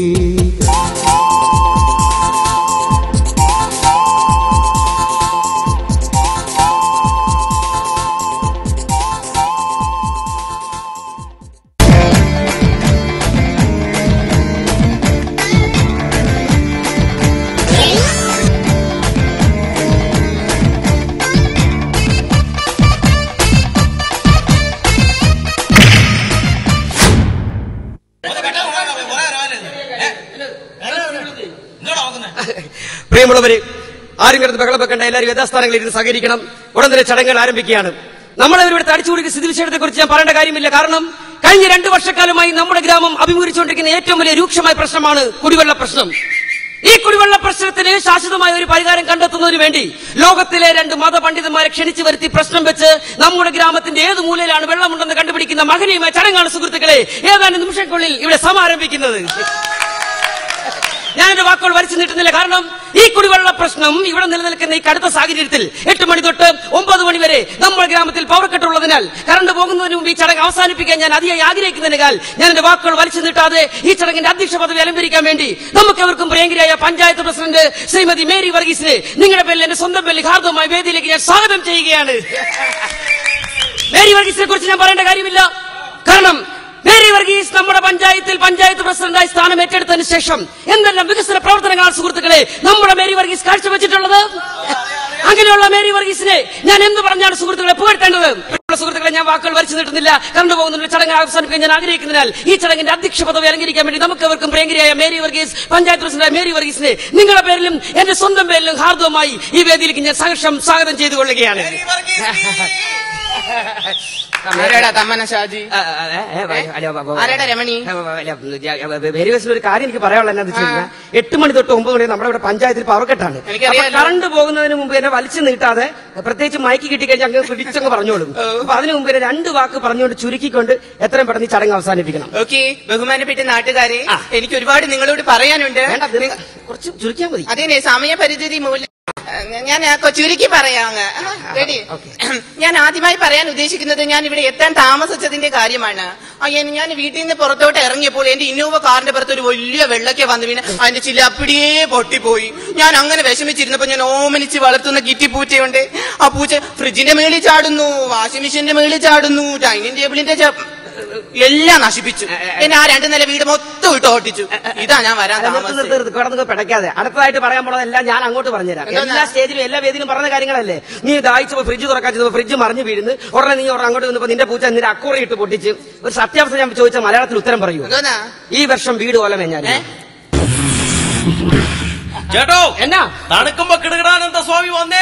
പ്രിയമുള്ളവര് ആരും കിടന്ന് ബഹളം വെക്കേണ്ട എല്ലാവരും യഥാസ്ഥാനങ്ങളിൽ ഇരുന്ന് സഹകരിക്കണം ഉടൻ തന്നെ ചടങ്ങുകൾ ആരംഭിക്കുകയാണ് നമ്മളെ ഇവിടുത്തെ അടിച്ചുകൂടിയ സ്ഥിതിവിശേഷത്തെ കുറിച്ച് ഞാൻ പറയേണ്ട കാര്യമില്ല കാരണം കഴിഞ്ഞ രണ്ടു വർഷക്കാലമായി നമ്മുടെ ഗ്രാമം അഭിമുഖീകരിച്ചുകൊണ്ടിരിക്കുന്ന ഏറ്റവും വലിയ രൂക്ഷമായ പ്രശ്നമാണ് കുടിവെള്ള പ്രശ്നം ഈ കുടിവെള്ള പ്രശ്നത്തിന് ശാശ്വതമായ ഒരു പരിഹാരം കണ്ടെത്തുന്നതിന് വേണ്ടി ലോകത്തിലെ രണ്ട് മതപണ്ഡിതന്മാരെ ക്ഷണിച്ചു വരുത്തി പ്രശ്നം വെച്ച് നമ്മുടെ ഗ്രാമത്തിന്റെ ഏത് മൂലയിലാണ് വെള്ളമുണ്ടെന്ന് കണ്ടുപിടിക്കുന്ന മഹനീയമായ ചടങ്ങാണ് സുഹൃത്തുക്കളെ ഏതാനും നിമിഷങ്ങൾക്കുള്ളിൽ ഇവിടെ സമാരംഭിക്കുന്നത് ഞാൻ എന്റെ വാക്കുകൾ വരച്ചു നീട്ടുന്നില്ല കാരണം ഈ കുടിവെള്ള പ്രശ്നം ഇവിടെ നിലനിൽക്കുന്ന ഈ കടുത്ത സാഹചര്യത്തിൽ എട്ട് മണി തൊട്ട് ഒമ്പത് മണി വരെ നമ്മുടെ ഗ്രാമത്തിൽ പവർ കട്ടുള്ളതിനാൽ കറണ്ട് പോകുന്നതിന് മുമ്പ് ഈ ചടങ്ങ് അവസാനിപ്പിക്കാൻ ഞാൻ അതിയായി ആഗ്രഹിക്കുന്നതിനാൽ ഞാൻ എന്റെ വാക്കുകൾ വലിച്ചു നീട്ടാതെ ഈ ചടങ്ങിന്റെ അധ്യക്ഷ പദവി അലങ്കരിക്കാൻ വേണ്ടി നമുക്ക് എവർക്കും പ്രിയങ്കരിയായ പഞ്ചായത്ത് പ്രസിഡന്റ് ശ്രീമതി മേരി വർഗീസിനെ നിങ്ങളുടെ പേരിൽ എന്റെ സ്വന്തം പേരിൽ ഹാർദവമായ വേദിയിലേക്ക് ഞാൻ സ്വാഗതം ചെയ്യുകയാണ് മേരി വർഗീസിനെ കുറിച്ച് ഞാൻ പറയേണ്ട കാര്യമില്ല കാരണം മേരി വർഗീസ് നമ്മുടെ പഞ്ചായത്തിൽ പഞ്ചായത്ത് പ്രസിഡന്റായി സ്ഥാനം ഏറ്റെടുത്തതിന് ശേഷം എന്തെല്ലാം വികസന പ്രവർത്തനങ്ങളാണ് സുഹൃത്തുക്കളെ നമ്മുടെ മേരി വർഗീസ് കാഴ്ചവെച്ചിട്ടുള്ളത് അങ്ങനെയുള്ള മേരി വർഗീസിനെ ഞാൻ എന്ത് പറഞ്ഞാണ് സുഹൃത്തുക്കളെ പുകഴ്ത്തേണ്ടത് പ്രിയമുള്ള സുഹൃത്തുക്കളെ ഞാൻ വാക്കുകൾ വരച്ചു നീട്ടുന്നില്ല കണ്ടു പോകുന്ന ചടങ്ങ് അവസാനിപ്പിക്കാൻ ഞാൻ ആഗ്രഹിക്കുന്നതിനാൽ ഈ ചടങ്ങിന്റെ അധ്യക്ഷ പദവി അലങ്കരിക്കാൻ വേണ്ടി നമുക്ക് എവർക്കും പ്രിയങ്കരിയായ Mary Varghese panchayat president Mary വർഗീസിനെ നിങ്ങളുടെ പേരിലും എന്റെ സ്വന്തം പേരിലും ഹാർദവമായി ഈ വേദിയിലേക്ക് ഞാൻ സഹർഷം സ്വാഗതം ചെയ്തു കൊള്ളുകയാണ് ആരാടാ തമ്മന ഷാജി ആരാടാ രമണി വേരിയസിൽ ഒരു കാര്യം എനിക്ക് പറയാനുള്ള എന്നാന്ന് വെച്ച് കഴിഞ്ഞാൽ എട്ട് മണി തൊട്ട് ഒമ്പത് മണി നമ്മുടെ ഇവിടെ പഞ്ചായത്തിൽ പവർ കട്ടാണ് എനിക്കറിയാലോ. കറണ്ട് പോകുന്നതിന് മുമ്പ് എന്നെ വലിച്ചു നീട്ടാതെ പ്രത്യേകിച്ച് മയക്കി കിട്ടിക്കഴിഞ്ഞാൽ അങ്ങ് പിടിച്ചങ്ങ് പറഞ്ഞോളും അപ്പൊ അതിനു മുമ്പ് എന്നെ രണ്ട് വാക്ക് പറഞ്ഞുകൊണ്ട് ചുരുക്കിക്കൊണ്ട് എത്രയും പെട്ടെന്ന് ഈ ചടങ്ങ് അവസാനിപ്പിക്കണം ഓക്കെ ബഹുമാനപ്പെട്ട നാട്ടുകാരെ എനിക്ക് ഒരുപാട് നിങ്ങളോട് പറയാനുണ്ട് കുറച്ച് ചുരുക്കിയാൽ മതി അതെ സമയപരിധി മൂലം ഏഹ്, ഞാൻ ആ കൊ- ചുരുക്കി പറയാം അങ്ങ്. റെഡി ഞാൻ ആദ്യമായി പറയാൻ ഉദ്ദേശിക്കുന്നത് ഞാൻ ഇവിടെ എത്താൻ താമസിച്ചതിന്റെ കാര്യമാണ് ആ, എൻ- ഞാൻ വീട്ടിൽ നിന്ന് പുറത്തോട്ട് ഇറങ്ങിയപ്പോൾ എന്റെ ഇന്നോവ കാറിന്റെ പുറത്ത് ഒരു വലിയ വെള്ളക്കെ വന്നു വീണ് അതിന്റെ ചില അപ്പിടിയേ പൊട്ടിപ്പോയി ഞാൻ അങ്ങനെ വിഷമിച്ചിരുന്നപ്പോ ഞാൻ ഓമനിച്ച് വളർത്തുന്ന കിറ്റിപ്പൂച്ചയുണ്ട് ആ പൂച്ച ഫ്രിഡ്ജിന്റെ മേളിൽ ചാടുന്നു വാഷിംഗ് മെഷീന്റെ മേളിൽ ചാടുന്നു ഡൈനിങ് ടേബിളിന്റെ ച- എല്ലാം നശിപ്പിച്ചു എന്നെ ആ രണ്ട് നില വീട് മൊത്തം ഇട്ട് ഓട്ടിച്ചു ഇതാ ഞാൻ വരാൻ നിർത്ത് താമസം നിർത്ത് നിർത്ത് കിടന്ന് പിടയ്ക്കാതെ അടുത്തതായിട്ട് പറയാൻ പോണതെല്ലാം ഞാൻ അങ്ങോട്ട് പറഞ്ഞുതരാം എന്തോന്നാ? എല്ലാ സ്റ്റേജിലും എല്ലാ വേദിയിലും പറഞ്ഞ കാര്യങ്ങളല്ലേ നീ ദാഹിച്ചപ്പോ ഫ്രിഡ്ജ് തുറക്കാൻ ചെയ്തപ്പോ ഫ്രിഡ്ജ് മറിഞ്ഞു വീഴുന്നു ഉടനെ നീ ഉടനെ അങ്ങോട്ട് വന്നപ്പോ നിന്റെ പൂച്ച നിന്റെ അക്കൂറി ഇട്ട് പൊട്ടിച്ച് ഒരു സത്യാവസ്ഥ ഞാൻ ചോദിച്ച മലയാളത്തിൽ ഉത്തരം പറയൂ എന്തോന്നാ ഈ വർഷം വീട് പോലെ മെഞ്ഞാൽ ചേട്ടോ എന്നാ തണുക്കുമ്പോ കിടുകിടാനന്ദ സ്വാമി വന്നേ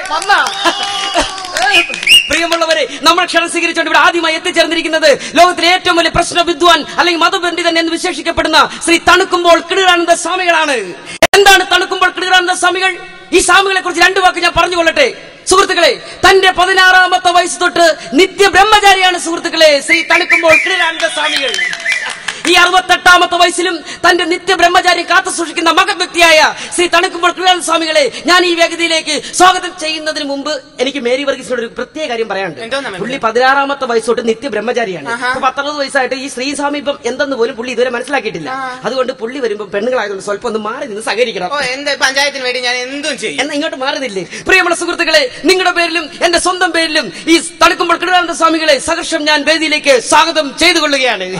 പ്രിയമുള്ളവരെ നമ്മൾ ക്ഷണം സ്വീകരിച്ചുകൊണ്ട് ഇവിടെ ആദ്യമായി എത്തിച്ചേർന്നിരിക്കുന്നത് ലോകത്തിലെ ഏറ്റവും വലിയ പ്രശ്ന വിദ്വാൻ അല്ലെങ്കിൽ മതപണ്ഡിതൻ എന്ന് വിശേഷിക്കപ്പെടുന്ന ശ്രീ തണുക്കുമ്പോൾ കിടുകാനന്ദ സ്വാമികളാണ് എന്താണ് തണുക്കുമ്പോൾ കിടുകാനന്ദ സ്വാമികൾ ഈ സ്വാമികളെ കുറിച്ച് രണ്ടു വാക്ക് ഞാൻ പറഞ്ഞുകൊള്ളട്ടെ സുഹൃത്തുക്കളെ തന്റെ പതിനാറാമത്തെ വയസ്സ് തൊട്ട് നിത്യ ബ്രഹ്മചാരിയാണ് സുഹൃത്തുക്കളെ ശ്രീ തണുക്കുമ്പോൾ കിടുകാനന്ദ സ്വാമികൾ ഈ അറുപത്തെട്ടാമത്തെ വയസ്സിലും തന്റെ നിത്യ ബ്രഹ്മചാരി കാത്തു സൂക്ഷിക്കുന്ന മകൻ വ്യക്തിയായ ശ്രീ തണുക്കുമ്പോൾ കൃഷ്ണൻ സ്വാമികളെ ഞാൻ ഈ വേഗതയിലേക്ക് സ്വാഗതം ചെയ്യുന്നതിന് മുമ്പ് എനിക്ക് മേരി വർഗീസിനോട് ഒരു പ്രത്യേക കാര്യം പറയാനുണ്ട് പുള്ളി പതിനാറാമത്തെ വയസ്സോട്ട് നിത്യ ബ്രഹ്മചാരിയാണ് അപ്പൊ പത്തൊമ്പത് വയസ്സായിട്ട് ഈ സ്ത്രീ സാമീപ്യം എന്തെന്ന് പോലും പുള്ളി ഇതുവരെ മനസ്സിലാക്കിയിട്ടില്ല അതുകൊണ്ട് പുള്ളി വരുമ്പോ പെണ്ണുങ്ങളായതുകൊണ്ട് സ്വല്പം ഒന്ന് മാറി നിന്ന് സഹകരിക്കണം ഓ എന്ത് പഞ്ചായത്തിന് വേണ്ടി ഞാൻ എന്തും ചെയ്യും എന്നാ ഇങ്ങോട്ട് മാറുന്നില്ലേ പ്രിയമുള്ള സുഹൃത്തുക്കളെ നിങ്ങളുടെ പേരിലും എന്റെ സ്വന്തം പേരിലും ഈ തണുക്കുമ്പോൾ കിടാനന്ദ സ്വാമികളെ സഹർഷം ഞാൻ വേദിയിലേക്ക് സ്വാഗതം ചെയ്തു കൊള്ളുകയാണ്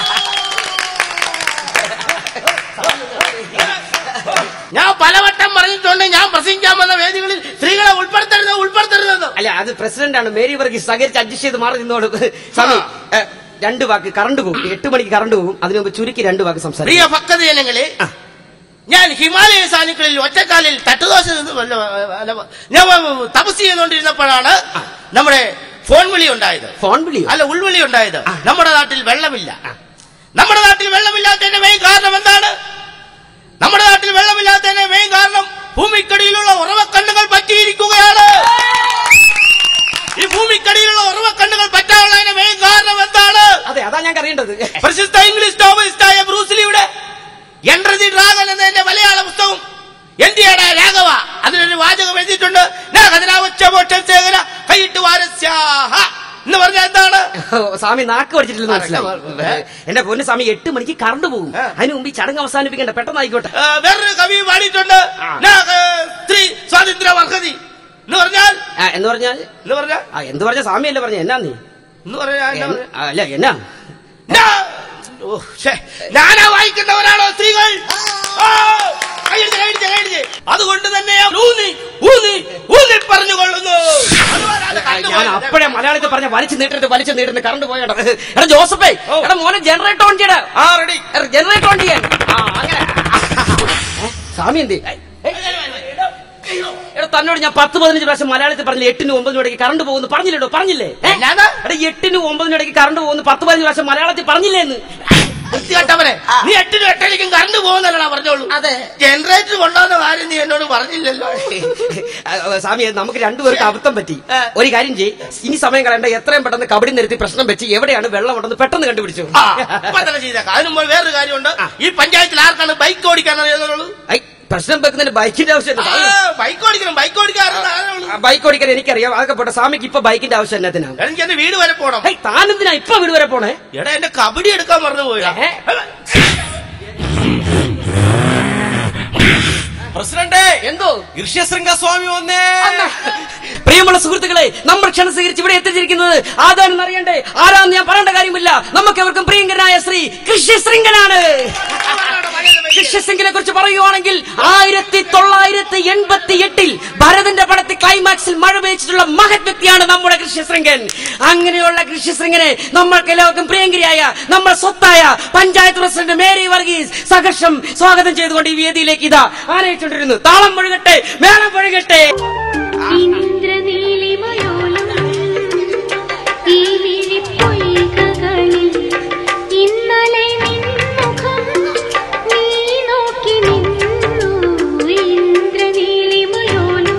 ഞാൻ പലവട്ടം പറഞ്ഞിട്ടുണ്ട് ഞാൻ പ്രസംഗിക്കാൻ വന്ന വേദികളിൽ സ്ത്രീകളെ ഉൾപ്പെടുത്തരുത് ഉൾപ്പെടുത്തരുത് അല്ല അത് പ്രസിഡന്റാണ് മേരി വർഗീസ് സഹകരിച്ച് അഡ്ജസ്റ്റ് ചെയ്ത് മാറി നിന്നോളൂ സ്വാമി ഏ, രണ്ട് വാക്ക് കറണ്ട് പോകും എട്ട് മണിക്ക് കറണ്ട് പോകും അതിനു മുമ്പ് ചുരുക്കി രണ്ട് വാക്ക് പ്രിയ സംസാരിക്കും ഭക്തജനങ്ങളെ ഞാൻ ഹിമാലയ സാനുക്കളിൽ ഒറ്റക്കാലിൽ തട്ടുദോശ നിന്ന് വല്ല- വല്ല- ഞാൻ തപസ് ചെയ്തുകൊണ്ടിരുന്നപ്പോഴാണ് നമ്മുടെ ഫോൺ വിളി ഉണ്ടായത് ഫോൺ വിളിയോ അല്ല ഉൾവിളി ഉണ്ടായത് നമ്മുടെ നാട്ടിൽ വെള്ളമില്ല നമ്മുടെ നാട്ടിൽ വെള്ളമില്ലാത്തതിന്റെ മെയിൻ കാരണം എന്താണ് നമ്മുടെ നാട്ടിൽ വെള്ളമില്ലാത്തതിന്റെ മെയിൻ കാരണം ഭൂമിക്കടിയിലുള്ള ഉറവക്കണ്ണുകൾ പറ്റിയിരിക്കുകയാണ് ഈ ഭൂമിക്കടിയിലുള്ള ഉറവക്കണ്ണുകൾ പറ്റാനുള്ളതിന്റെ മെയിൻ കാരണം എന്താണ് അതെ അതാ ഞാൻ അറിയേണ്ടത് പ്രശസ്ത ഇംഗ്ലീഷ് നോവലിസ്റ്റായ ബ്രൂസ്ലിയുടെ എൻട്ര ദി ഡ്രാഗൺ എന്നതിന്റെ മലയാള പുസ്തകം എന്തിയാടാ രാഘവ അതിനൊരു വാചകം എഴുതിയിട്ടുണ്ട് നാഗതനാവച്ചമോക്ഷേഖര കൈയിട്ട് വാരസ്യാഹ എന്ന് പറഞ്ഞാൽ എന്താണ് സ്വാമി നാക്ക് പഠിച്ചിട്ടില്ലെന്ന് മനസ്സിലായി എന്റെ പൊന്നു സ്വാമി എട്ട് മണിക്ക് കറണ്ട് പോകും അതിന് മുമ്പ് ഈ ചടങ്ങ് അവസാനിപ്പിക്കണ്ട പെട്ടെന്ന് ആയിക്കോട്ടെ ആ, വേറൊരു കവി പാടിയിട്ടുണ്ട് നാഗ സ്ത്രീ സ്വാതന്ത്ര്യ വർഹതി എന്ന് പറഞ്ഞാൽ ആ, എന്ന് പറഞ്ഞാൽ എന്ന് പറഞ്ഞാൽ ആ എന്ത് പറഞ്ഞ സ്വാമി അല്ലേ പറഞ്ഞ എന്നാ നീ എന്ന് പറഞ്ഞാൽ എന്താ എൻ- ആ, അല്ല എന്നാ ഞാ- ഓ, ശ്ശേ. ഞാനാ വായിക്കുന്നവരാണോ സ്ത്രീകൾ ആ, കൈയടിച്ച്, കൈയടിച്ച്, കൈയടിച്ച്. അതുകൊണ്ട് തന്നെ ഞാൻ ഊന്നി ഊന്നി ഊന്നി പറഞ്ഞുകൊള്ളുന്നു അതുപോലാണ് ഞാൻ കണ്ടുപോയത്. അപ്പോഴേ മലയാളത്തിൽ പറഞ്ഞ വലിച്ചു നീട്ടരുത് വലിച്ചു നീട്ടുന്നത് കറണ്ട് പോയടാ എടാ ജോസഫേ എടാ മോനെ ജനറേറ്റർ ഓൺ ചെയ്യടാ ആ റെഡി ജനറേറ്റർ ഓൺ ചെയ്യാൻ ആ അങ്ങനെ ഏ, സ്വാമി എന്ത് എടാ തന്നോട് ഞാൻ പത്ത് പതിനഞ്ച് പ്രാവശ്യം മലയാളത്തിൽ പറഞ്ഞില്ല എട്ടിനും ഒമ്പതിനും ഇടയ്ക്ക് കറണ്ട് പോകുന്നു പറഞ്ഞില്ലടോ പറഞ്ഞില്ലേ ഏ? എടാ എട്ടിനും ഒമ്പതിനും ഇടയ്ക്ക് കറണ്ട് പോകുന്നു പത്ത് പതിനഞ്ച് പ്രാവശ്യം മലയാളത്തിൽ പറഞ്ഞില്ലേ എന്ന് വൃത്തികെട്ടവനെ നീ എട്ടിനും എട്ടരയ്ക്കും കറണ്ട് പോകുന്നല്ലടാ പറഞ്ഞോളൂ അതെ ജനറേറ്റർ കൊണ്ടുവന്ന കാര്യം നീ എന്നോട് പറഞ്ഞില്ലല്ലോ സ്വാമി നമുക്ക് രണ്ടുപേർക്ക് അബദ്ധം പറ്റി ഒരു കാര്യം ചെയ്യ് ഇനി സമയം കളയണ്ട എത്രയും പെട്ടെന്ന് കബഡി നിർത്തി പ്രശ്നം വെച്ച് എവിടെയാണ് വെള്ളം ഉണ്ടെന്ന് പെട്ടെന്ന് കണ്ടുപിടിച്ചു ആ, ഇപ്പൊ തന്നെ ചെയ്തേക്കാം അതിന് മുമ്പ് വേറൊരു കാര്യമുണ്ട് ഈ പഞ്ചായത്തിൽ ആർക്കാണ് ബൈക്ക് ഓടിക്കാൻ അറിയാന്നുള്ളൂ ഐ, പ്രശ്നം വെക്കുന്നതിന് ബൈക്കിന്റെ ആവശ്യമില്ല ബൈക്ക് ഓടിക്കണം ബൈക്ക് ഓടിക്കാൻ ബൈക്ക് ഓടിക്കാൻ എനിക്കറിയാം അതൊക്കെ പോട്ടെ സ്വാമിക്ക് ഇപ്പൊ ബൈക്കിന്റെ ആവശ്യം എന്നതിനാ എനിക്ക് എന്റെ വീട് വരെ പോണം താനെന്തിനാ ഇപ്പൊ വീട് വരെ പോണേ എടാ എന്റെ കബഡി എടുക്കാൻ മറന്നു പോയാ പ്രസിഡന്റ് എന്തോ ഋഷ്യശൃംഗ സ്വാമി വന്നേ പ്രിയമുള്ള സുഹൃത്തുക്കളെ നമ്മൾ ക്ഷണം സ്വീകരിച്ച് ഇവിടെ എത്തിച്ചിരിക്കുന്നത് ആരാണെന്ന് അറിയണ്ടേ ആരാന്ന് ഞാൻ പറയേണ്ട കാര്യമില്ല നമുക്ക് എവർക്കും പ്രിയങ്കരനായ ശ്രീ കൃഷ്യശൃംഗനാണ് കൃഷ്യശൃംഗനെ കുറിച്ച് പറയുവാണെങ്കിൽ ആയിരത്തി തൊള്ളായിരത്തി എൺപത്തി എട്ടിൽ ഭരതന്റെ പടത്തിൽ ക്ലൈമാക്സിൽ മഴ പെയ്ച്ചിട്ടുള്ള മഹത് വ്യക്തിയാണ് നമ്മുടെ കൃഷ്യശൃംഗൻ അങ്ങനെയുള്ള കൃഷ്യശൃംഗനെ നമ്മൾക്ക് എല്ലാവർക്കും പ്രിയങ്കരിയായ നമ്മൾ സ്വത്തായ പഞ്ചായത്ത് പ്രസിഡന്റ് മേരി വർഗീസ് സഹർഷം സ്വാഗതം ചെയ്തുകൊണ്ട് ഈ വേദിയിലേക്ക് ഇതാ ആനയിച്ചുകൊണ്ടിരുന്നു താളം മുഴുകട്ടെ മേളം മുഴുകട്ടെ ഇന്ദ്രനീലിമയോളം ഈ വിഴിപ്പൊയ്കകളിൽ ഇന്നലെ നിൻമുഖം നീ നോക്കി നിന്നു ഇന്ദ്രനീലിമയോളം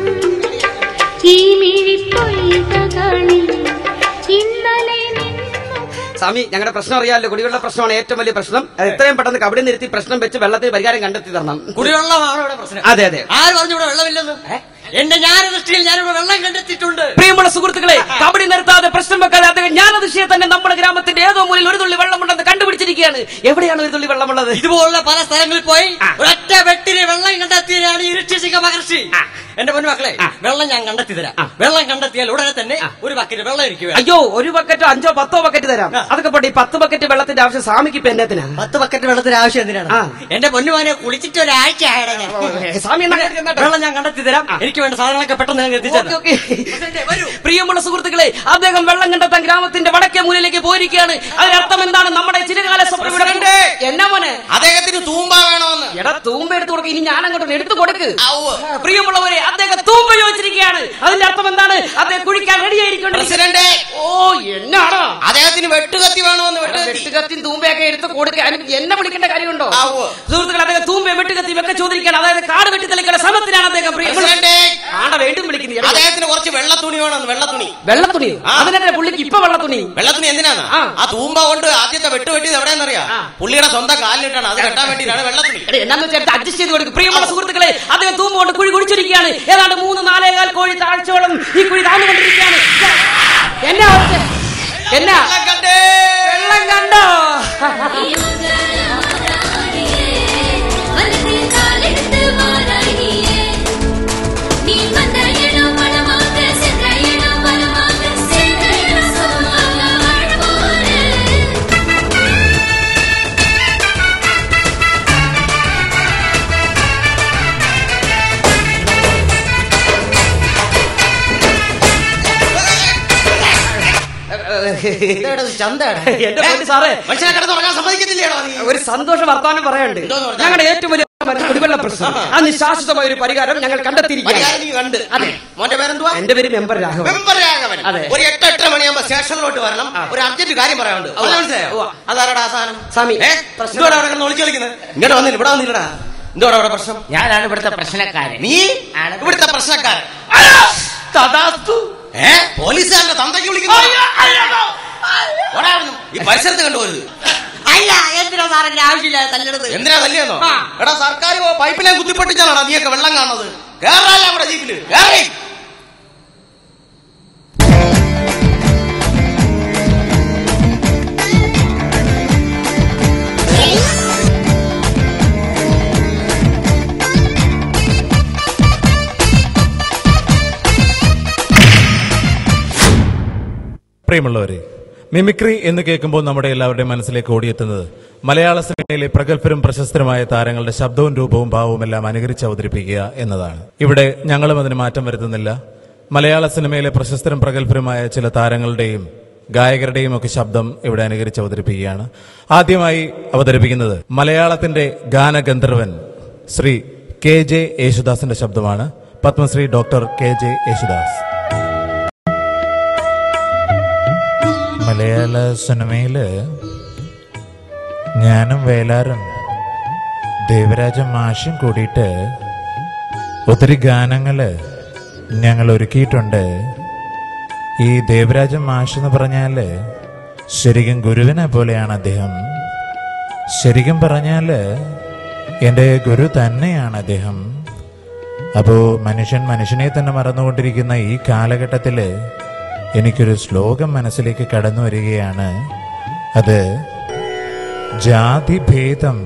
ഈ മിഴിപ്പൊയ്കകളിൽ ഇന്നലെ സ്വാമി ഞങ്ങളുടെ പ്രശ്നം അറിയാമല്ലോ കുടിവെള്ള പ്രശ്നമാണ് ഏറ്റവും വലിയ പ്രശ്നം അത് എത്രയും പെട്ടെന്ന് കബഡി നിർത്തി പ്രശ്നം വെച്ച് വെള്ളത്തിന് പരിഹാരം കണ്ടെത്തി തരണം കുടിവെള്ളമാണ് ഇവിടെ പ്രശ്നം അതെ അതെ ആര് പറഞ്ഞു ഇവിടെ വെള്ളമില്ലെന്ന് എന്റെ ജ്ഞാനദൃഷ്ടിയിൽ ഞാനിവിടെ വെള്ളം കണ്ടെത്തിയിട്ടുണ്ട് പ്രിയമുള്ള സുഹൃത്തുക്കളെ കബഡി നിർത്താതെ പ്രശ്നം വെക്കാതെ അദ്ദേഹം ജ്ഞാനദൃഷ്ടിയെ തന്നെ നമ്മുടെ ഗ്രാമത്തിന്റെ ഏതോ മൂലയിൽ ഒരു തുള്ളി വെള്ളമുണ്ടെന്ന് കണ്ടുപിടിച്ചിരിക്കുകയാണ് എവിടെയാണ് ഒരു തുള്ളി വെള്ളമുള്ളത് ഇതുപോലുള്ള പല സ്ഥലങ്ങളിൽ പോയി ഒറ്റ വെട്ടിന് വെള്ളം കണ്ടെത്തിയാണ് ഈ ഋഷിശിഖ മഹർഷി എന്റെ പൊന്നുമക്കളെ വെള്ളം ഞാൻ കണ്ടെത്തി തരാം വെള്ളം കണ്ടെത്തിയാൽ ഉടനെ തന്നെ ഒരു ബക്കറ്റ് വെള്ളം ഇരിക്കുക അയ്യോ ഒരു ബക്കറ്റോ അഞ്ചോ പത്തോ ബക്കറ്റ് തരാം അതൊക്കെ പോട്ടെ ഈ പത്ത് ബക്കറ്റ് വെള്ളത്തിന്റെ ആവശ്യം സ്വാമിക്ക് ഇപ്പൊ എന്നത്തിനാ പത്ത് ബക്കറ്റ് വെള്ളത്തിന് ആവശ്യം എന്തിനാണ് എന്റെ പൊന്നുമാനെ കുളിച്ചിട്ട് ഒരാഴ്ച ആയടാ ഞാൻ സ്വാമി എന്നാ കേറി നിന്നോട്ടെ. വെള്ളം ഞാൻ കണ്ടെത്തി തരാം എനിക്ക് വേണ്ട സാധനങ്ങളൊക്കെ പെട്ടെന്ന് ഞാൻ എത്തിച്ചേരാം ഓക്കേ, ഓക്കേ. പ്രിയമുള്ള സുഹൃത്തുക്കളെ അദ്ദേഹം വെള്ളം കണ്ടെത്താൻ ഗ്രാമത്തിന്റെ വടക്കേ മൂലയിലേക്ക് പോയിരിക്കുകയാണ് അതിനർത്ഥം എന്താണ് നമ്മുടെ ചിരകാല സ്വപ്നം ഇവിടെ ഉണ്ട്. എന്നാ മോനെ അദ്ദേഹത്തിന് തൂമ്പ വേണമെന്ന് എടാ തൂമ്പ എടുത്തു കൊടുക്ക ഇനി ഞാൻ അങ്ങോട്ട് എടുത്തു കൊടുക്ക് പ്രിയമുള്ളവരെ അദ്ദേഹം തൂമ്പ ചോദിച്ചിരിക്കുകയാണ് അതിന്റെ അർത്ഥം എന്താണ് അദ്ദേഹം കുഴിക്കാൻ റെഡിയായിരിക്കും പ്രസിഡന്റ് ഓ എന്നാണോ അദ്ദേഹത്തിന് വെട്ടുകത്തി വേണമെന്ന് വെട്ടുകത്തി വെട്ടുകത്തിയും തൂമ്പയൊക്കെ എടുത്ത് കൊടുക്കാൻ എന്നെ വിളിക്കേണ്ട കാര്യമുണ്ടോ സുഹൃത്തുക്കൾ അദ്ദേഹം തൂമ്പ വെട്ടുകത്തിയും ഒക്കെ ചോദിക്കുകയാണ് അതായത് കാട് വെട്ടി തെളിക്കുന്ന ശ്രമത്തിനാണ് അദ്ദേഹം പ്രസിഡന്റ്. ആട വീണ്ടും വിളിക്കുന്നത് അദ്ദേഹത്തിന് കുറച്ച് വെള്ള തുണി വേണമെന്ന് വെള്ള തുണി വെള്ളത്തുണി അതിനെ പുള്ളിക്ക് ഇപ്പൊ വെള്ളത്തുണി വെള്ളത്തുണി എന്തിനാണ് ആ തൂമ്പ കൊണ്ട് ആദ്യത്തെ വെട്ട് വെട്ടിയത് എവിടെയെന്നറിയാം പുള്ളിയുടെ സ്വന്തം കാലിലിട്ടാണ് അത് കെട്ടാൻ വേണ്ടിയിട്ടാണ് വെള്ളത്തുണി എടേ, എന്നാന്ന് വെച്ചാൽ അഡ്ജസ്റ്റ് ചെയ്ത് കൊടുക്കും പ്രിയമുള്ള സുഹൃത്തുക്കളെ അദ്ദേഹം തൂമ്പ കൊണ്ട് കുഴി കുഴിച്ചിരിക്കുകയാണ് ഏതാണ്ട് മൂന്ന് നാലേകാൽ കോഴി താഴ്ചയോളം ഈ കുഴി താഴ്ന്നുകൊണ്ടിരിക്കുകയാണ് എന്നാ അവസ്ഥ? എന്നാ വെള്ളം കണ്ടോ വലതിൽ കാലെടുത്ത് വാരായിനിയേ നീ വന്ന ഇടം വളമാക சென்ற இடம் வலமாக சென்ற இடம் சுகமாக வாழ்வோடு എന്റെ പൊന്നു സാറേ മനുഷ്യനെ കിടന്നുറങ്ങാൻ സമ്മതിക്കത്തില്ലേടോ നീ ഒരു സന്തോഷ വർത്താനം പറയാനുണ്ട് ഞങ്ങളുടെ ഏറ്റവും വലിയ കുടിവെള്ള പ്രശ്നം അതിന് ശാശ്വതമായ ഒരു പരിഹാരം ഞങ്ങൾ പരിഹാരം കണ്ടെത്തിയിരിക്കുകയാണ് നീ കണ്ട് അതെ മോന്റെ പേരെന്തുവാ എന്റെ പേര് മെമ്പർ രാഘവൻ മെമ്പർ രാഘവൻ അതെ. ഒരു എട്ട് എട്ടര മണിയാകുമ്പോ സ്റ്റേഷനിലോട്ട് വരണം ഒരു അർജന്റ് കാര്യം പറയാനുണ്ട് ഉവ്വ. മനസ്സിലായോ ഉവ്വ. അതാരടാ ആ സാധനം സ്വാമി ഏ ഇതോടെ അവിടെ കിടന്ന് ഒളിച്ചു കളിക്കുന്നത് ഇങ്ങോട്ട് വന്നില്ല ഇവിടെ വന്നില്ലടാ എന്തോടെ അവിടെ പ്രശ്നം ഞാനാണ് ഇവിടുത്തെ പ്രശ്നക്കാരൻ നീ ഇവിടുത്തെ പ്രശ്നക്കാരൻ ഏ പോലീസുകാരന്റെ തന്തയ്ക്ക് വിളിക്കുന്നു ഓടാ അവിടുന്ന്. ഈ പരിസരത്ത് കണ്ടുപോയത് അല്ല എന്തിനാ സാറിന്റെ ആവശ്യമില്ല തല്ലിടത് എന്തിനാ തല്ലിയെന്നോ എടാ സർക്കാർ പൈപ്പിലെ കുത്തിപ്പൊട്ടിച്ചാണോ നീയൊക്കെ വെള്ളം കാണുന്നത് കേറാല്ല അവിടെ ജീപ്പില് കേറി പ്രിയമുള്ളവരെ മിമിക്രി എന്ന് കേൾക്കുമ്പോൾ നമ്മുടെ എല്ലാവരുടെയും മനസ്സിലേക്ക് ഓടിയെത്തുന്നത് മലയാള സിനിമയിലെ പ്രഗത്ഭരും പ്രശസ്തരുമായ താരങ്ങളുടെ ശബ്ദവും രൂപവും ഭാവവും എല്ലാം അനുകരിച്ച് അവതരിപ്പിക്കുക എന്നതാണ് ഇവിടെ ഞങ്ങളും അതിന് മാറ്റം വരുത്തുന്നില്ല മലയാള സിനിമയിലെ പ്രശസ്തരും പ്രഗത്ഭരുമായ ചില താരങ്ങളുടെയും ഗായകരുടെയും ഒക്കെ ശബ്ദം ഇവിടെ അനുകരിച്ച് അവതരിപ്പിക്കുകയാണ് ആദ്യമായി അവതരിപ്പിക്കുന്നത് മലയാളത്തിന്റെ ഗാനഗന്ധർവൻ ശ്രീ കെ ജെ യേശുദാസിന്റെ ശബ്ദമാണ് Padmashri doctor K J Yesudas മലയാള സിനിമയിൽ ഞാനും വേലാറും ദേവരാജ മാഷും കൂടിയിട്ട് ഒത്തിരി ഗാനങ്ങള് ഞങ്ങൾ ഒരുക്കിയിട്ടുണ്ട് ഈ ദേവരാജ മാഷ് എന്ന് പറഞ്ഞാല് ശരിക്കും ഗുരുവിനെ പോലെയാണ് അദ്ദേഹം ശരിക്കും പറഞ്ഞാല് എൻ്റെ ഗുരു തന്നെയാണ് അദ്ദേഹം അപ്പോൾ മനുഷ്യൻ മനുഷ്യനെ തന്നെ മറന്നുകൊണ്ടിരിക്കുന്ന ഈ കാലഘട്ടത്തിൽ എനിക്കൊരു ശ്ലോകം മനസ്സിലേക്ക് കടന്നു വരികയാണ് അത് ജാതിഭേദം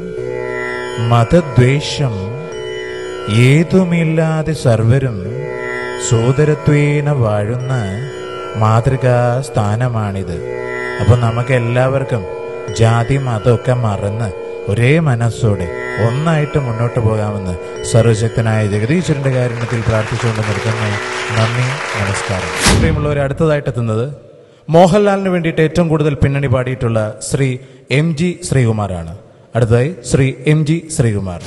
മതദ്വേഷം ഏതുമില്ലാതെ സർവരും സോദരത്വേന വാഴുന്ന മാതൃകാ സ്ഥാനമാണിത് അപ്പൊ നമുക്ക് എല്ലാവർക്കും ജാതി മതമൊക്കെ മറന്ന് ഒരേ മനസ്സോടെ ഒന്നായിട്ട് മുന്നോട്ട് പോകാമെന്ന് സർവശക്തനായ ജഗദീശ്വരന്റെ കാരുണ്യത്തിൽ പ്രാർത്ഥിച്ചുകൊണ്ട് നിർത്തുന്നു നന്ദി നമസ്കാരം പ്രിയമുള്ളവർ അടുത്തതായിട്ട് എത്തുന്നത് മോഹൻലാലിന് വേണ്ടിയിട്ട് ഏറ്റവും കൂടുതൽ പിന്നണി പാടിയിട്ടുള്ള ശ്രീ എം ജി ശ്രീകുമാറാണ് അടുത്തതായി ശ്രീ എം ജി ശ്രീകുമാർ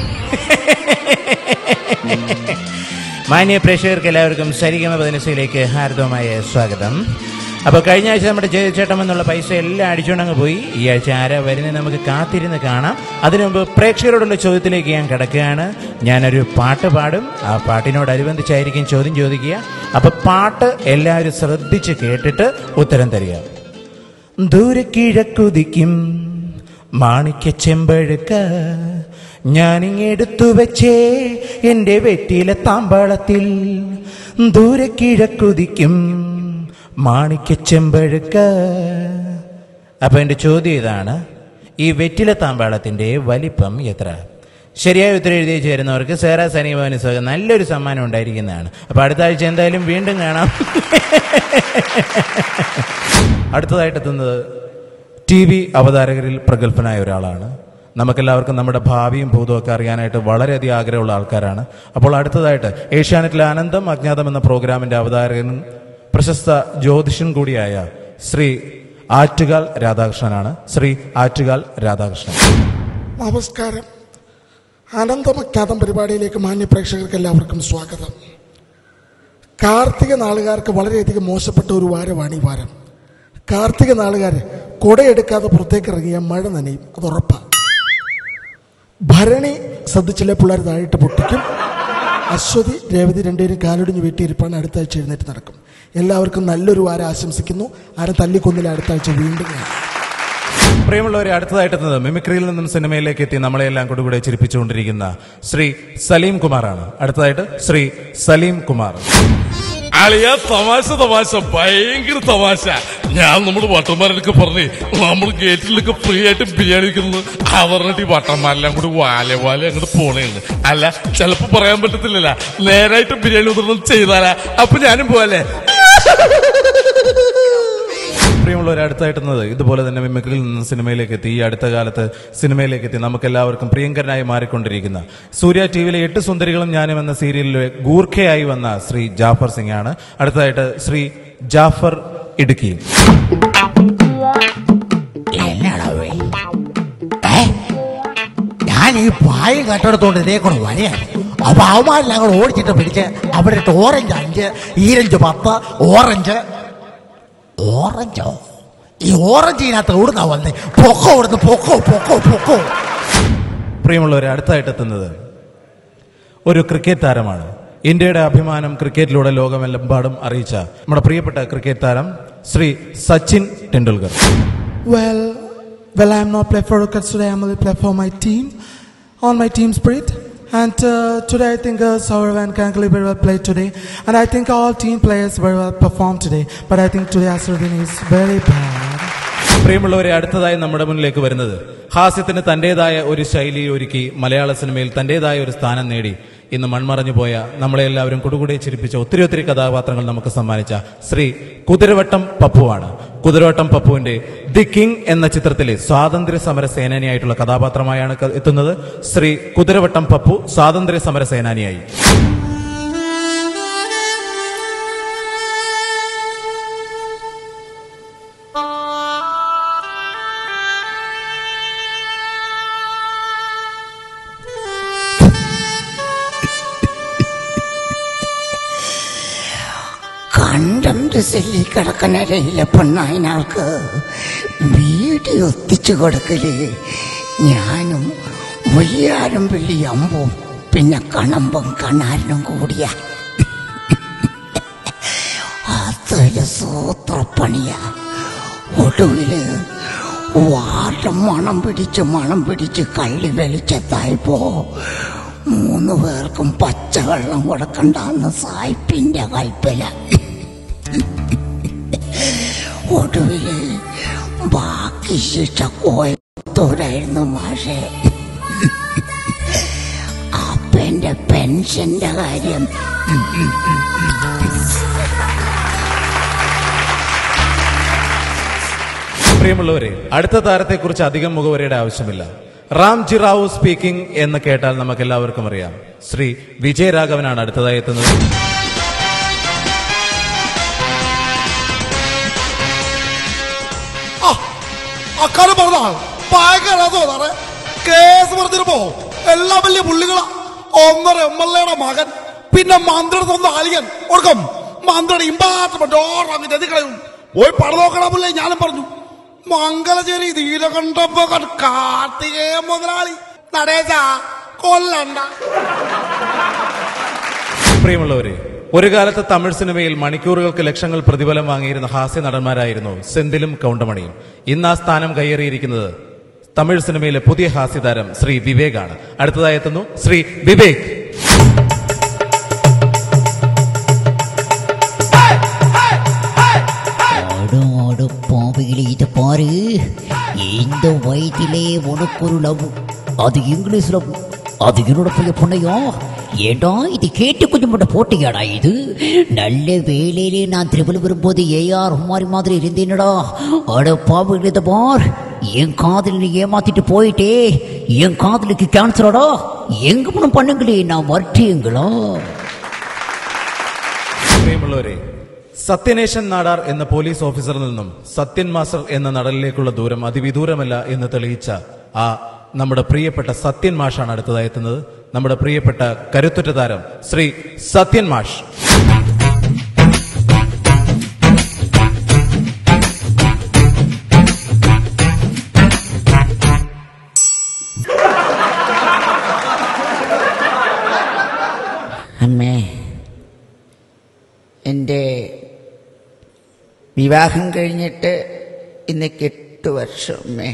മാന്യ പ്രേക്ഷകർക്ക് എല്ലാവർക്കും സരിഗമ പതിനസിലേക്ക് ഹാർദവമായ സ്വാഗതം അപ്പോൾ കഴിഞ്ഞ ആഴ്ച നമ്മുടെ ജയചേട്ടം എന്നുള്ള പൈസ എല്ലാം അടിച്ചുകൊണ്ടങ്ങ് പോയി ഈ ആഴ്ച ആരാ വരുന്നത് നമുക്ക് കാത്തിരുന്ന് കാണാം അതിനു മുമ്പ് പ്രേക്ഷകരോടുള്ള ചോദ്യത്തിലേക്ക് ഞാൻ കിടക്കുകയാണ് ഞാനൊരു പാട്ട് പാടും ആ പാട്ടിനോടനുബന്ധിച്ചായിരിക്കും ചോദ്യം ചോദിക്കുക അപ്പൊ പാട്ട് എല്ലാവരും ശ്രദ്ധിച്ച് കേട്ടിട്ട് ഉത്തരം തരിക ദൂരെ കിഴക്കുതിക്കും മാണിക്യ ചെമ്പഴുക്ക ഞാനിങ്ങെടുത്തു വെച്ചേ എൻ്റെ വെറ്റിയിലെ താമ്പാളത്തിൽ ദൂരെ കിഴക്കുതിക്കും മാണിക്യ ചെമ്പഴുക്ക അപ്പൊ എൻ്റെ ചോദ്യം ഇതാണ് ഈ വെറ്റില താമ്പാളത്തിന്റെ വലിപ്പം എത്ര ശരിയായ ഉത്തരം എഴുതി ചേരുന്നവർക്ക് സേറാ സനീഭവന് സുഖം നല്ലൊരു സമ്മാനം ഉണ്ടായിരിക്കുന്നതാണ് അപ്പൊ അടുത്ത ആഴ്ച എന്തായാലും വീണ്ടും കാണാം അടുത്തതായിട്ട് എത്തുന്നത് ടി വി അവതാരകരിൽ പ്രഗത്ഭനായ ഒരാളാണ് നമുക്കെല്ലാവർക്കും നമ്മുടെ ഭാവിയും ഭൂതവും ഒക്കെ അറിയാനായിട്ട് വളരെയധികം ആഗ്രഹമുള്ള ആൾക്കാരാണ് അപ്പോൾ അടുത്തതായിട്ട് ഏഷ്യാനെറ്റിലെ അനന്തം അജ്ഞാതം എന്ന പ്രോഗ്രാമിന്റെ അവതാരകനും പ്രശസ്ത ജ്യോതിഷൻ കൂടിയായ ശ്രീ ആറ്റുകാൽ രാധാകൃഷ്ണനാണ് ശ്രീ ആറ്റുകാൽ രാധാകൃഷ്ണൻ നമസ്കാരം അനന്തമജ്ഞാതം പരിപാടിയിലേക്ക് മാന്യ പ്രേക്ഷകർക്ക് എല്ലാവർക്കും സ്വാഗതം കാർത്തിക നാളുകാർക്ക് വളരെയധികം മോശപ്പെട്ട ഒരു വാരമാണ് ഈ വാരം കാർത്തിക നാളുകാർ കുടയെടുക്കാതെ പുറത്തേക്ക് ഇറങ്ങിയ മഴ നനയും അത് ഉറപ്പാണ് ഭരണി ശ്രദ്ധിച്ചില്ലേ പിള്ളേർ താഴിട്ട് പൊട്ടിക്കും അശ്വതി രേവതി രണ്ടുപേരും കാലൊടിഞ്ഞ് വീട്ടിയിരിപ്പാണ് അടുത്ത ആഴ്ച എഴുന്നേറ്റ് നടക്കും എല്ലാവർക്കും നല്ലൊരു വാരം ആശംസിക്കുന്നു ആരും തല്ലിക്കൊന്നില്ല അടുത്ത ആഴ്ച വീണ്ടും കാണാം പ്രിയമുള്ളവരെ അടുത്തതായിട്ട് എത്തുന്നത് മിമിക്രിയിൽ നിന്നും സിനിമയിലേക്ക് എത്തി നമ്മളെല്ലാം കൊടുകൂടെ ചിരിപ്പിച്ചുകൊണ്ടിരിക്കുന്ന ശ്രീ സലീം കുമാറാണ് അടുത്തതായിട്ട് ശ്രീ സലീം കുമാർ അളിയ തമാശ തമാശ ഭയങ്കര തമാശ ഞാൻ നമ്മുടെ വട്ടന്മാരൊക്കെ പറഞ്ഞ് നമ്മൾ ഗേറ്റിലൊക്കെ ഫ്രീ ആയിട്ട് ബിരിയാണി വെക്കുന്നത് ആ പറഞ്ഞിട്ട് ഈ വട്ടന്മാരെല്ലാം കൂടി വാല വാല അങ്ങോട്ട് പോണേന്ന് അല്ല ചിലപ്പോ പറയാൻ പറ്റത്തില്ലല്ല നേരായിട്ട് ബിരിയാണി ഉദരണം ചെയ്താലാ അപ്പൊ ഞാനും പോവല്ലേ പ്രിയമുള്ളവർ അടുത്തായിട്ടുന്നത് ഇതുപോലെ തന്നെ മിമിക്രിയിൽ നിന്ന് സിനിമയിലേക്ക് എത്തി ഈ അടുത്ത കാലത്ത് സിനിമയിലേക്ക് എത്തി നമുക്ക് എല്ലാവർക്കും പ്രിയങ്കരനായി മാറിക്കൊണ്ടിരിക്കുന്ന സൂര്യ ടി വിയിലെ എട്ട് സുന്ദരികളും ഞാനും എന്ന സീരിയലിലെ ഗൂർഖയായി വന്ന ശ്രീ ജാഫർ സിംഗ് ആണ് അടുത്തതായിട്ട് ശ്രീ ജാഫർ ഇടുക്കി എന്നാടാവേ ഏ ഞാൻ ഈ പായം കട്ടെടുത്തോണ്ട് ഇതേ കൂടെ വരെയാണ് അപ്പൊ അവന്മാരെല്ലാം കൂടെ ഓടിച്ചിട്ട് പിടിച്ച് അവിടെ ഇട്ട് ഓറഞ്ച് അഞ്ച് ഈരഞ്ച് പത്ത് ഓറഞ്ച് ഓറഞ്ചോ ഈ ഓറഞ്ചിനകത്ത് എവിടുന്നാ വന്നേ പൊക്കോ ഇവിടുന്ന് പൊക്കോ പൊക്കോ പൊക്കോ പ്രിയമുള്ളവരെ അടുത്തായിട്ട് എത്തുന്നത് ഒരു ക്രിക്കറ്റ് താരമാണ് ഇന്ത്യയുടെ അഭിമാനം ക്രിക്കറ്റിലൂടെ ലോകമെമ്പാടും അറിയിച്ച നമ്മുടെ പ്രിയപ്പെട്ട ക്രിക്കറ്റ് താരം Shri Sachin Tendulkar Well, well, I'm not play for cricket today. I'm only play for my team, on my team spirit. And uh, today I think uh, Saurav and Kankali very well played today. And I think all team players very well performed today. But I think today Asruddin is very bad. പ്രിയമുള്ളവരെ അടുത്തതായി നമ്മുടെ മുന്നിലേക്ക് വരുന്നത് ഹാസ്യത്തിന് തന്റേതായ ഒരു ശൈലി ഒരുക്കി മലയാള സിനിമയിൽ തന്റേതായ ഒരു സ്ഥാനം നേടി ഇന്ന് മൺമറഞ്ഞു പോയ നമ്മളെ എല്ലാവരും കുടുകുടെ ചിരിപ്പിച്ച ഒത്തിരി ഒത്തിരി കഥാപാത്രങ്ങൾ നമുക്ക് സമ്മാനിച്ച ശ്രീ കുതിരവട്ടം പപ്പുവാണ് കുതിരവട്ടം പപ്പുവിന്റെ ദി കിങ് എന്ന ചിത്രത്തിലെ സ്വാതന്ത്ര്യ സമര സേനാനിയായിട്ടുള്ള കഥാപാത്രമായാണ് ക- എത്തുന്നത് ശ്രീ കുതിരവട്ടം പപ്പു സ്വാതന്ത്ര്യ സമര സേനാനിയായി കണ്ടന്റ് ഒരു സെല്ലി കിടക്കനരയിലെ പെണ്ണായനാൾക്ക് വീഡിയോ എത്തിച്ചു കൊടുക്കല് ഞാനും വലിയാരും വെള്ളി അമ്പും പിന്നെ കണമ്പും കണ്ണാരനും കൂടിയ അതൊരു സൂത്രപ്പണിയാ ഒടുവില് വാട്ടം മണം പിടിച്ച് മണം പിടിച്ച് കള്ളി വെളിച്ചത്തായപ്പോ മൂന്ന് പേർക്കും പച്ചവെള്ളം കൊടുക്കണ്ടെന്ന് സായിപ്പിന്റെ കൽപ്പന ഒടുവില് ബാക്കി ശിക്ഷ കോയത്തോരായിരുന്നു മാഷേ അപ്പന്റെ പെൻഷന്റെ കാര്യം പ്രിയമുള്ളവരെ അടുത്ത താരത്തെക്കുറിച്ച് അധികം മുഖവരയുടെ ആവശ്യമില്ല റാംജി റാവു സ്പീക്കിംഗ് എന്ന് കേട്ടാൽ നമുക്ക് എല്ലാവർക്കും അറിയാം ശ്രീ വിജയരാഘവനാണ് അടുത്തതായി എത്തുന്നത് അക്കാലം പറഞ്ഞാൽ ഭയങ്കര തോന്നാറ് കേസ് പറഞ്ഞിരുപ്പോ എല്ലാം വലിയ പുള്ളികളാ ഒന്നര എം എൽ എയുടെ മകൻ പിന്നെ മന്ത്രിയുടെ സ്വന്തം അലിയൻ കൊടുക്കും മന്ത്രിയുടെ ഇമ്പാർട്ട്മെന്റ് ഓർമ്മ കളയും പോയി പടം നോക്കണമല്ലേ ഞാനും പറഞ്ഞു മംഗലശ്ശേരി നീലകണ്ഠപ്പ കാർത്തികേയ മുതലാളി നടേശ കൊല്ലണ്ട പ്രിയമുള്ളവരെ ഒരു കാലത്ത് തമിഴ് സിനിമയിൽ മണിക്കൂറുകൾക്ക് ലക്ഷങ്ങൾ പ്രതിഫലം വാങ്ങിയിരുന്ന ഹാസ്യ നടന്മാരായിരുന്നു സെന്തിലും കൗണ്ടമണിയും ഇന്ന് ആ സ്ഥാനം കയ്യേറിയിരിക്കുന്നത് തമിഴ് സിനിമയിലെ പുതിയ ഹാസ്യതാരം ശ്രീ വിവേകാണ് അടുത്തതായി എത്തുന്നു ശ്രീ വിവേക് ஆடு ஆடு பாவையிலே இதை பாரு இந்த வயதிலே உனக்கு ஒரு லவ் அது இங்கிலீஷ் லவ் அது என்னோட பைய பொண்ணையா ஏடா இது கேட்டு கொஞ்சம் மட்டும் போட்டியாடா இது நல்ல வேலையிலே நான் திருவள்ளு வரும்போது ஏஆர் ஹுமாரி மாதிரி இருந்தேனடா அட பாவையிலே இதை பார் என் காதல் நீ ஏமாத்திட்டு போயிட்டே என் காதலுக்கு கேன்சராடா எங்க பணம் பண்ணுங்களே நான் வரட்டேங்களா പ്രിയമുള്ളവരെ സത്യനേശൻ നാടാർ എന്ന പോലീസ് ഓഫീസറിൽ നിന്നും സത്യൻ മാസ്റ്റർ എന്ന നടലിലേക്കുള്ള ദൂരം അതിവിദൂരമല്ല എന്ന് തെളിയിച്ച ആ നമ്മുടെ പ്രിയപ്പെട്ട സത്യൻ മാഷാണ് അടുത്തതായി എത്തുന്നത് നമ്മുടെ പ്രിയപ്പെട്ട കരുത്തുറ്റ താരം ശ്രീ സത്യൻ മാഷ് അമ്മേ എൻ്റെ വിവാഹം കഴിഞ്ഞിട്ട് ഇന്നേക്ക് എട്ട് വർഷം അമ്മേ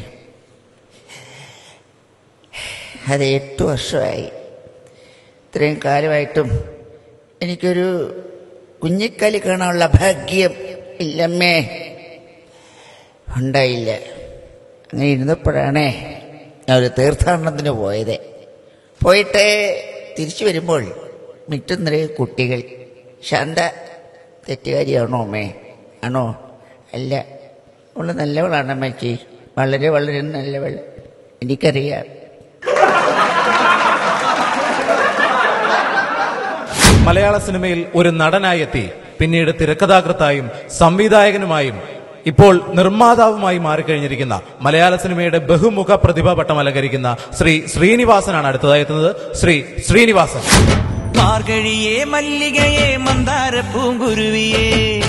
അത് എട്ട് വർഷമായി ഇത്രയും കാലമായിട്ടും എനിക്കൊരു കുഞ്ഞിക്കാലി കാണാനുള്ള ഭാഗ്യം ഇല്ലമ്മേ ഉണ്ടായില്ല അങ്ങനെ ഇരുന്നപ്പോഴാണേ ഞാൻ ഒരു തീർത്ഥാടനത്തിന് പോയത് പോയിട്ട് തിരിച്ചു വരുമ്പോൾ മിറ്റം നിറയെ കുട്ടികൾ ശാന്ത തെറ്റുകാരിയാണോ അമ്മേ ആണോ അല്ല അവൾ നല്ലവളാണ് അമ്മച്ചി വളരെ വളരെ നല്ലവൾ എനിക്കറിയാം മലയാള സിനിമയിൽ ഒരു നടനായി എത്തി പിന്നീട് തിരക്കഥാകൃത്തായും സംവിധായകനുമായും ഇപ്പോൾ നിർമ്മാതാവുമായി മാറിക്കഴിഞ്ഞിരിക്കുന്ന മലയാള സിനിമയുടെ ബഹുമുഖ പ്രതിഭ പട്ടം അലങ്കരിക്കുന്ന ശ്രീ ശ്രീനിവാസനാണ് അടുത്തതായി എത്തുന്നത് ശ്രീ ശ്രീനിവാസൻ മാർഗഴിയേ മല്ലികയെ മന്ദാര പൂങ്കുരുവിയേ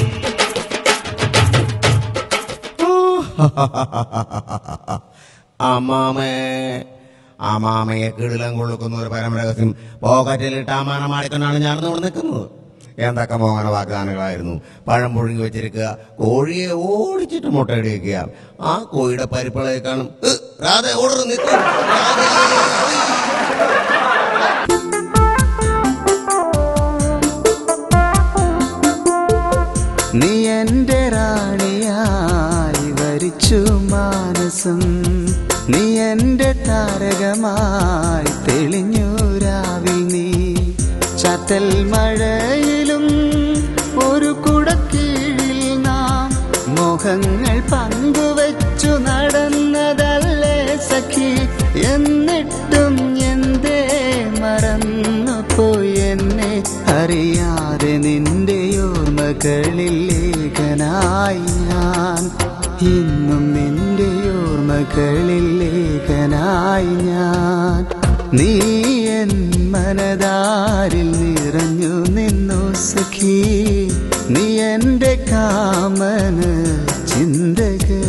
അമ്മാമേ അമ്മാമയെ കിടിലം കൊള്ളുക്കുന്ന ഒരു പരമരഹസ്യം പോക്കറ്റിലിട്ട് അമ്മാന മാടിക്കൊണ്ടാണ് ഞാൻ ഇവിടെ നിൽക്കുന്നത് എന്തൊക്കെ മോഹന വാഗ്ദാനങ്ങളായിരുന്നു പഴം പുഴുങ്ങി വെച്ചിരിക്കുക കോഴിയെ ഓടിച്ചിട്ട് മുട്ടയിടിക്കുക ആ കോഴിയുടെ പരിപ്പളയെ കാണും "ഏ, രാധേ ഓർഡർ നിൽക്കും നീ എൻ്റെ റാണിയായി വരിച്ചു മാനസം നീ എൻ്റെ താരകമായി തെളിഞ്ഞു രാവിൽ നീ ചാറ്റൽ മഴയിലും ഒരു കുടക്കീഴിൽ നാം മോഹങ്ങൾ പങ്കുവച്ചു നടന്നതല്ലേ സഖി എന്നിട്ടും എന്തേ മറന്നു പോയി എന്നെ അറിയാതെ നിന്റെ ഓർമ്മകളിൽ ലേഖനായി ഞാൻ ഇന്നും നിന്റെ ഓർമ്മകളിൽ ലേഖനായി ഞാൻ നീ എൻ മനതാരിൽ നിറഞ്ഞു നിന്നു സഖി നീ എൻ്റെ കാമന ചിന്തകൾ